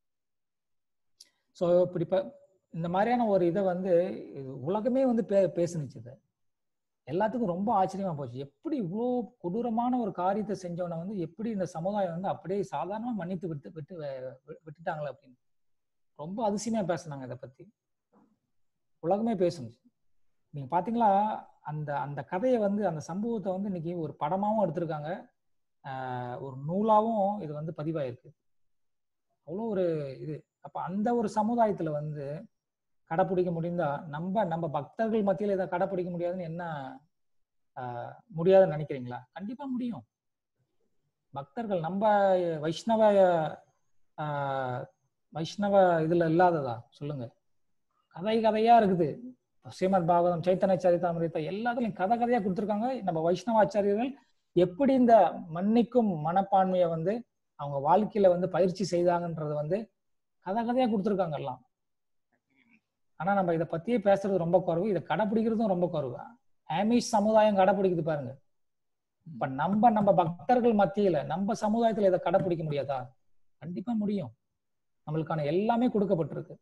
ஸோ இப்படி ப- இந்த மாதிரியான ஒரு இதை வந்து இது உலகமே வந்து பே பேசுனுச்சு இதை எல்லாத்துக்கும் ரொம்ப ஆச்சரியமா போச்சு எப்படி இவ்வளோ கொடூரமான ஒரு காரியத்தை செஞ்சவனை வந்து எப்படி இந்த சமுதாயம் வந்து அப்படியே சாதாரணமா மன்னித்து விட்டு விட்டு வே- வி- விட்டுட்டாங்களே அப்படின்னு ரொம்ப அதிசயமா பேசுனாங்க இதை பத்தி உலகமே பேசுனுச்சு நீங்க பாத்தீங்களா அந்த அந்த கதையை வந்து அந்த சம்பவத்தை வந்து இன்னைக்கு ஒரு படமாவும் எடுத்திருக்காங்க ஆஹ் ஒரு நூலாவும் இது வந்து பதிவாயிருக்கு அவ்வளோ ஒரு இது அப்ப அந்த ஒரு சமுதாயத்துல வந்து கடைப்பிடிக்க முடிந்தா நம்ம நம்ம பக்தர்கள் மத்தியில இதை கடைப்பிடிக்க முடியாதுன்னு என்ன ஆஹ் முடியாதுன்னு நினைக்கிறீங்களா கண்டிப்பா முடியும் பக்தர்கள் நம்ம வைஷ்ணவ ஆஹ் வைஷ்ணவ இதுல இல்லாததா சொல்லுங்க கதை கதையா இருக்குது ஸ்ரீமத் பாகவதம் சைத்தன்ய சரிதாமிரத்தை எல்லாத்துலயும் கதை கதையா கொடுத்துருக்காங்க நம்ம வைஷ்ணவாச்சாரியர்கள் எப்படி இந்த மன்னிக்கும் மனப்பான்மையை வந்து அவங்க வாழ்க்கையில வந்து பயிற்சி செய்தாங்கன்றது வந்து கதை கதையா கொடுத்துருக்காங்க எல்லாம் ஆனா நம்ம இதை பத்தியே பேசுறது ரொம்ப குறைவு இதை கடைப்பிடிக்கிறதும் ரொம்ப குறைவு ஆமிஷ் சமுதாயம் கடைப்பிடிக்குது பாருங்க இப்ப நம்ம நம்ம பக்தர்கள் மத்தியில நம்ம சமுதாயத்துல இதை கடைப்பிடிக்க முடியாதா கண்டிப்பா முடியும் நம்மளுக்கான எல்லாமே கொடுக்கப்பட்டிருக்கு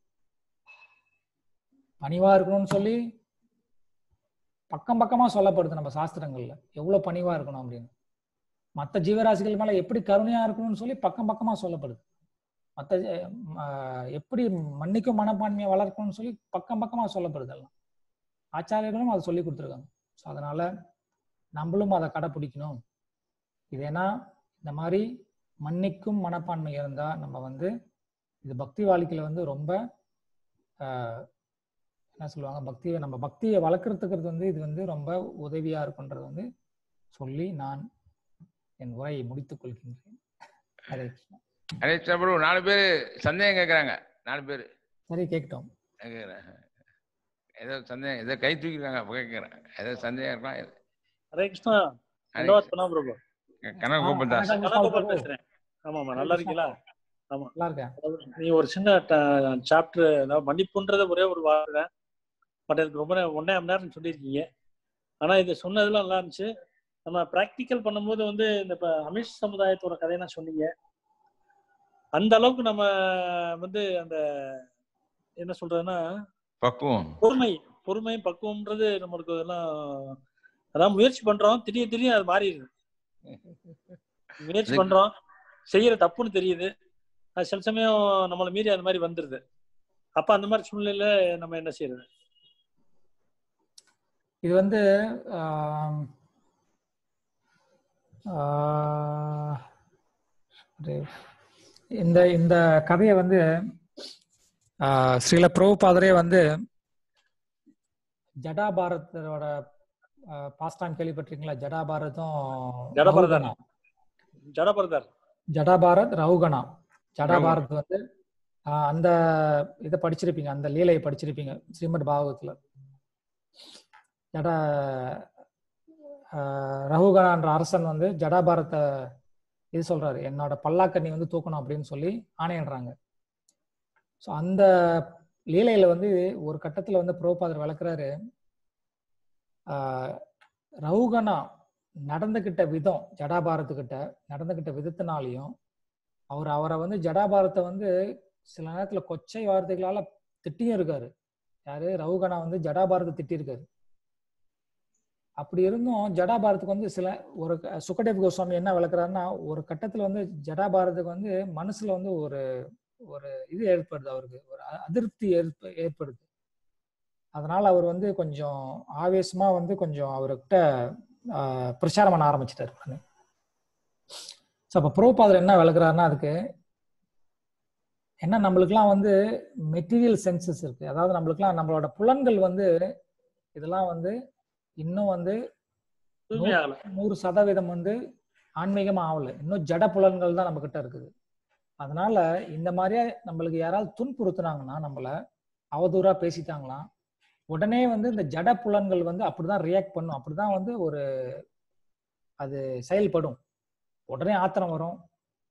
பணிவா இருக்கணும்னு சொல்லி பக்கம் பக்கமா சொல்லப்படுது நம்ம சாஸ்திரங்கள்ல எவ்வளவு பணிவா இருக்கணும் அப்படின்னு மற்ற ஜீவராசிகள் மேல எப்படி கருணையா இருக்கணும்னு சொல்லி பக்கம் பக்கமா சொல்லப்படுது மற்ற எப்படி மன்னிக்கும் மனப்பான்மையை வளர்க்கணும்னு சொல்லி பக்கம் பக்கமா சொல்லப்படுது எல்லாம் ஆச்சாரியர்களும் அதை சொல்லி கொடுத்துருக்காங்க ஸோ அதனால நம்மளும் அதை கடைப்பிடிக்கணும் இது ஏன்னா இந்த மாதிரி மன்னிக்கும் மனப்பான்மை இருந்தா நம்ம வந்து இது பக்தி வாழ்க்கையில வந்து ரொம்ப ஆஹ், என்ன சொல்லுவாங்க பக்தியை நம்ம பக்தியை வளர்க்கறதுக்கு வந்து இது வந்து ரொம்ப உதவியா இருக்குன்றது வந்து சொல்லி நான் என் உரையை முடித்துக் கொள்கின்றேன் ஹரே கிருஷ்ணா. ஹரே கிருஷ்ண பிரபு நாலு பேர் சந்தேகம் கேட்குறாங்க நாலு பேர் சரி கேட்கட்டும் கேட்குறேன் ஏதோ சந்தேகம் ஏதோ கை தூக்கிருக்காங்க அப்போ கேட்குறேன் ஏதோ சந்தேகம் இருக்கலாம் ஹரே கிருஷ்ணா ஹரே தண்டவாத் பண்ணா பிரபு கனக கோபால் தாஸ் வணக்கம் கனகோபால் பிரபு. பேசுறேன் ஆமாமா நல்லா இருக்கீங்களா நல்லா இருக்கேன் நீ ஒரு சின்ன சாப்டர் அதாவது மன்னிப்புன்றது ஒரே ஒரு வார்த்தை பட் எனக்கு ரொம்ப நே- ஒன்றே மணி நேரம் சொல்லியிருக்கீங்க ஆனா இது சொன்னதெல்லாம் நல்லா இருந்துச்சு நம்ம ப்ராக்டிக்கல் பண்ணும்போது வந்து இந்த இப்போ அமிஷ் சமுதாயத்தோட கதையெல்லாம் சொன்னீங்க அந்த அளவுக்கு நம்ம வந்து அந்த என்ன சொல்றதுன்னா பக்குவம் பொறுமை பொறுமை பக்குவம்ன்றது நம்மளுக்கு எல்லாம் அதான் முயற்சி பண்றோம் திடீர் திடீர்னு அது மாறிடுது முயற்சி இதுக்கு- பண்றோம் செய்யற தப்புன்னு தெரியுது அது சில சமயம் நம்மளை மீறி அந்த மாதிரி வந்துருது அப்ப அந்த மாதிரி சூழ்நிலையில நம்ம என்ன செய்யறது இது வந்து ஆம், ஆஹ், ஒரு இந்த இந்த கதையை வந்து ஆஹ், ஸ்ரீல பிரபுபாதரே வந்து ஜடா பாரதோட பாஸ்டான் கேள்விப்பட்டிருக்கீங்களா ஜடா பாரதும் ஜடபாரதம். ரவுகணா. ஜடபரதர் ஜடா பாரத் ரவுகணா ஜடா பாரத் வந்து ஆஹ், அந்த இதை படிச்சிருப்பீங்க அந்த லீலையை படிச்சிருப்பீங்க ஸ்ரீமத் பாகவத்துல ஜடா ஆஹ், ரகுகணான்ற அரசன் வந்து ஜடாபாரத்தை இது சொல்றாரு என்னோட பல்லாக்க நீ வந்து தூக்கணும் அப்படின்னு சொல்லி ஆணையிடுறாங்க ஸோ அந்த லீலையில வந்து ஒரு கட்டத்துல வந்து புரோபாதர் விளக்குறாரு ஆஹ், ரவுகணா நடந்துகிட்ட விதம் ஜடாபாரத்துக்கிட்ட நடந்துகிட்ட விதத்தினாலையும் அவர் அவரை வந்து ஜடாபாரத்தை வந்து சில நேரத்துல கொச்சை வார்த்தைகளால திட்டியும் இருக்காரு யாரு ரவுகணா வந்து ஜடாபாரத்தை திட்டியிருக்காரு அப்படி இருந்தும் ஜடாபாரத்துக்கு வந்து சில ஒரு க- சுகதேவ் கோஸ்வாமி என்ன விளக்குறாருன்னா ஒரு கட்டத்துல வந்து ஜடாபாரத்துக்கு வந்து மனசுல வந்து ஒரு ஒரு இது ஏற்படுது அவருக்கு ஒரு அ- அதிருப்தி ஏற்ப ஏற்படுது அதனால அவர் வந்து கொஞ்சம் ஆவேசமா வந்து கொஞ்சம் அவர்கிட்ட ஆஹ், பிரச்சாரம் பண்ண ஆரம்பிச்சிட்டாரு உடனே ஸோ அப்போ புரோபாதர் என்ன விளக்குறாருன்னா அதுக்கு என்ன நம்மளுக்குலாம் வந்து மெட்டீரியல் சென்சஸ் இருக்கு அதாவது நம்மளுக்குலாம் நம்மளோட புலன்கள் வந்து இதெல்லாம் வந்து இன்னும் வந்து தூய்மையாகல நூறு சதவீதம் வந்து ஆன்மீகம் ஆகல இன்னும் ஜட புலன்கள் தான் நம்ம கிட்ட இருக்குது அதனால இந்த மாதிரியே நம்மளுக்கு யாராவது துன்புறுத்துனாங்கன்னா நம்மள அவதூறா பேசிட்டாங்களாம் உடனே வந்து இந்த ஜட புலன்கள் வந்து அப்படிதான் ரியாக்ட் பண்ணும் அப்படிதான் வந்து ஒரு அது செயல்படும் உடனே ஆத்திரம் வரும்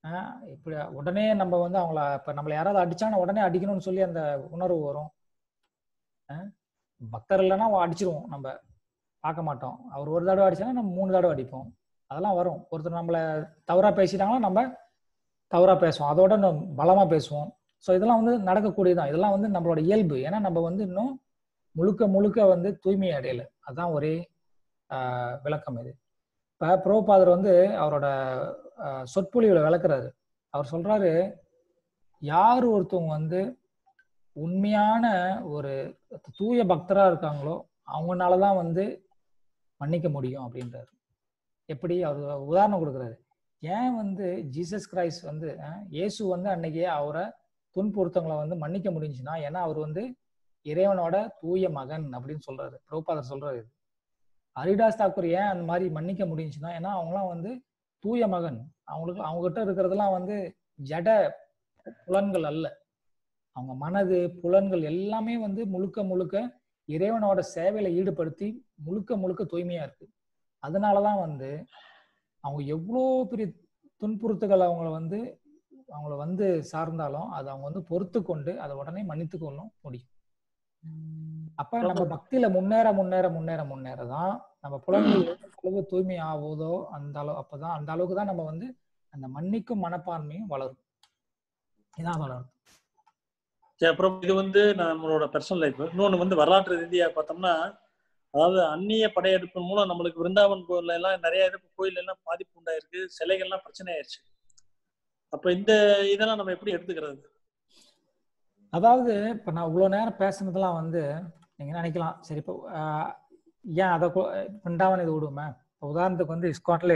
ஆஹ் இப்படி உடனே நம்ம வந்து அவங்கள இப்ப நம்மள யாராவது அடிச்சாங்கன்னா உடனே அடிக்கணும்னு சொல்லி அந்த உணர்வு வரும் ஆஹ் பக்தர் இல்லைன்னா அவன் அடிச்சிருவோம் நம்ம பார்க்க மாட்டோம் அவர் ஒரு தடவை அடிச்சாங்கன்னா நம்ம மூணு தடவை அடிப்போம் அதெல்லாம் வரும் ஒருத்தர் நம்மள தவறா பேசிட்டாங்கன்னா நம்ம தவறா பேசுவோம் அதோட நம்ம பலமா பேசுவோம் ஸோ இதெல்லாம் வந்து நடக்கக்கூடியதுதான் இதெல்லாம் வந்து நம்மளோட இயல்பு ஏன்னா நம்ம வந்து இன்னும் முழுக்க முழுக்க வந்து தூய்மை அடையல அதான் ஒரே ஆஹ் விளக்கம் இது இப்ப புரோபாதர் வந்து அவரோட ஆஹ் சொற்பொழிவுல விளக்குறாரு அவர் சொல்றாரு யார் ஒருத்தவங்க வந்து உண்மையான ஒரு தூய பக்தரா இருக்காங்களோ அவங்கனாலதான் வந்து மன்னிக்க முடியும் அப்படின்றாரு எப்படி அவர் உதாரணம் கொடுக்குறாரு ஏன் வந்து ஜீசஸ் கிரைஸ்ட் வந்து அஹ், இயேசு வந்து அன்னைக்கே அவரை துன்புறுத்தவங்களை வந்து மன்னிக்க முடிஞ்சுன்னா ஏன்னா அவர் வந்து இறைவனோட தூய மகன் அப்படின்னு சொல்றாரு பிரபுபாதர் சொல்றாரு இது. ஹரிதாஸ் தாக்கூர் ஏன் அந்த மாதிரி மன்னிக்க முடிஞ்சுன்னா ஏன்னா அவங்களாம் வந்து தூய மகன் அவங்களுக்கு அவங்க கிட்ட இருக்கிறதெல்லாம் வந்து ஜட புலன்கள் அல்ல அவங்க மனது புலன்கள் எல்லாமே வந்து முழுக்க முழுக்க இறைவனோட சேவையில ஈடுபடுத்தி முழுக்க முழுக்க தூய்மையா இருக்கு அதனாலதான் வந்து அவங்க எவ்வளோ பெரிய துன்புறுத்துகள் அவங்கள வந்து அவங்கள வந்து சார்ந்தாலும் அதை அவங்க வந்து பொறுத்து கொண்டு அதை உடனே மன்னித்து கொள்ளும் முடியும் அப்ப நம்ம பக்தியில முன்னேற முன்னேற முன்னேற முன்னேற தான் நம்ம புலன்கள் எந்த அளவு தூய்மை ஆகுதோ அந்த அளவு அப்பதான் அந்த அளவுக்கு தான் நம்ம வந்து அந்த மன்னிக்கும் மனப்பான்மையும் வளரும் இதான் வளரும் சரி, அப்புறம் இது வந்து நம்மளோட பர்சனல் லைஃப் இன்னொன்று வந்து வரலாற்று ரீதியா பார்த்தோம்னா அதாவது அந்நிய படையெடுப்பு மூலம் நம்மளுக்கு விருந்தாவன் கோயில்ல எல்லாம் நிறைய இது கோயில் எல்லாம் பாதிப்பு உண்டாயிருக்கு சிலைகள்லாம் பிரச்சனை ஆயிடுச்சு அப்ப இந்த இதெல்லாம் நம்ம எப்படி எடுத்துக்கிறது அதாவது இப்ப நான் இவ்வளவு நேரம் பேசுனதெல்லாம் வந்து நீங்க நினைக்கலாம் சரி இப்போ ஆஹ், ஏன் அதை ரெண்டாவது இது விடுமே இப்போ உதாரணத்துக்கு வந்து இஸ்காட்ல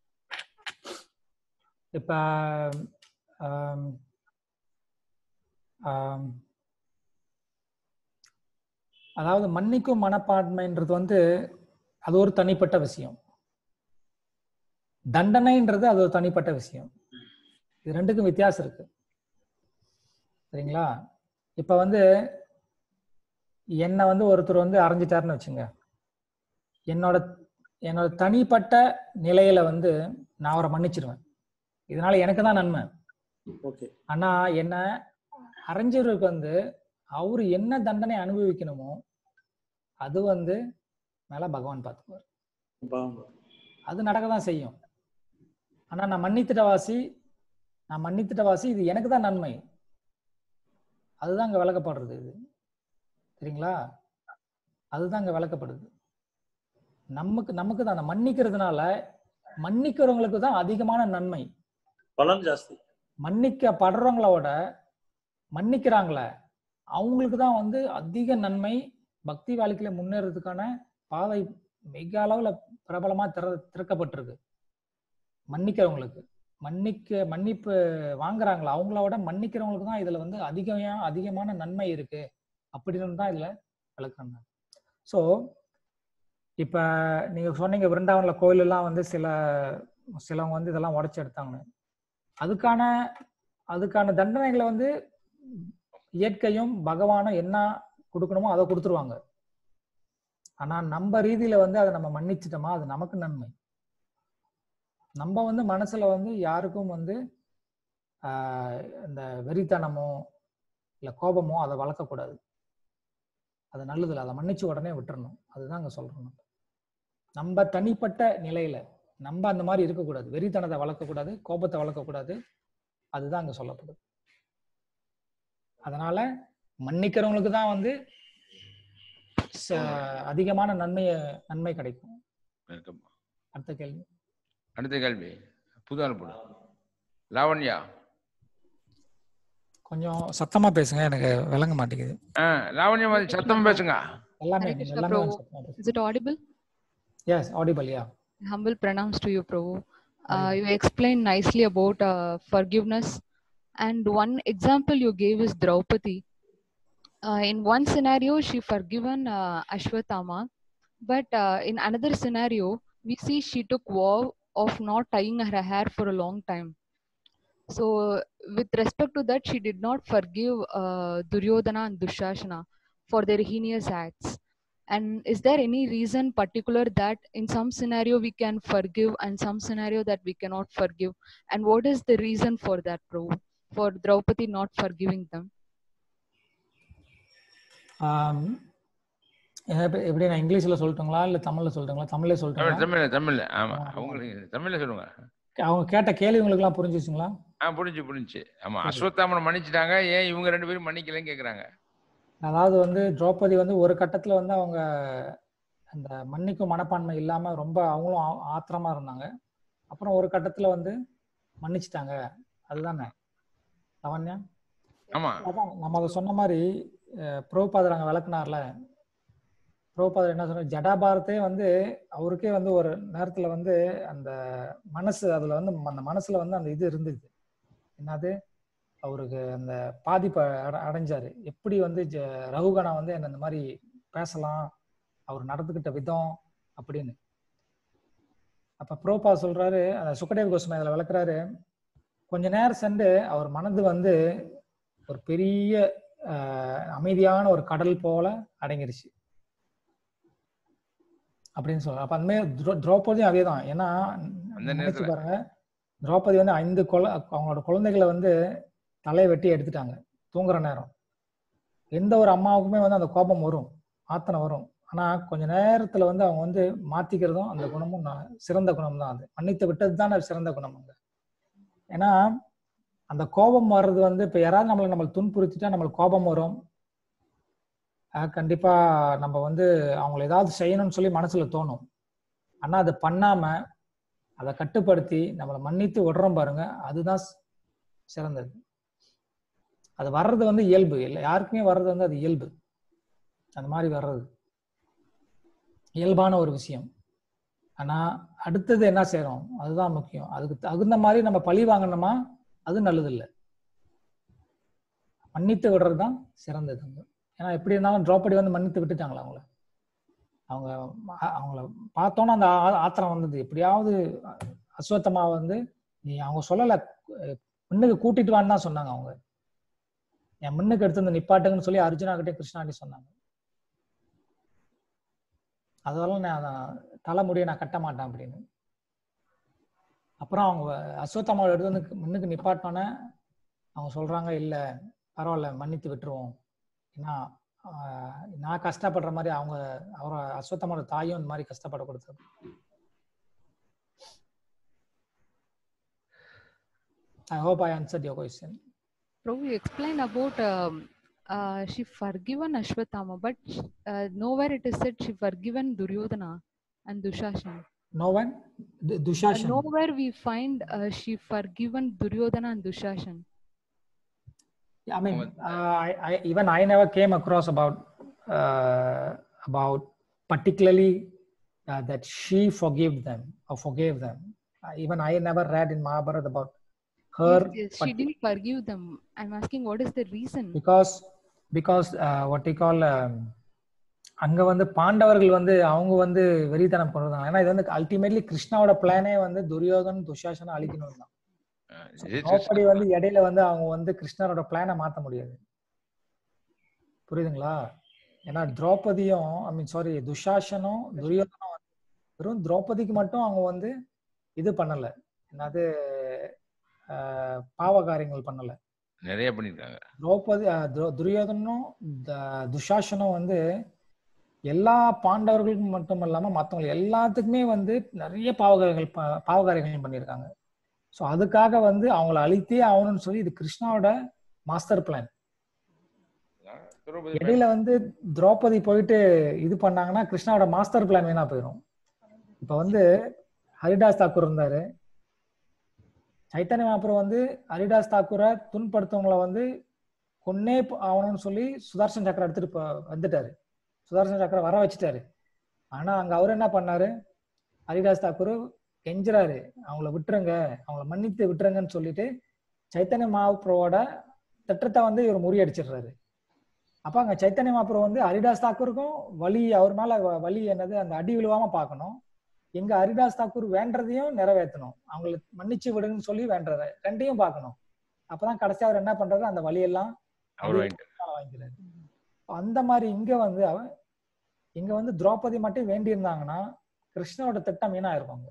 இப்ப ஆம், ஆம், அதாவது மன்னிக்கும் மனப்பான்மைன்றது வந்து அது ஒரு தனிப்பட்ட விஷயம் தண்டனைன்றது அது ஒரு தனிப்பட்ட விஷயம் இது ரெண்டுக்கும் வித்தியாசம் இருக்கு சரிங்களா இப்ப வந்து என்னை வந்து ஒருத்தர் வந்து அரைஞ்சிட்டாருன்னு வச்சுங்க என்னோட என்னோட தனிப்பட்ட நிலையில வந்து நான் அவரை மன்னிச்சிருவேன் இதனால எனக்கு தான் நன்மை ஓகே ஆனா என்ன அரைஞ்சவருக்கு வந்து அவரு என்ன தண்டனை அனுபவிக்கணுமோ அது வந்து மேல பகவான் பார்த்துக்குவார் அது நடக்க தான் செய்யும் ஆனா நான் மன்னித்திட்ட வாசி நான் மன்னித்திட்ட வாசி இது எனக்கு தான் நன்மை அதுதான் அங்க விளக்கப்படுறது இது சரிங்களா அதுதான் அங்க விளக்கப்படுது நமக்கு நமக்கு தான் அந்த மன்னிக்கிறதுனால மன்னிக்கிறவங்களுக்கு தான் அதிகமான நன்மை பலன் ஜாஸ்தி மன்னிக்கப்படுறவங்களோட மன்னிக்கிறாங்களே அவங்களுக்கு தான் வந்து அதிக நன்மை பக்தி வாழ்க்கையில முன்னேறதுக்கான பாதை மிக அளவுல பிரபலமா திற திறக்கப்பட்டிருக்கு மன்னிக்கிறவங்களுக்கு மன்னிக்க மன்னிப்பு வாங்குறாங்களா அவங்களோட மன்னிக்கிறவங்களுக்கு தான் இதுல வந்து அதிகமா அதிகமான நன்மை இருக்கு அப்படின்னு தான் இதுல விளக்குறாங்க ஸோ இப்ப நீங்க சொன்னீங்க விருந்தாவன்ல கோயில் எல்லாம் வந்து சில சிலவங்க வந்து இதெல்லாம் உடைச்சு எடுத்தாங்கன்னு அதுக்கான அதுக்கான தண்டனைகளை வந்து இயற்கையும் பகவானும் என்ன கொடுக்கணுமோ அதை கொடுத்துருவாங்க ஆனா நம்ம ரீதியில வந்து அதை நம்ம மன்னிச்சிட்டோமா அது நமக்கு நன்மை நம்ம வந்து மனசுல வந்து யாருக்கும் வந்து ஆஹ் இந்த வெறித்தனமோ இல்ல கோபமோ அதை வளர்க்கக்கூடாது அது நல்லது இல்லை அதை மன்னிச்சு உடனே விட்டுறணும் அதுதான் அங்க சொல்றோம் நம்ம. நம்ம தனிப்பட்ட நிலையில நம்ம அந்த மாதிரி இருக்கக்கூடாது வெறித்தனத்தை வளர்க்கக்கூடாது கோபத்தை வளர்க்கக்கூடாது அதுதான் அங்க சொல்லப்படுது அதனால மன்னிக்கிறவங்களுக்கு தான் வந்து ச- அதிகமான நன்மைய நன்மை கிடைக்கும் வணக்கம். அடுத்த கேள்வி அடுத்த கேள்வி புது அனுப்பு லாவண்யா கொஞ்சம் சத்தமா பேசுங்க எனக்கு விளங்க மாட்டேங்குது ஆ லாவண்யா மாதிரி சத்தம் பேசுங்க எல்லாமே Hare Krishna, எல்லாமே Prabhu. சத்தமா Is it audible? Yes audible ya Humble pranams to you, Prabhu. Uh, Hare you explained nicely about uh, forgiveness, and one example you gave is Draupadi. Uh, in one scenario, she forgiven uh, Ashwatthama, but uh, in another scenario, we see she took vow of not tying her hair for a long time. So, with respect to that, she did not forgive uh, Duryodhana and Dushashana for their heinous acts. and is there any reason particular that in some scenario we can forgive and some scenario that we cannot forgive and what is the reason for that Prabhu? for draupadi not forgiving them ஆம், எப்படி எப்படி நான் இங்கிலீஷ்ல சொல்லட்டுங்களா இல்ல தமிழ்ல சொல்லட்டுங்களா தமிழ்ல தமிழ் சொல்லட்டுங்களா தமிழ்ல தமிழ்ல ஆமா ஆ, அவங்களுக்கு தமிழ்ல சொல்லுங்க அவங்க கேட்ட கேள்வி உங்களுக்கு எல்லாம் புரிஞ்சுச்சுங்களா ஆ புரிஞ்சு புரிஞ்சு ஆமா சரி. அஸ்வத்தாமனை மன்னிச்சிட்டாங்க ஏன் இவங்க ரெண்டு பேரும் மன்னிக்கலன்னு கேக்குறாங்க அதாவது வந்து திரௌபதி வந்து ஒரு கட்டத்துல வந்து அவங்க அந்த மன்னிக்கும் மனப்பான்மை இல்லாம ரொம்ப அவங்களும் ஆ- ஆத்திரமா இருந்தாங்க அப்புறம் ஒரு கட்டத்துல வந்து மன்னிச்சிட்டாங்க அதுதானே லவண்யா ஆமா அதான் நம்ம அதை சொன்ன மாதிரி அஹ், புரோபாதர் அங்க விளக்குனார்ல புரோபாதர் என்ன சொன்னார் ஜடாபாரத்தே வந்து அவருக்கே வந்து ஒரு நேரத்துல வந்து அந்த மனசு அதுல வந்து அந்த மனசுல வந்து அந்த இது இருந்தது என்னது அவருக்கு அந்த பாதிப்பை அட- அடைஞ்சாரு எப்படி வந்து ஜ- ரகுகணா வந்து என்ன இந்த மாதிரி பேசலாம் அவர் நடந்துக்கிட்ட விதம் அப்படின்னு அப்ப புரோபா சொல்றாரு அந்த சுக்கடேவ் கோஸ்வாமி அதுல விளக்குறாரு கொஞ்ச நேரம் சென்று அவர் மனது வந்து ஒரு பெரிய ஆஹ், அமைதியான ஒரு கடல் போல அடங்கிருச்சு அப்படின்னு சொல்றாரு அப்ப அந்த மாதிரி திரௌ- திரௌபதியும் அதே தான் ஏன்னா அந்த நினைச்சு நேரத்துல. பாருங்க திரௌபதி வந்து ஐந்து குழ அவங்களோட குழந்தைகளை வந்து தலையை வெட்டி எடுத்துட்டாங்க தூங்குற நேரம் எந்த ஒரு அம்மாவுக்குமே வந்து அந்த கோபம் வரும் ஆத்தனை வரும் ஆனா கொஞ்ச நேரத்துல வந்து அவங்க வந்து மாத்திக்கிறதும் அந்த குணமும் நா- சிறந்த குணம் தான் அது மன்னித்து விட்டது தான் சிறந்த குணம் அங்க ஏன்னா அந்த கோபம் வர்றது வந்து இப்ப யாராவது நம்மளை நம்மளை துன்புறுத்திட்டா நம்மளுக்கு கோபம் வரும் அஹ் கண்டிப்பா நம்ம வந்து அவங்கள ஏதாவது செய்யணும்னு சொல்லி மனசுல தோணும் ஆனா அதை பண்ணாம அதை கட்டுப்படுத்தி நம்மளை மன்னித்து விடுறோம் பாருங்க அதுதான் சி- சிறந்தது அது வர்றது வந்து இயல்பு இல்லை யாருக்குமே வர்றது வந்து அது இயல்பு அந்த மாதிரி வர்றது இயல்பான ஒரு விஷயம் ஆனா அடுத்தது என்ன செய்றோம் அதுதான் முக்கியம் அதுக்கு தகுந்த மாதிரி நம்ம பழி வாங்கணுமா அது நல்லது இல்லை மன்னித்து விடுறது தான் சிறந்தது அங்க. ஏன்னா எப்படி இருந்தாலும் திரௌபதி வந்து மன்னித்து விட்டுட்டாங்களா அவங்கள அவங்க அ- அவங்கள பார்த்தோன்னா அந்த ஆ- ஆத்திரம் வந்தது எப்படியாவது அஸ்வத்தமா வந்து நீ அவங்க சொல்லல அஹ் முன்னுக்கு கூட்டிட்டு வான்னு தான் சொன்னாங்க அவங்க என் முன்னுக்கு எடுத்து வந்து நிப்பாட்டுங்கன்னு சொல்லி அர்ஜுனா கிட்டே கிருஷ்ணாண்டி சொன்னாங்க அதெல்லாம் நான் அதான் தலைமுடியை நான் கட்ட மாட்டேன் அப்படின்னு அப்புறம் அவங்க அஸ்வத்தாமாவை எடுத்து வந்து முன்னுக்கு நிப்பாட்டினோன்னே அவங்க சொல்றாங்க இல்ல பரவாயில்ல மன்னித்து விட்டுருவோம் ஏன்னா ஆஹ், நான் கஷ்டப்படுற மாதிரி அவங்க அவர அஸ்வத்தமோட தாயும் இந்த மாதிரி கஷ்டப்படக்கூடாது I hope I answered your question Prabhu, you explained about um, uh, she forgiven Ashwatthama, but uh, nowhere it is said she forgiven Duryodhana and Dushashan. No one Uh, Dushasan nowhere we find uh, she forgiven Duryodhana and Dushashan. I mean, uh, I, I even I never came across about uh, about particularly uh, that she forgave them or forgave them. Uh, even I never read in Mahabharata about her Yes, yes, she didn't forgive them. I'm asking what is the reason? because because uh, what they call um, அங்க வந்து பாண்டவர்கள் வந்து அவங்க வந்து வெறித்தனம் கொண்டு வந்தாங்க ஏன்னா இது வந்து அல்டிமேட்லி கிருஷ்ணாவோட பிளானே வந்து துரியோதன் துஷாசனை அழிக்கணும் தான் அஹ் இது- திரௌபதி வந்து இடையில வந்து அவங்க வந்து கிருஷ்ணரோட பிளானை மாத்த முடியாது புரியுதுங்களா ஏன்னா திரௌபதியும் ஐ மீன் சாரி துஷாசனும் துரியோதனும் வந்து வெறும் திரௌபதிக்கு மட்டும் அவங்க வந்து இது பண்ணல என்னது ஆஹ், பாவ காரியங்கள் பண்ணல நிறைய பண்ணிருக்காங்க திரௌபதி ஆஹ், துர- துரியோதனும் த- துஷாசனும் வந்து எல்லா பாண்டவர்களுக்கும் மட்டும் இல்லாம மத்தவங்க எல்லாத்துக்குமே வந்து நிறைய பாவகாரியங்கள் ப- பாவகாரியங்கள் பண்ணியிருக்காங்க ஸோ அதுக்காக வந்து அவங்கள அழித்தே ஆகணும்னு சொல்லி இது கிருஷ்ணாவோட மாஸ்டர் பிளான் திரௌபதி இடையில வந்து திரௌபதி போயிட்டு இது பண்ணாங்கன்னா கிருஷ்ணாவோட மாஸ்டர் பிளான் வீணா போயிடும் இப்ப வந்து ஹரிதாஸ் தாக்கூர் இருந்தாரு சைத்தன்ய அப்புறம் வந்து ஹரிதாஸ் தாக்கூரை துன்படுத்தவங்களை வந்து கொன்னே ப- ஆகணும்னு சொல்லி சுதர்சன் சக்கரம் எடுத்துட்டு போ- வந்துட்டாரு சுதர்சன் சக்கரம் வர வச்சுட்டாரு ஆனா அங்க அவர் என்ன பண்ணாரு ஹரிதாஸ் தாக்கூர் கெஞ்சுறாரு அவங்கள விட்டுருங்க அவங்கள மன்னித்து விட்டுருங்கன்னு சொல்லிட்டு சைத்தன்ய மகாபிரவோட திட்டத்தை வந்து இவர் முறியடிச்சிடுறாரு அப்ப அங்க சைத்தன்ய மகாபிரபு வந்து ஹரிதாஸ் தாக்கூருக்கும் வலி அவர் மேல வ- வலி என்னது அந்த அடி விழுவாம பார்க்கணும் எங்க ஹரிதாஸ் தாக்கூர் வேண்டதையும் நிறைவேற்றணும் அவங்களை மன்னிச்சு விடுங்கன்னு சொல்லி வேண்டுறாரு ரெண்டையும் பார்க்கணும் அப்பதான் கடைசி அவர் என்ன பண்றாரு அந்த வழியெல்லாம் அவர் வாங்கிட்டு வாங்கிக்கிறாரு அந்த மாதிரி இங்க வந்து அவன் இங்க வந்து திரௌபதி மட்டும் வேண்டி இருந்தாங்கன்னா கிருஷ்ணனோட திட்டம் வீணா இருக்கும்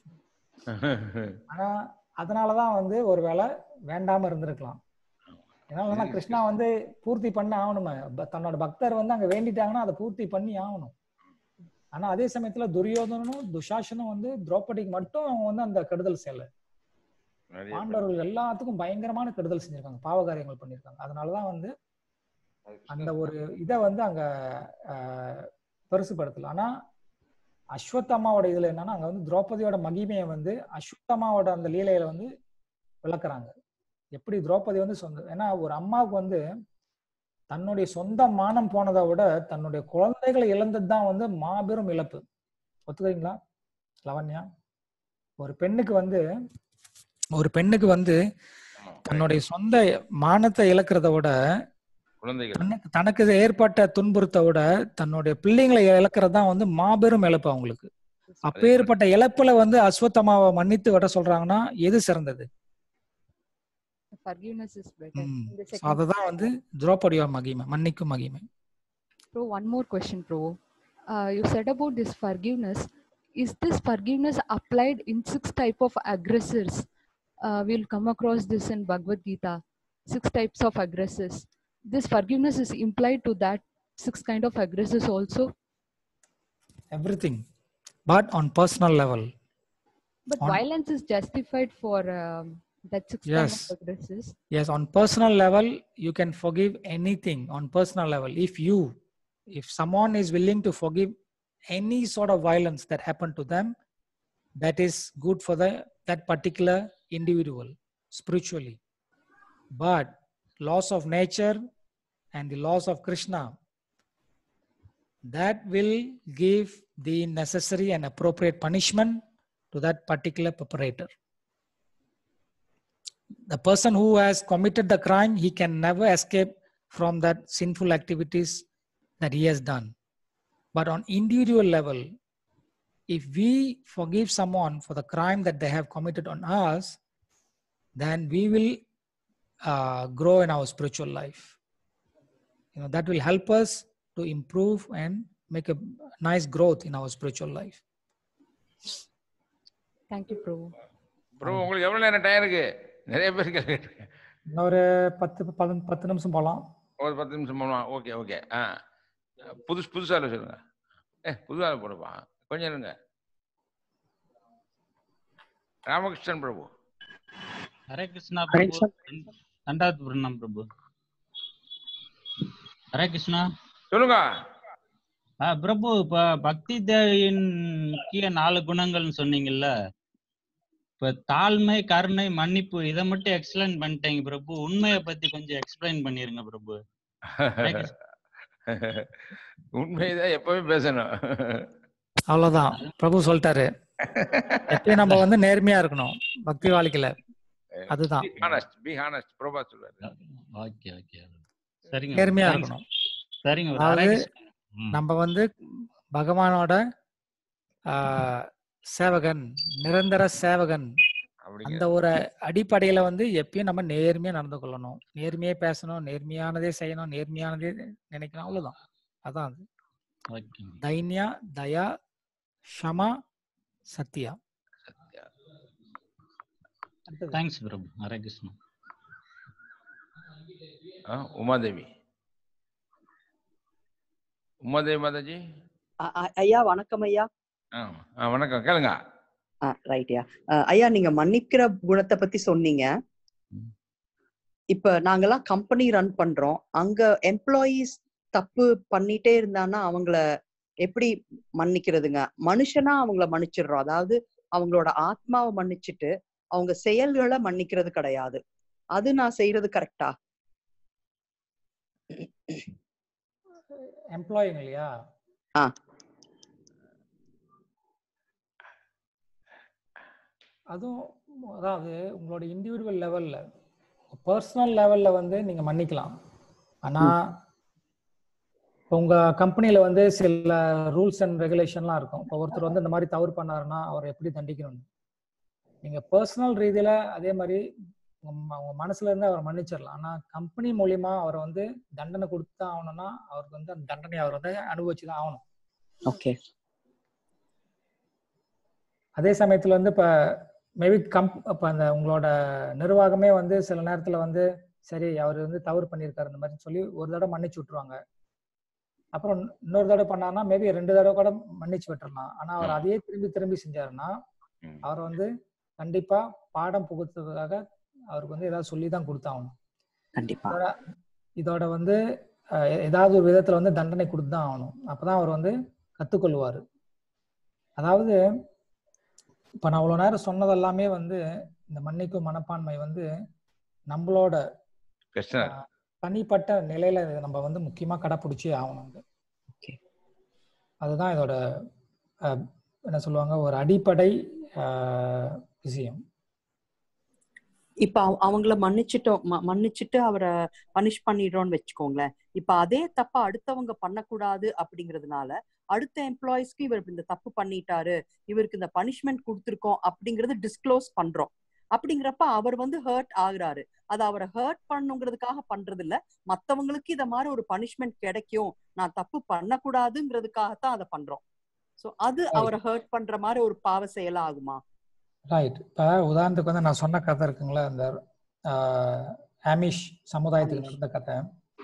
ஆனா அதனாலதான் வந்து ஒருவேளை வேண்டாம இருந்திருக்கலாம் ஏன்னா கிருஷ்ணா வந்து பூர்த்தி பண்ண ஆகணுமே ப- தன்னோட பக்தர் வந்து அங்க வேண்டிட்டாங்கன்னா அதை பூர்த்தி பண்ணி ஆகணும் ஆனா அதே சமயத்துல துரியோதனனும் துஷாசனும் வந்து திரௌபதிக்கு மட்டும் அவங்க வந்து அந்த கெடுதல் செய்யல நிறைய பாண்டவர்கள் எல்லாத்துக்கும் பயங்கரமான கெடுதல் செஞ்சிருக்காங்க பாவகாரியங்கள் பண்ணியிருக்காங்க அதனாலதான் வந்து அந்த ஒரு இதை வந்து அங்க ஆஹ், பெருசுபடுத்தல ஆனா அஸ்வத்தாமாவோட இதுல என்னன்னா அங்க வந்து திரௌபதியோட மகிமையை வந்து அஸ்வத்தாமாவோட அந்த லீலையில வந்து விளக்குறாங்க எப்படி திரௌபதி வந்து சொந்த ஏன்னா ஒரு அம்மாவுக்கு வந்து தன்னுடைய சொந்த மானம் போனதை விட தன்னுடைய குழந்தைகளை இழந்தது தான் வந்து மாபெரும் இழப்பு ஒத்துக்கிறீங்களா லவண்யா ஒரு பெண்ணுக்கு வந்து ஒரு பெண்ணுக்கு வந்து ஆமா. தன்னுடைய சொந்த மானத்தை இழக்கிறத விட குழந்தைகள் தனக்கு தனக்கு ஏற்பட்ட துன்புறுத்த விட தன்னுடைய பிள்ளைங்களை இழக்கிறது தான் வந்து மாபெரும் இழப்பு அவங்களுக்கு அப்பேற்பட்ட இழப்புல வந்து அஸ்வத்தமாவை மன்னித்து விட சொல்றாங்கன்னா எது சிறந்தது Forgiveness is better. ம். In the So second அதுதான் வந்து திரௌபதியோட மகிமை மன்னிக்கும் மகிமை Bro, one more question, bro. Uh, you said about this forgiveness. Is this forgiveness applied in six type of aggressors? Uh, we'll come across this in Bhagavad Gita. Six types of aggressors. This forgiveness is implied to that six kind of aggressors also. Everything but on personal level But On- violence is justified for um, that six kind Yes. of aggressors. yes on personal level you can forgive anything on personal level if you if someone is willing to forgive any sort of violence that happened to them that is good for the that particular individual spiritually but laws of nature and the laws of krishna that will give the necessary and appropriate punishment to that particular perpetrator the person who has committed the crime he can never escape from that sinful activities that he has done but on individual level if we forgive someone for the crime that they have committed on us then we will uh, grow in our spiritual life you know that will help us to improve and make a nice growth in our spiritual life Thank you, bro. Bro உங்களுக்கு எவ்வளவு நேரம் time இருக்கு நிறைய பேர் கேட்டுருக்கேன் இன்னொரு பத்து பதி- பத்து நிமிஷம் போகலாம் ஒரு பத்து நிமிஷம் பண்ணுவான் ஓகே ஓகே ஆ புதுசு புதுசால சொல்லுங்க ஏ புதுசால போடுப்பா கொஞ்சம் இருங்க ராமகிருஷ்ணன் பிரபு हरे कृष्णा हरे प्रभु दंडात प्रणाम प्रभु हरे कृष्णा சொல்லுங்க ஆ பிரபு இப்ப பக்தி தேவியின் முக்கிய நாலு குணங்கள்னு சொன்னீங்கல்ல இப்ப தாழ்மை கருணை மன்னிப்பு இதை மட்டும் எக்ஸ்பிளைன் பண்ணிட்டீங்க பிரபு உண்மையை பத்தி கொஞ்சம் எக்ஸ்பிளைன் பண்ணிருங்க பிரபு ஹரே கிருஷ்ணா. உண்மைதான் எப்பவுமே பேசணும் அவ்வளவுதான் பிரபு சொல்லிட்டாரு எப்பயும் நம்ம வந்து நேர்மையா இருக்கணும் பக்தி வாழ்க்கையில அதுதான் be honest be honest Prabha சொல்வாரு ஓகே ஓகே சரிங்க நேர்மையா Thanks. இருக்கணும் சரிங்க bro. ஹரே அதாவது கிருஷ்ணா. ம். நம்ம வந்து பகவானோட ஆஹ், சேவகன் நிரந்தர சேவகன் அந்த அப்படிங்கிற ஒரு அடிப்படையில வந்து எப்பயும் நம்ம நேர்மையா நடந்து கொள்ளணும் நேர்மையா பேசணும் நேர்மையானதே செய்யணும் நேர்மையானதே நினைக்கணும் அவ்வளவுதான் அதான் அது ஓகே தைன்யா தயா ஷமா சத்யா அடுத்தது. தேங்க்ஸ் பிரபு ஹரே கிருஷ்ணா ஆ, உமாதேவி உமாதேவி மாதாஜி அ- அ- ஐயா வணக்கம் ஐயா ஆ ஆ, வணக்கம் கேளுங்க ரைட்யா ஐயா நீங்க மன்னிக்கிற குணத்தை பத்தி சொன்னீங்க ம். இப்ப நாங்கெல்லாம் கம்பெனி ரன் பண்றோம் அங்க எம்ப்ளாயீஸ் தப்பு பண்ணிட்டே இருந்தான்னா அவங்கள எப்படி மன்னிக்கிறதுங்க மனுஷனா அவங்கள மன்னிச்சிடுறோம் அதாவது அவங்களோட ஆத்மாவை மன்னிச்சிட்டு அவங்க செயல்களை மன்னிக்கிறது கிடையாது அது நான் செய்யறது கரெக்டா எம்ப்ளாயிங் இல்லையா ஆ. அதுவும் அதாவது உங்களோட இண்டிவிஜுவல் லெவல்ல பர்சனல் லெவல்ல வந்து நீங்க மன்னிக்கலாம் ஆனா இப்போ உங்க கம்பெனில வந்து சில ரூல்ஸ் அண்ட் ரெகுலேஷன்லாம் இருக்கும் இப்போ ஒருத்தர் வந்து இந்த மாதிரி தவறு பண்ணாருன்னா அவரை எப்படி தண்டிக்கணும் நீங்க பர்சனல் ரீதியில அதே மாதிரி உங்க ம- உங்க மனசுல இருந்து அவரை மன்னிச்சிடலாம் ஆனா கம்பெனி மூலியமா அவரை வந்து தண்டனை கொடுத்து ஆகணும்னா அவருக்கு வந்து அந்த தண்டனை அவர் வந்து அனுபவிச்சு தான் ஆகணும் ஓகே அதே சமயத்துல வந்து இப்ப மேபி கம் இப்ப அந்த உங்களோட நிர்வாகமே வந்து சில நேரத்துல வந்து சரி அவர் வந்து தவறு பண்ணியிருக்காரு இந்த மாதிரி சொல்லி ஒரு தடவை மன்னிச்சு விட்டுருவாங்க அப்புறம் இன்னொரு தடவை பண்ணாருன்னா மேபி ரெண்டு தடவை கூட மன்னிச்சு விட்டுறலாம் ஆனா அவர் ம். அதையே திரும்பி திரும்பி செஞ்சாருன்னா ம். அவர் வந்து கண்டிப்பா பாடம் புகுத்துறதுக்காக அவருக்கு வந்து ஏதாவது சொல்லி தான் கொடுத்தாகணும் கண்டிப்பா இதோட இதோட வந்து அஹ், எ- ஏதாவது ஒரு விதத்துல வந்து தண்டனை கொடுத்து தான் ஆகணும் அப்பதான் அவர் வந்து கத்துக்கொள்வாரு அதாவது இப்ப நான் அவ்வளவு நேரம் சொன்னதெல்லாமே வந்து இந்த மன்னிக்கும் மனப்பான்மை வந்து நம்மளோட கிருஷ்ணர் அஹ், தனிப்பட்ட நிலையில இதை நம்ம வந்து முக்கியமா கடைப்பிடிச்சே ஆகணும் இது. Okay. அதுதான் இதோட அஹ், என்ன சொல்லுவாங்க ஒரு அடிப்படை அஹ், விஷயம் இப்ப அவ- அவங்கள மன்னிச்சிட்டோம் ம- மன்னிச்சிட்டு அவரை பனிஷ் பண்ணிடுறோம்னு வச்சுக்கோங்களேன் இப்ப அதே தப்ப அடுத்தவங்க பண்ணக்கூடாது அப்படிங்கறதுனால அடுத்த எம்ப்ளாயிஸ்க்கு இவர் இந்த தப்பு பண்ணிட்டாரு இவருக்கு இந்த பனிஷ்மெண்ட் கொடுத்துருக்கோம் அப்படிங்கறது டிஸ்க்ளோஸ் பண்றோம் அப்படிங்கிறப்ப அவர் வந்து ஹர்ட் ஆகுறாரு அது அவரை ஹர்ட் பண்ணுங்கிறதுக்காக பண்றது இல்ல மத்தவங்களுக்கு இத மாதிரி ஒரு பனிஷ்மெண்ட் கிடைக்கும் நான் தப்பு பண்ணக்கூடாதுங்கிறதுக்காகத்தான் அதை பண்றோம் சோ அது அவரை ஹர்ட் பண்ற மாதிரி ஒரு பாவ செயலா ஆகுமா ரைட் இப்போ உதாரணத்துக்கு வந்து நான் சொன்ன கதை இருக்குங்களா அந்த ஆமிஷ் சமுதாயத்துக்கு நடந்த கதை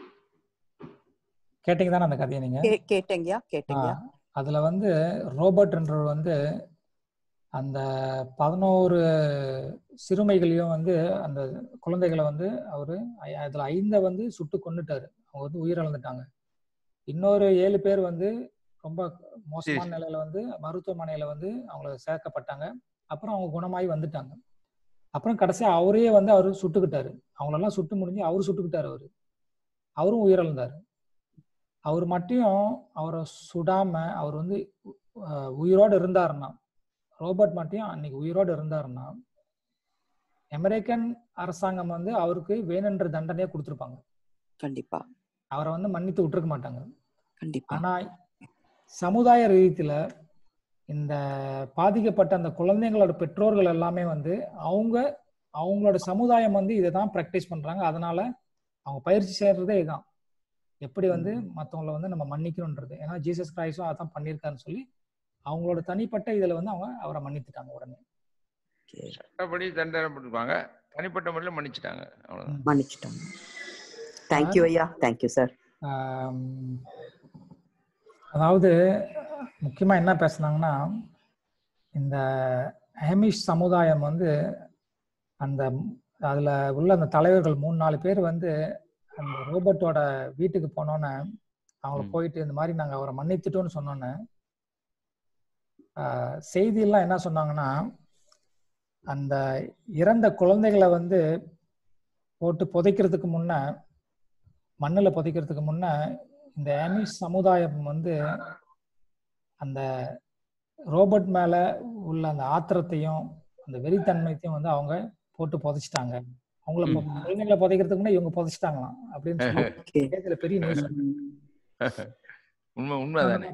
கேட்டீங்க தானே அந்த கதையை நீங்க கே- கேட்டேங்கயா கேட்டேங்கயா ஆ, அதுல வந்து ரோபோட்ன்றவர் வந்து அந்த பதினோரு சிறுமைகளையும் வந்து அந்த குழந்தைகளை வந்து அவரு ஐ- அதுல ஐந்தை வந்து சுட்டு கொன்னுட்டாரு அவங்க வந்து உயிரிழந்துட்டாங்க இன்னொரு ஏழு பேர் வந்து ரொம்ப மோசமான சரி. நிலையில வந்து மருத்துவமனையில வந்து அவங்கள சேர்க்கப்பட்டாங்க அப்புறம் அவங்க குணமாயி வந்துட்டாங்க அப்புறம் கடைசியா அவரே வந்து அவரு சுட்டுக்கிட்டாரு அவங்களெல்லாம் சுட்டு முடிஞ்சு அவரு சுட்டுக்கிட்டாரு அவரு அவரும் உயிரிழந்தாரு அவர் மட்டும் அவரை சுடாம அவர் வந்து அஹ், உயிரோட இருந்தாருன்னா ரோபோட் மட்டும் அன்னைக்கு உயிரோட இருந்தாருன்னா அமெரிக்கன் அரசாங்கம் வந்து அவருக்கு வேணுன்ற தண்டனையை கொடுத்துருப்பாங்க கண்டிப்பா அவரை வந்து மன்னித்து விட்டுருக்க மாட்டாங்க கண்டிப்பா ஆனா சமுதாய ரீதியில இந்த பாதிக்கப்பட்ட அந்த குழந்தைங்களோட பெற்றோர்கள் எல்லாமே வந்து அவங்க அவங்களோட சமுதாயம் வந்து இதை தான் ப்ராக்டிஸ் பண்றாங்க அதனால அவங்க பயிற்சி செய்யறதே இதுதான் எப்படி வந்து மற்றவங்கள வந்து நம்ம மன்னிக்கணுன்றது ஏன்னா ஜீசஸ் கிரைஸ்டும் அதான் பண்ணியிருக்காருன்னு சொல்லி அவங்களோட தனிப்பட்ட இதுல வந்து அவங்க அவரை மன்னித்துட்டாங்க உடனே சட்டப்படி தண்டனை பண்ணிருப்பாங்க தனிப்பட்ட முறையில் மன்னிச்சிட்டாங்க அவ்வளவுதான் மன்னிச்சிட்டாங்க தேங்க்யூ ஐயா தேங்க்யூ சார் ஆம், அதாவது முக்கியமா என்ன பேசுனாங்கன்னா இந்த ஹேமிஷ் சமுதாயம் வந்து அந்த அதுல உள்ள அந்த தலைவர்கள் மூணு நாலு பேர் வந்து அந்த ரோபோட்டோட வீட்டுக்கு போனோன்னே அவங்கள ம். போயிட்டு இந்த மாதிரி நாங்க அவரை மன்னித்துட்டோம்னு சொன்னோன்னே செய்தியெல்லாம் என்ன சொன்னாங்கன்னா அந்த இறந்த குழந்தைகளை வந்து போட்டு புதைக்கிறதுக்கு முன்ன மண்ணுல புதைக்கிறதுக்கு முன்ன இந்த ஆமிஷ் சமுதாயம் வந்து அந்த ரோபோட் மேல உள்ள அந்த ஆத்திரத்தையும் அந்த வெறித்தன்மையத்தையும் வந்து அவங்க போட்டு புதைச்சிட்டாங்க அவங்கள பொ- ம். குழந்தைங்களை புதைக்கிறதுக்கு முன்ன இவங்க புதைச்சிட்டாங்களாம் அப்படின்னு சொல்லி ஓகே இதுல பெரிய நியூஸ் உண்மை உண்மைதானே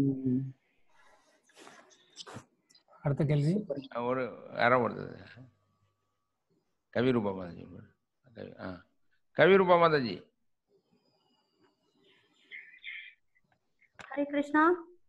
அடுத்த கேள்வி ஒரு அறம் வருது கவிரூபா மாதாஜி கவி ஆ கவிரூபா மாதாஜி हरे कृष्णा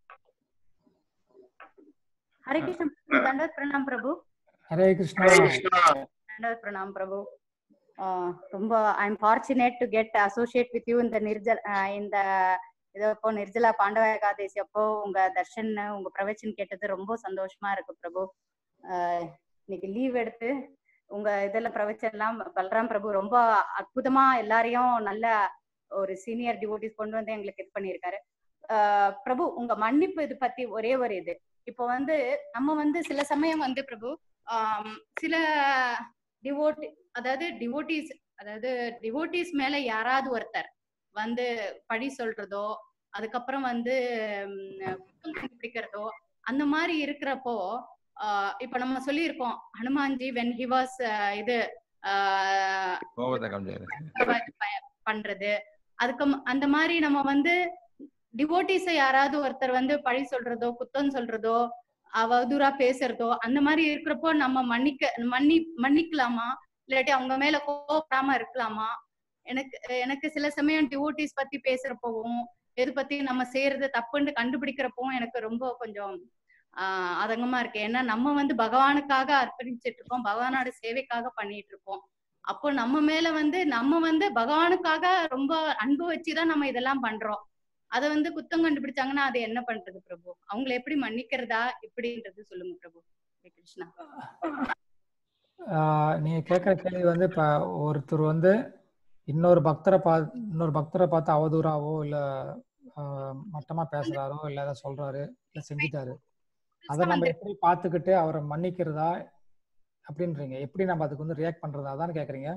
हरे कृष्ण दंडवत प्रणाम प्रभु ஹரே கிருஷ்ணா दंडवत प्रणाम प्रभु ஆஹ் ரொம்ப I am fortunate to get associate with you இந்த நிர்ஜல் ஆஹ் இந்த இது அப்போ நிர்ஜலா பாண்டவ ஏகாதசி அப்போ உங்க தர்ஷன் உங்க பிரவச்சன் கேட்டது ரொம்ப சந்தோஷமா இருக்கு பிரபு ஆஹ் இன்னைக்கு லீவ் எடுத்து உங்க இதெல்லாம் பிரவச்சன்லாம் பல்ராம் பிரபு ரொம்ப அற்புதமா எல்லாரையும் நல்ல ஒரு சீனியர் டிவோட்டிஸ் கொண்டு வந்து எங்களுக்கு இது பண்ணியிருக்காரு ஆஹ் பிரபு உங்க மன்னிப்பு இது பத்தி ஒரே ஒரு இது இப்போ வந்து நம்ம வந்து சில சமயம் வந்து பிரபு ஆம், சில டிவோட்டி அதாவது டிவோட்டிஸ் அதாவது டிவோட்டிஸ் மேல யாராவது ஒருத்தர் வந்து பழி சொல்றதோ அதுக்கப்புறம் வந்து ம், குற்றம் பிடிக்கிறதோ அந்த மாதிரி இருக்கிறப்போ ஆஹ் இப்ப நம்ம சொல்லியிருக்கோம் ஹனுமான்ஜி வென் ஹி வாஸ் இது ஆஹ் கோபத்தை காமிச்சாரு ப- பண்றது அதுக்கு ம- அந்த மாதிரி நம்ம வந்து டிவோட்டிஸ யாராவது ஒருத்தர் வந்து பழி சொல்றதோ குத்தம் சொல்றதோ அவதூறா பேசுறதோ அந்த மாதிரி இருக்கிறப்போ நம்ம மன்னிக்க மன்னி மன்னிக்கலாமா இல்லாட்டி அவங்க மேல கோபப்படாம இருக்கலாமா எனக்கு எனக்கு சில சமயம் டிவோட்டிஸ் பத்தி பேசுறப்பவும் எது பத்தி நம்ம செய்யறது தப்புன்னு கண்டுபிடிக்கிறப்போ எனக்கு ரொம்ப கொஞ்சம் ஆஹ் அதங்கமா இருக்கு ஏன்னா நம்ம வந்து பகவானுக்காக அர்ப்பணிச்சிட்டு இருக்கோம் பகவானோட சேவைக்காக பண்ணிட்டு இருக்கோம் அப்போ நம்ம மேல வந்து நம்ம வந்து பகவானுக்காக ரொம்ப அன்பு வச்சுதான் நம்ம இதெல்லாம் பண்றோம் அதை வந்து குத்தம் கண்டுபிடிச்சாங்கன்னா அது என்ன பண்றது பிரபு அவங்கள எப்படி மன்னிக்கிறதா எப்படின்றது சொல்லுங்க பிரபு ஹரே கிருஷ்ணா ஆஹ் நீங்க கேட்குற கேள்வி வந்து இப்ப ஒருத்தர் வந்து இன்னொரு பக்தரை பா இன்னொரு பக்தரை பார்த்து அவதூறாவோ இல்ல ஆஹ் மட்டமா பேசுறாரோ இல்ல ஏதாவது சொல்றாரு இல்ல செஞ்சுட்டாரு அதை நம்ம எப்படி பார்த்துக்கிட்டு அவரை மன்னிக்கிறதா அப்படின்றீங்க எப்படி நம்ம அதுக்கு வந்து ரியாக்ட் பண்றதா அதான் கேக்குறீங்க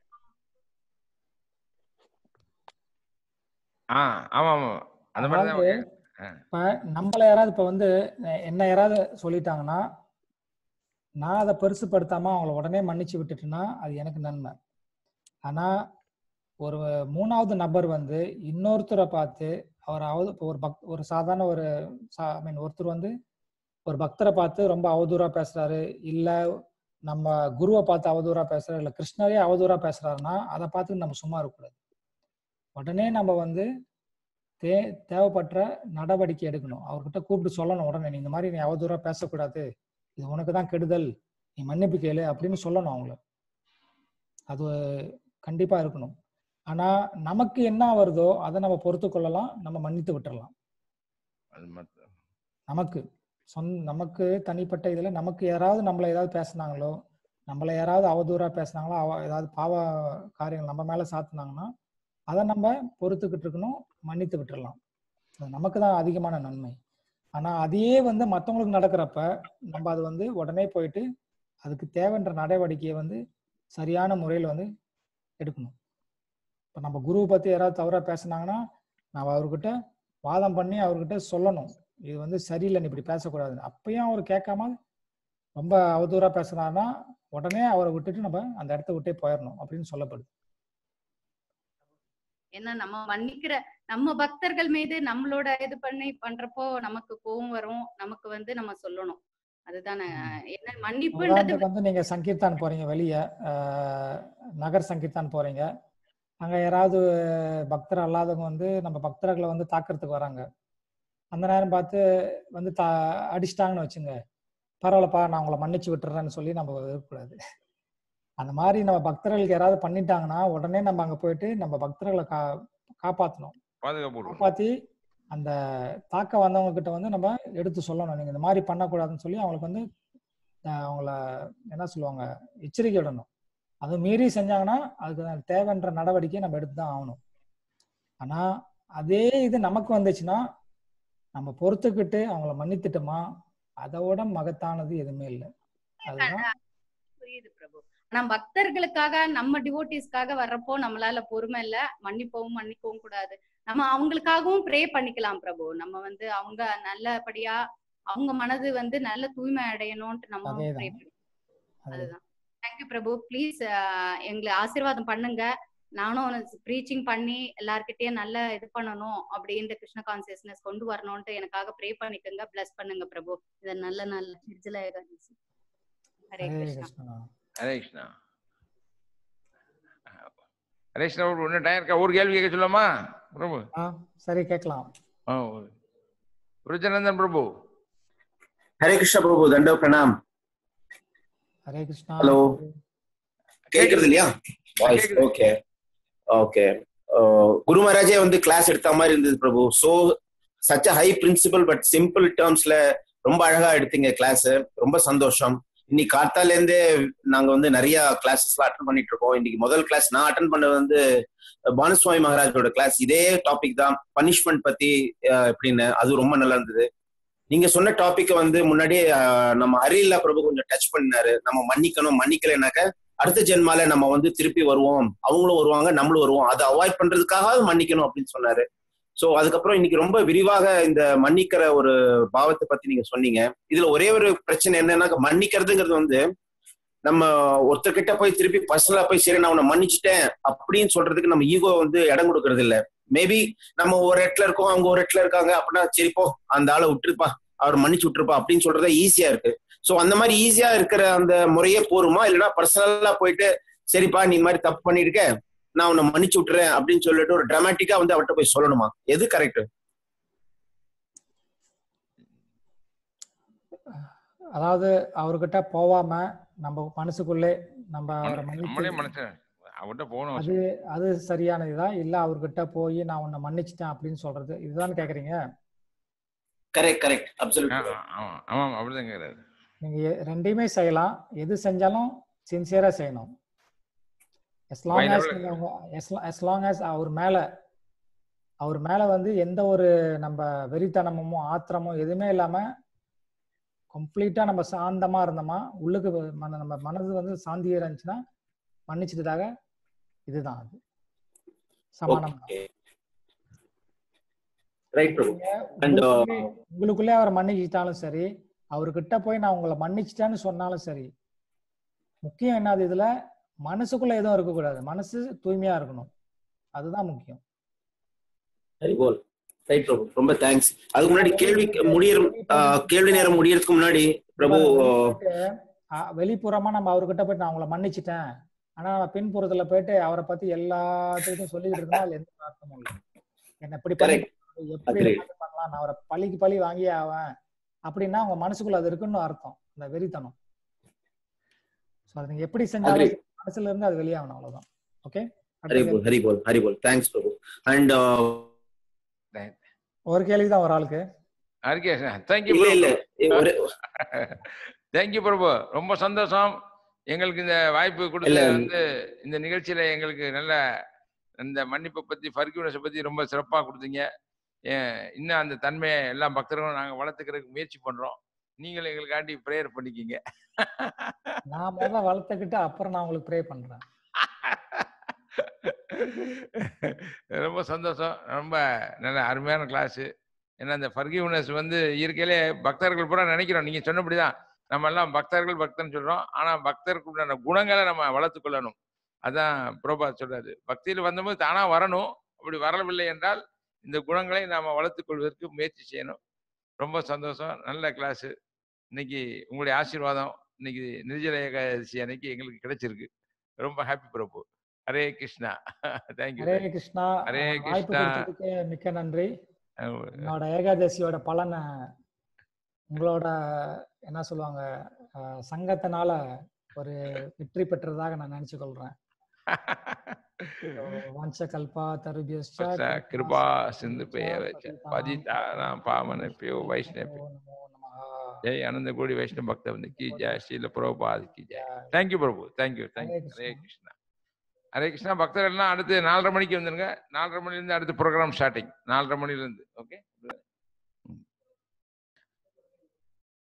ஆ ஆமா ஆமா அந்த மாதிரி தான் அதாவது இப்ப நம்மள யாராவது இப்ப வந்து அஹ் என்ன யாராவது சொல்லிட்டாங்கன்னா நான் அதை பெருசுப்படுத்தாம அவங்கள உடனே மன்னிச்சு விட்டுட்டேன்னா அது எனக்கு நன்மை ஆனா ஒரு மூணாவது நபர் வந்து இன்னொருத்தரை பார்த்து அவர் அவது இப்போ ஒரு பக் ஒரு சாதாரண ஒரு ஐ மீன் ஒருத்தர் வந்து ஒரு பக்தரை பார்த்து ரொம்ப அவதூறா பேசுறாரு இல்ல நம்ம குருவை பார்த்து அவதூறா பேசுறாரு இல்ல கிருஷ்ணரே அவதூறா பேசுறாருன்னா அதை பார்த்து நம்ம சும்மா இருக்கக்கூடாது உடனே நம்ம வந்து தே தேவைப்பட்ட நடவடிக்கை எடுக்கணும் அவர்கிட்ட கூப்பிட்டு சொல்லணும் உடனே நீ இந்த மாதிரி நீ அவதூறா பேசக்கூடாது இது உனக்கு தான் கெடுதல் நீ மன்னிப்பு கேளு அப்படின்னு சொல்லணும் அவங்கள அது கண்டிப்பா இருக்கணும் ஆனா நமக்கு என்ன வருதோ அதை நம்ம பொறுத்து கொள்ளலாம் நம்ம மன்னித்து விட்டுறலாம் அது மத்த- நமக்கு சொந் நமக்கு தனிப்பட்ட இதுல நமக்கு யாராவது நம்மளை ஏதாவது பேசுனாங்களோ நம்மளை யாராவது அவதூறா பேசுனாங்களோ அவ ஏதாவது பாவ காரியங்கள் நம்ம மேல சாத்துனாங்கன்னா அதை நம்ம பொறுத்துக்கிட்டு இருக்கணும் மன்னித்து விட்டுறலாம் அது நமக்கு தான் அதிகமான நன்மை ஆனா அதையே வந்து மத்தவங்களுக்கு நடக்கிறப்ப நம்ம அது வந்து உடனே போயிட்டு அதுக்கு தேவைன்ற நடவடிக்கையை வந்து சரியான முறையில் வந்து எடுக்கணும் இப்போ நம்ம குருவை பத்தி யாராவது தவறா பேசுனாங்கன்னா நான் அவர்கிட்ட வாதம் பண்ணி அவர்கிட்ட சொல்லணும் இது வந்து சரியில்லை நீ இப்படி பேசக்கூடாதுன்னு அப்பயும் அவர் கேட்காம ரொம்ப அவதூறா பேசுனாருன்னா உடனே அவரை விட்டுட்டு நம்ம அந்த இடத்த விட்டே போயிடணும் அப்படின்னு சொல்லப்படுது ஏன்னா நம்ம மன்னிக்கிற நம்ம பக்தர்கள் மீது நம்மளோட இது பண்ணி பண்றப்போ நமக்கு கோவம் வரும் நமக்கு வந்து நம்ம சொல்லணும் அதுதானே என்ன மன்னிப்புன்றது உதாரணத்துக்கு வந்து நீங்க சங்கீர்தான் போறீங்க வெளியே நகர் சங்கீர்தான் போறீங்க அங்க யாராவது பக்தர் அல்லாதவங்க வந்து நம்ம பக்தர்களை வந்து தாக்குறதுக்கு வராங்க அந்த நேரம் பார்த்து வந்து தா அடிச்சிட்டாங்கன்னு வச்சுங்க பரவாயில்லப்பா நான் உங்களை மன்னிச்சு விட்டுறேன்னு சொல்லி நம்ம இருக்கக்கூடாது அந்த மாதிரி நம்ம பக்தர்களுக்கு யாராவது பண்ணிட்டாங்கன்னா உடனே நம்ம அங்க போயிட்டு நம்ம பக்தர்களை கா காப்பாற்றணும் பாதுகாப்பு கொடுக்கணும். காப்பாத்தி அந்த தாக்க வந்தவங்க கிட்ட வந்து நம்ம எடுத்து சொல்லணும் நீங்க இந்த மாதிரி பண்ணக்கூடாதுன்னு சொல்லி அவங்களுக்கு வந்து அஹ், அவங்கள என்ன சொல்லுவாங்க எச்சரிக்கை விடணும் அது மீறி செஞ்சாங்கன்னா அதுக்கு தேவைன்ற நடவடிக்கையை நம்ம எடுத்து தான் ஆகணும் ஆனா அதே இது நமக்கு வந்துச்சுன்னா நம்ம பொறுத்துக்கிட்டு அவங்கள மன்னித்துட்டோமா அதை விட மகத்தானது எதுவுமே இல்லை அதுதான் புரியுது பிரபு ஆனா பக்தர்களுக்காக நம்ம டிவோட்டிஸ்க்காக வர்றப்போ நம்மளால பொறுமை இல்ல மன்னிப்பவும் மன்னிக்கவும் கூடாது நம்ம அவங்களுக்காகவும் ப்ரே பண்ணிக்கலாம் பிரபு நம்ம வந்து அவங்க நல்லபடியா அவங்க மனது வந்து நல்ல தூய்மை அடையணும்ட்டு நம்ம அதேதான். ப்ரே பண்ணி அது அதுதான் தேங்க்யூ பிரபு ப்ளீஸ் எங்களை ஆசீர்வாதம் பண்ணுங்க நானும் ப்ரீச்சிங் பண்ணி எல்லார்கிட்டயும் நல்ல இது பண்ணணும் அப்படின்ற கிருஷ்ண கான்சியஸ்னஸ் கொண்டு வரணும்ட்டு எனக்காக ப்ரே பண்ணிக்கோங்க பிளஸ் பண்ணுங்க பிரபு இத நல்ல நல்ல நிர்ஜல ஏகாதசி ஹரே ஹரே கிருஷ்ணா கிருஷ்ணா ஹரே கிருஷ்ணா ஹரே கிருஷ்ணா ஒரு ஒன்றும் டைம் இருக்கா ஒரு கேள்வி கேட்க சொல்லாமா பிரபு ஆ சரி கேட்கலாம் ஆ ருச்சநந்தன் பிரபு ஹரே கிருஷ்ண பிரபு தண்டோ பிரணாம் ஹரே கிருஷ்ணா ஹலோ கேக்குறது இல்லையா வாய்ஸ் கேக்குது. ஓகே ஓகே குரு மகாராஜே வந்து கிளாஸ் எடுத்த மாதிரி இருந்தது Prabhu so such high principal but simple டேர்ம்ஸ்ல ரொம்ப அழகா எடுத்தீங்க கிளாஸ் ரொம்ப சந்தோஷம் இன்னைக்கு காத்தால இருந்தே நாங்க வந்து நிறைய கிளாஸஸ்லாம் அட்டன் பண்ணிட்டு இருக்கோம் இன்னைக்கு முதல் கிளாஸ் நான் அட்டன் பண்ணது வந்து பானுசுவாமி மகாராஜோட கிளாஸ் இதே டாபிக் தான் பனிஷ்மெண்ட் பத்தி அஹ், எப்படின்னு அது ரொம்ப நல்லா இருந்தது நீங்க சொன்ன டாபிக் வந்து முன்னாடியே அஹ், நம்ம ஹரில்லா பிரபு கொஞ்சம் டச் பண்ணாரு நம்ம மன்னிக்கணும் மன்னிக்கலைனாக்க அடுத்த ஜென்மால நம்ம வந்து திருப்பி வருவோம் அவங்களும் வருவாங்க நம்மளும் வருவோம் அதை அவாய்ட் பண்றதுக்காக மன்னிக்கணும் அப்படின்னு சொன்னாரு சோ அதுக்கப்புறம் இன்னைக்கு ரொம்ப விரிவாக இந்த மன்னிக்கிற ஒரு பாவத்தை பத்தி நீங்க சொன்னீங்க இதுல ஒரே ஒரு பிரச்சனை என்னன்னா மன்னிக்கிறதுங்கிறது வந்து நம்ம ஒருத்தர்கிட்ட போய் திருப்பி பர்சனலா போய் சரி நான் உன்னை மன்னிச்சிட்டேன் அப்படின்னு சொல்றதுக்கு நம்ம ஈகோ வந்து இடம் கொடுக்கறது இல்ல மேபி நம்ம ஒரு இடத்துல இருக்கோம் அவங்க ஒரு இடத்துல இருக்காங்க அப்படின்னா சரி போ அந்த ஆளை விட்டுருப்பா அவர் மன்னிச்சு விட்டுருப்பா அப்படின்னு சொல்றது ஈஸியா இருக்கு சோ அந்த மாதிரி ஈஸியா இருக்கிற அந்த முறையே போருமா இல்லைன்னா பர்சனலா போயிட்டு சரிப்பா நீ இந்த மாதிரி தப்பு பண்ணிருக்க நான் உன்னை மன்னிச்சு விட்டுறேன் அப்படின்னு சொல்லிட்டு ஒரு டிராமாட்டிக்கா வந்து அவர்கிட்ட போய் சொல்லணுமா எது கரெக்ட் அதாவது அவர்கிட்ட போவாம நம்ம மனசுக்குள்ளே நம்ம அவரை நம்மளே மன்னிச்சு மனுஷன் அவர்கிட்ட போகணும் அது அது சரியானதுதா இல்ல அவர்கிட்ட போய் நான் உன்னை மன்னிச்சிட்டேன் அப்படின்னு சொல்றது இதுதான் கேக்குறீங்க கரெக்ட் கரெக்ட் ஆ, அப்சல்யூட் ஆ, ஆமா ஆமாம் அப்படிதான் கேட்குறாரு நீங்க எ- ரெண்டையுமே செய்யலாம் எது செஞ்சாலும் சின்சியரா செய்யணும் as long Why as not? நீங்க உங்க- as lo- as long as அவர் மேல அவர் மேல வந்து எந்த ஒரு நம்ம வெறித்தனமும் ஆத்திரமும் எதுவுமே இல்லாம கம்ப்ளீட்டா நம்ம சாந்தமா இருந்தோமா உள்ளுக்கு வ- மன நம்ம மனது வந்து சாந்தியா இருந்துச்சுன்னா மன்னிச்சிட்டதாக இதுதான் அது சமானம் தான். ரைட் பிரபு And, uh, உங்களுக்குள்ளே- உங்களுக்குள்ளே அவரை மன்னிச்சிட்டாலும் சரி அவர்கிட்ட போய் நான் உங்களை மன்னிச்சிட்டேன்னு சொன்னாலும் சரி முக்கியம் என்னது இதுல மனசுக்குள்ள எதுவும் இருக்கக்கூடாது மனசு தூய்மையா இருக்கணும் அதுதான் முக்கியம் சரி போல் ரைட் பிரபு ரொம்ப தேங்க்ஸ் அதுக்கு முன்னாடி கேள்வி முடியற ஆஹ், கேள்வி நேரம் முடியறதுக்கு முன்னாடி பிரபு போயிட்டு, ஆ, வெளிப்புறமா நம்ம அவர்கிட்ட போயிட்டு நான் உங்களை மன்னிச்சிட்டேன் ஆனா நம்ம பின்புறத்துல போயிட்டு அவரை பத்தி எல்லாத்துக்கும் சொல்லிட்டு இருந்தா அதுல எந்த ஒரு அர்த்தமும் இல்லை என்ன இப்படி பண்ணி Correct. எப்படி Agreed. வேணாலும் பண்ணலாம் நான் அவரை பழிக்கு பழி வாங்கியே ஆவேன் அப்படின்னா உங்க மனசுக்குள்ள அது இருக்குன்னு அர்த்தம் அந்த வெறித்தனம் ஸோ அது நீங்க எப்படி செஞ்சாலும் Agreed. சரி, மனசுல இருந்து அது வெளியாகணும் அவ்வளவுதான் ஓகே ஹரி போல் ஹரி போல் ஹரி போல் தேங்க்ஸ் பிரபு அண்ட் ஒரு கேள்விதான் ஒரு ஆளுக்கு ஹரிகேஷ் தேங்க்யூ இல்ல இல்ல ஒரு தேங்க்யூ பிரபு ரொம்ப சந்தோஷம் எங்களுக்கு இந்த வாய்ப்பு கொடுத்து இல்ல. வந்து இந்த நிகழ்ச்சியில எங்களுக்கு நல்ல இந்த மன்னிப்பை பத்தி ஃபர்கியூனஸை பத்தி ரொம்ப சிறப்பா கொடுத்தீங்க ஏன், இன்னும் அந்த தன்மையை எல்லா பக்தர்களும் நாங்க வளர்த்துக்கிறதுக்கு முயற்சி பண்றோம் நீங்களும் எங்களுக்காண்டி ப்ரேயர் பண்ணிக்கிங்க நான் முதல்ல வளர்த்துக்கிட்டு அப்புறம் நான் உங்களுக்கு ப்ரே பண்றேன் ரொம்ப சந்தோஷம் ரொம்ப நல்ல அருமையான கிளாஸ் ஏன்னா இந்த ஃபர்கிவ்னஸ் வந்து இயற்கையிலே பக்தர்கள் பூரா நினைக்கிறோம் நீங்க சொன்னபடிதான் நம்ம எல்லாம் பக்தர்கள் பக்தன்னு சொல்றோம் ஆனா பக்தர்களுக்குண்டான குணங்களை நம்ம வளர்த்துக் கொள்ளணும் அதான் புரோபா சொல்றாரு பக்தியில் வந்தபோது தானா வரணும் அப்படி வரவில்லை என்றால் இந்த குணங்களை நாம வளர்த்துக் கொள்வதற்கு முயற்சி செய்யணும் ரொம்ப சந்தோஷம் நல்ல கிளாஸ் இன்னைக்கு உங்களுடைய ஆசீர்வாதம் இன்னைக்கு நிர்ஜல ஏகாதசி அன்னைக்கு எங்களுக்கு கிடைச்சிருக்கு ரொம்ப ஹாப்பி பிரபு ஹரே கிருஷ்ணா தேங்க்யூ ஹரே கிருஷ்ணா ஹரே அஹ் வாய்ப்பு கிருஷ்ணா. கொடுத்ததுக்கு மிக்க நன்றி என்னோட ஏகாதசியோட பலனை உங்களோட என்ன சொல்லுவாங்க அஹ் சங்கத்தினால ஒரு வெற்றி பெற்றதாக நான் நினைச்சு கொள்றேன் வஞ்ச கல்பா தருபியஸ்ச கிருபா சிந்து பதிதாராம் பாமனப்பியோ வைஷ்ணவி ஜெய் ஆனந்த கோடி வைஷ்ணவ பக்த வந்து கி ஜெய் ஸ்ரீல பிரபுபாத் கி ஜெய் thank you Prabhu thank you thank you Hare Krishna Hare Krishna பக்தர்கள்லாம் அடுத்து நாலரை மணிக்கு வந்துருங்க நாலரை மணிலேருந்து அடுத்து ப்ரோக்ராம் ஸ்டார்டிங் நாலரை மணிலேருந்து ஓகே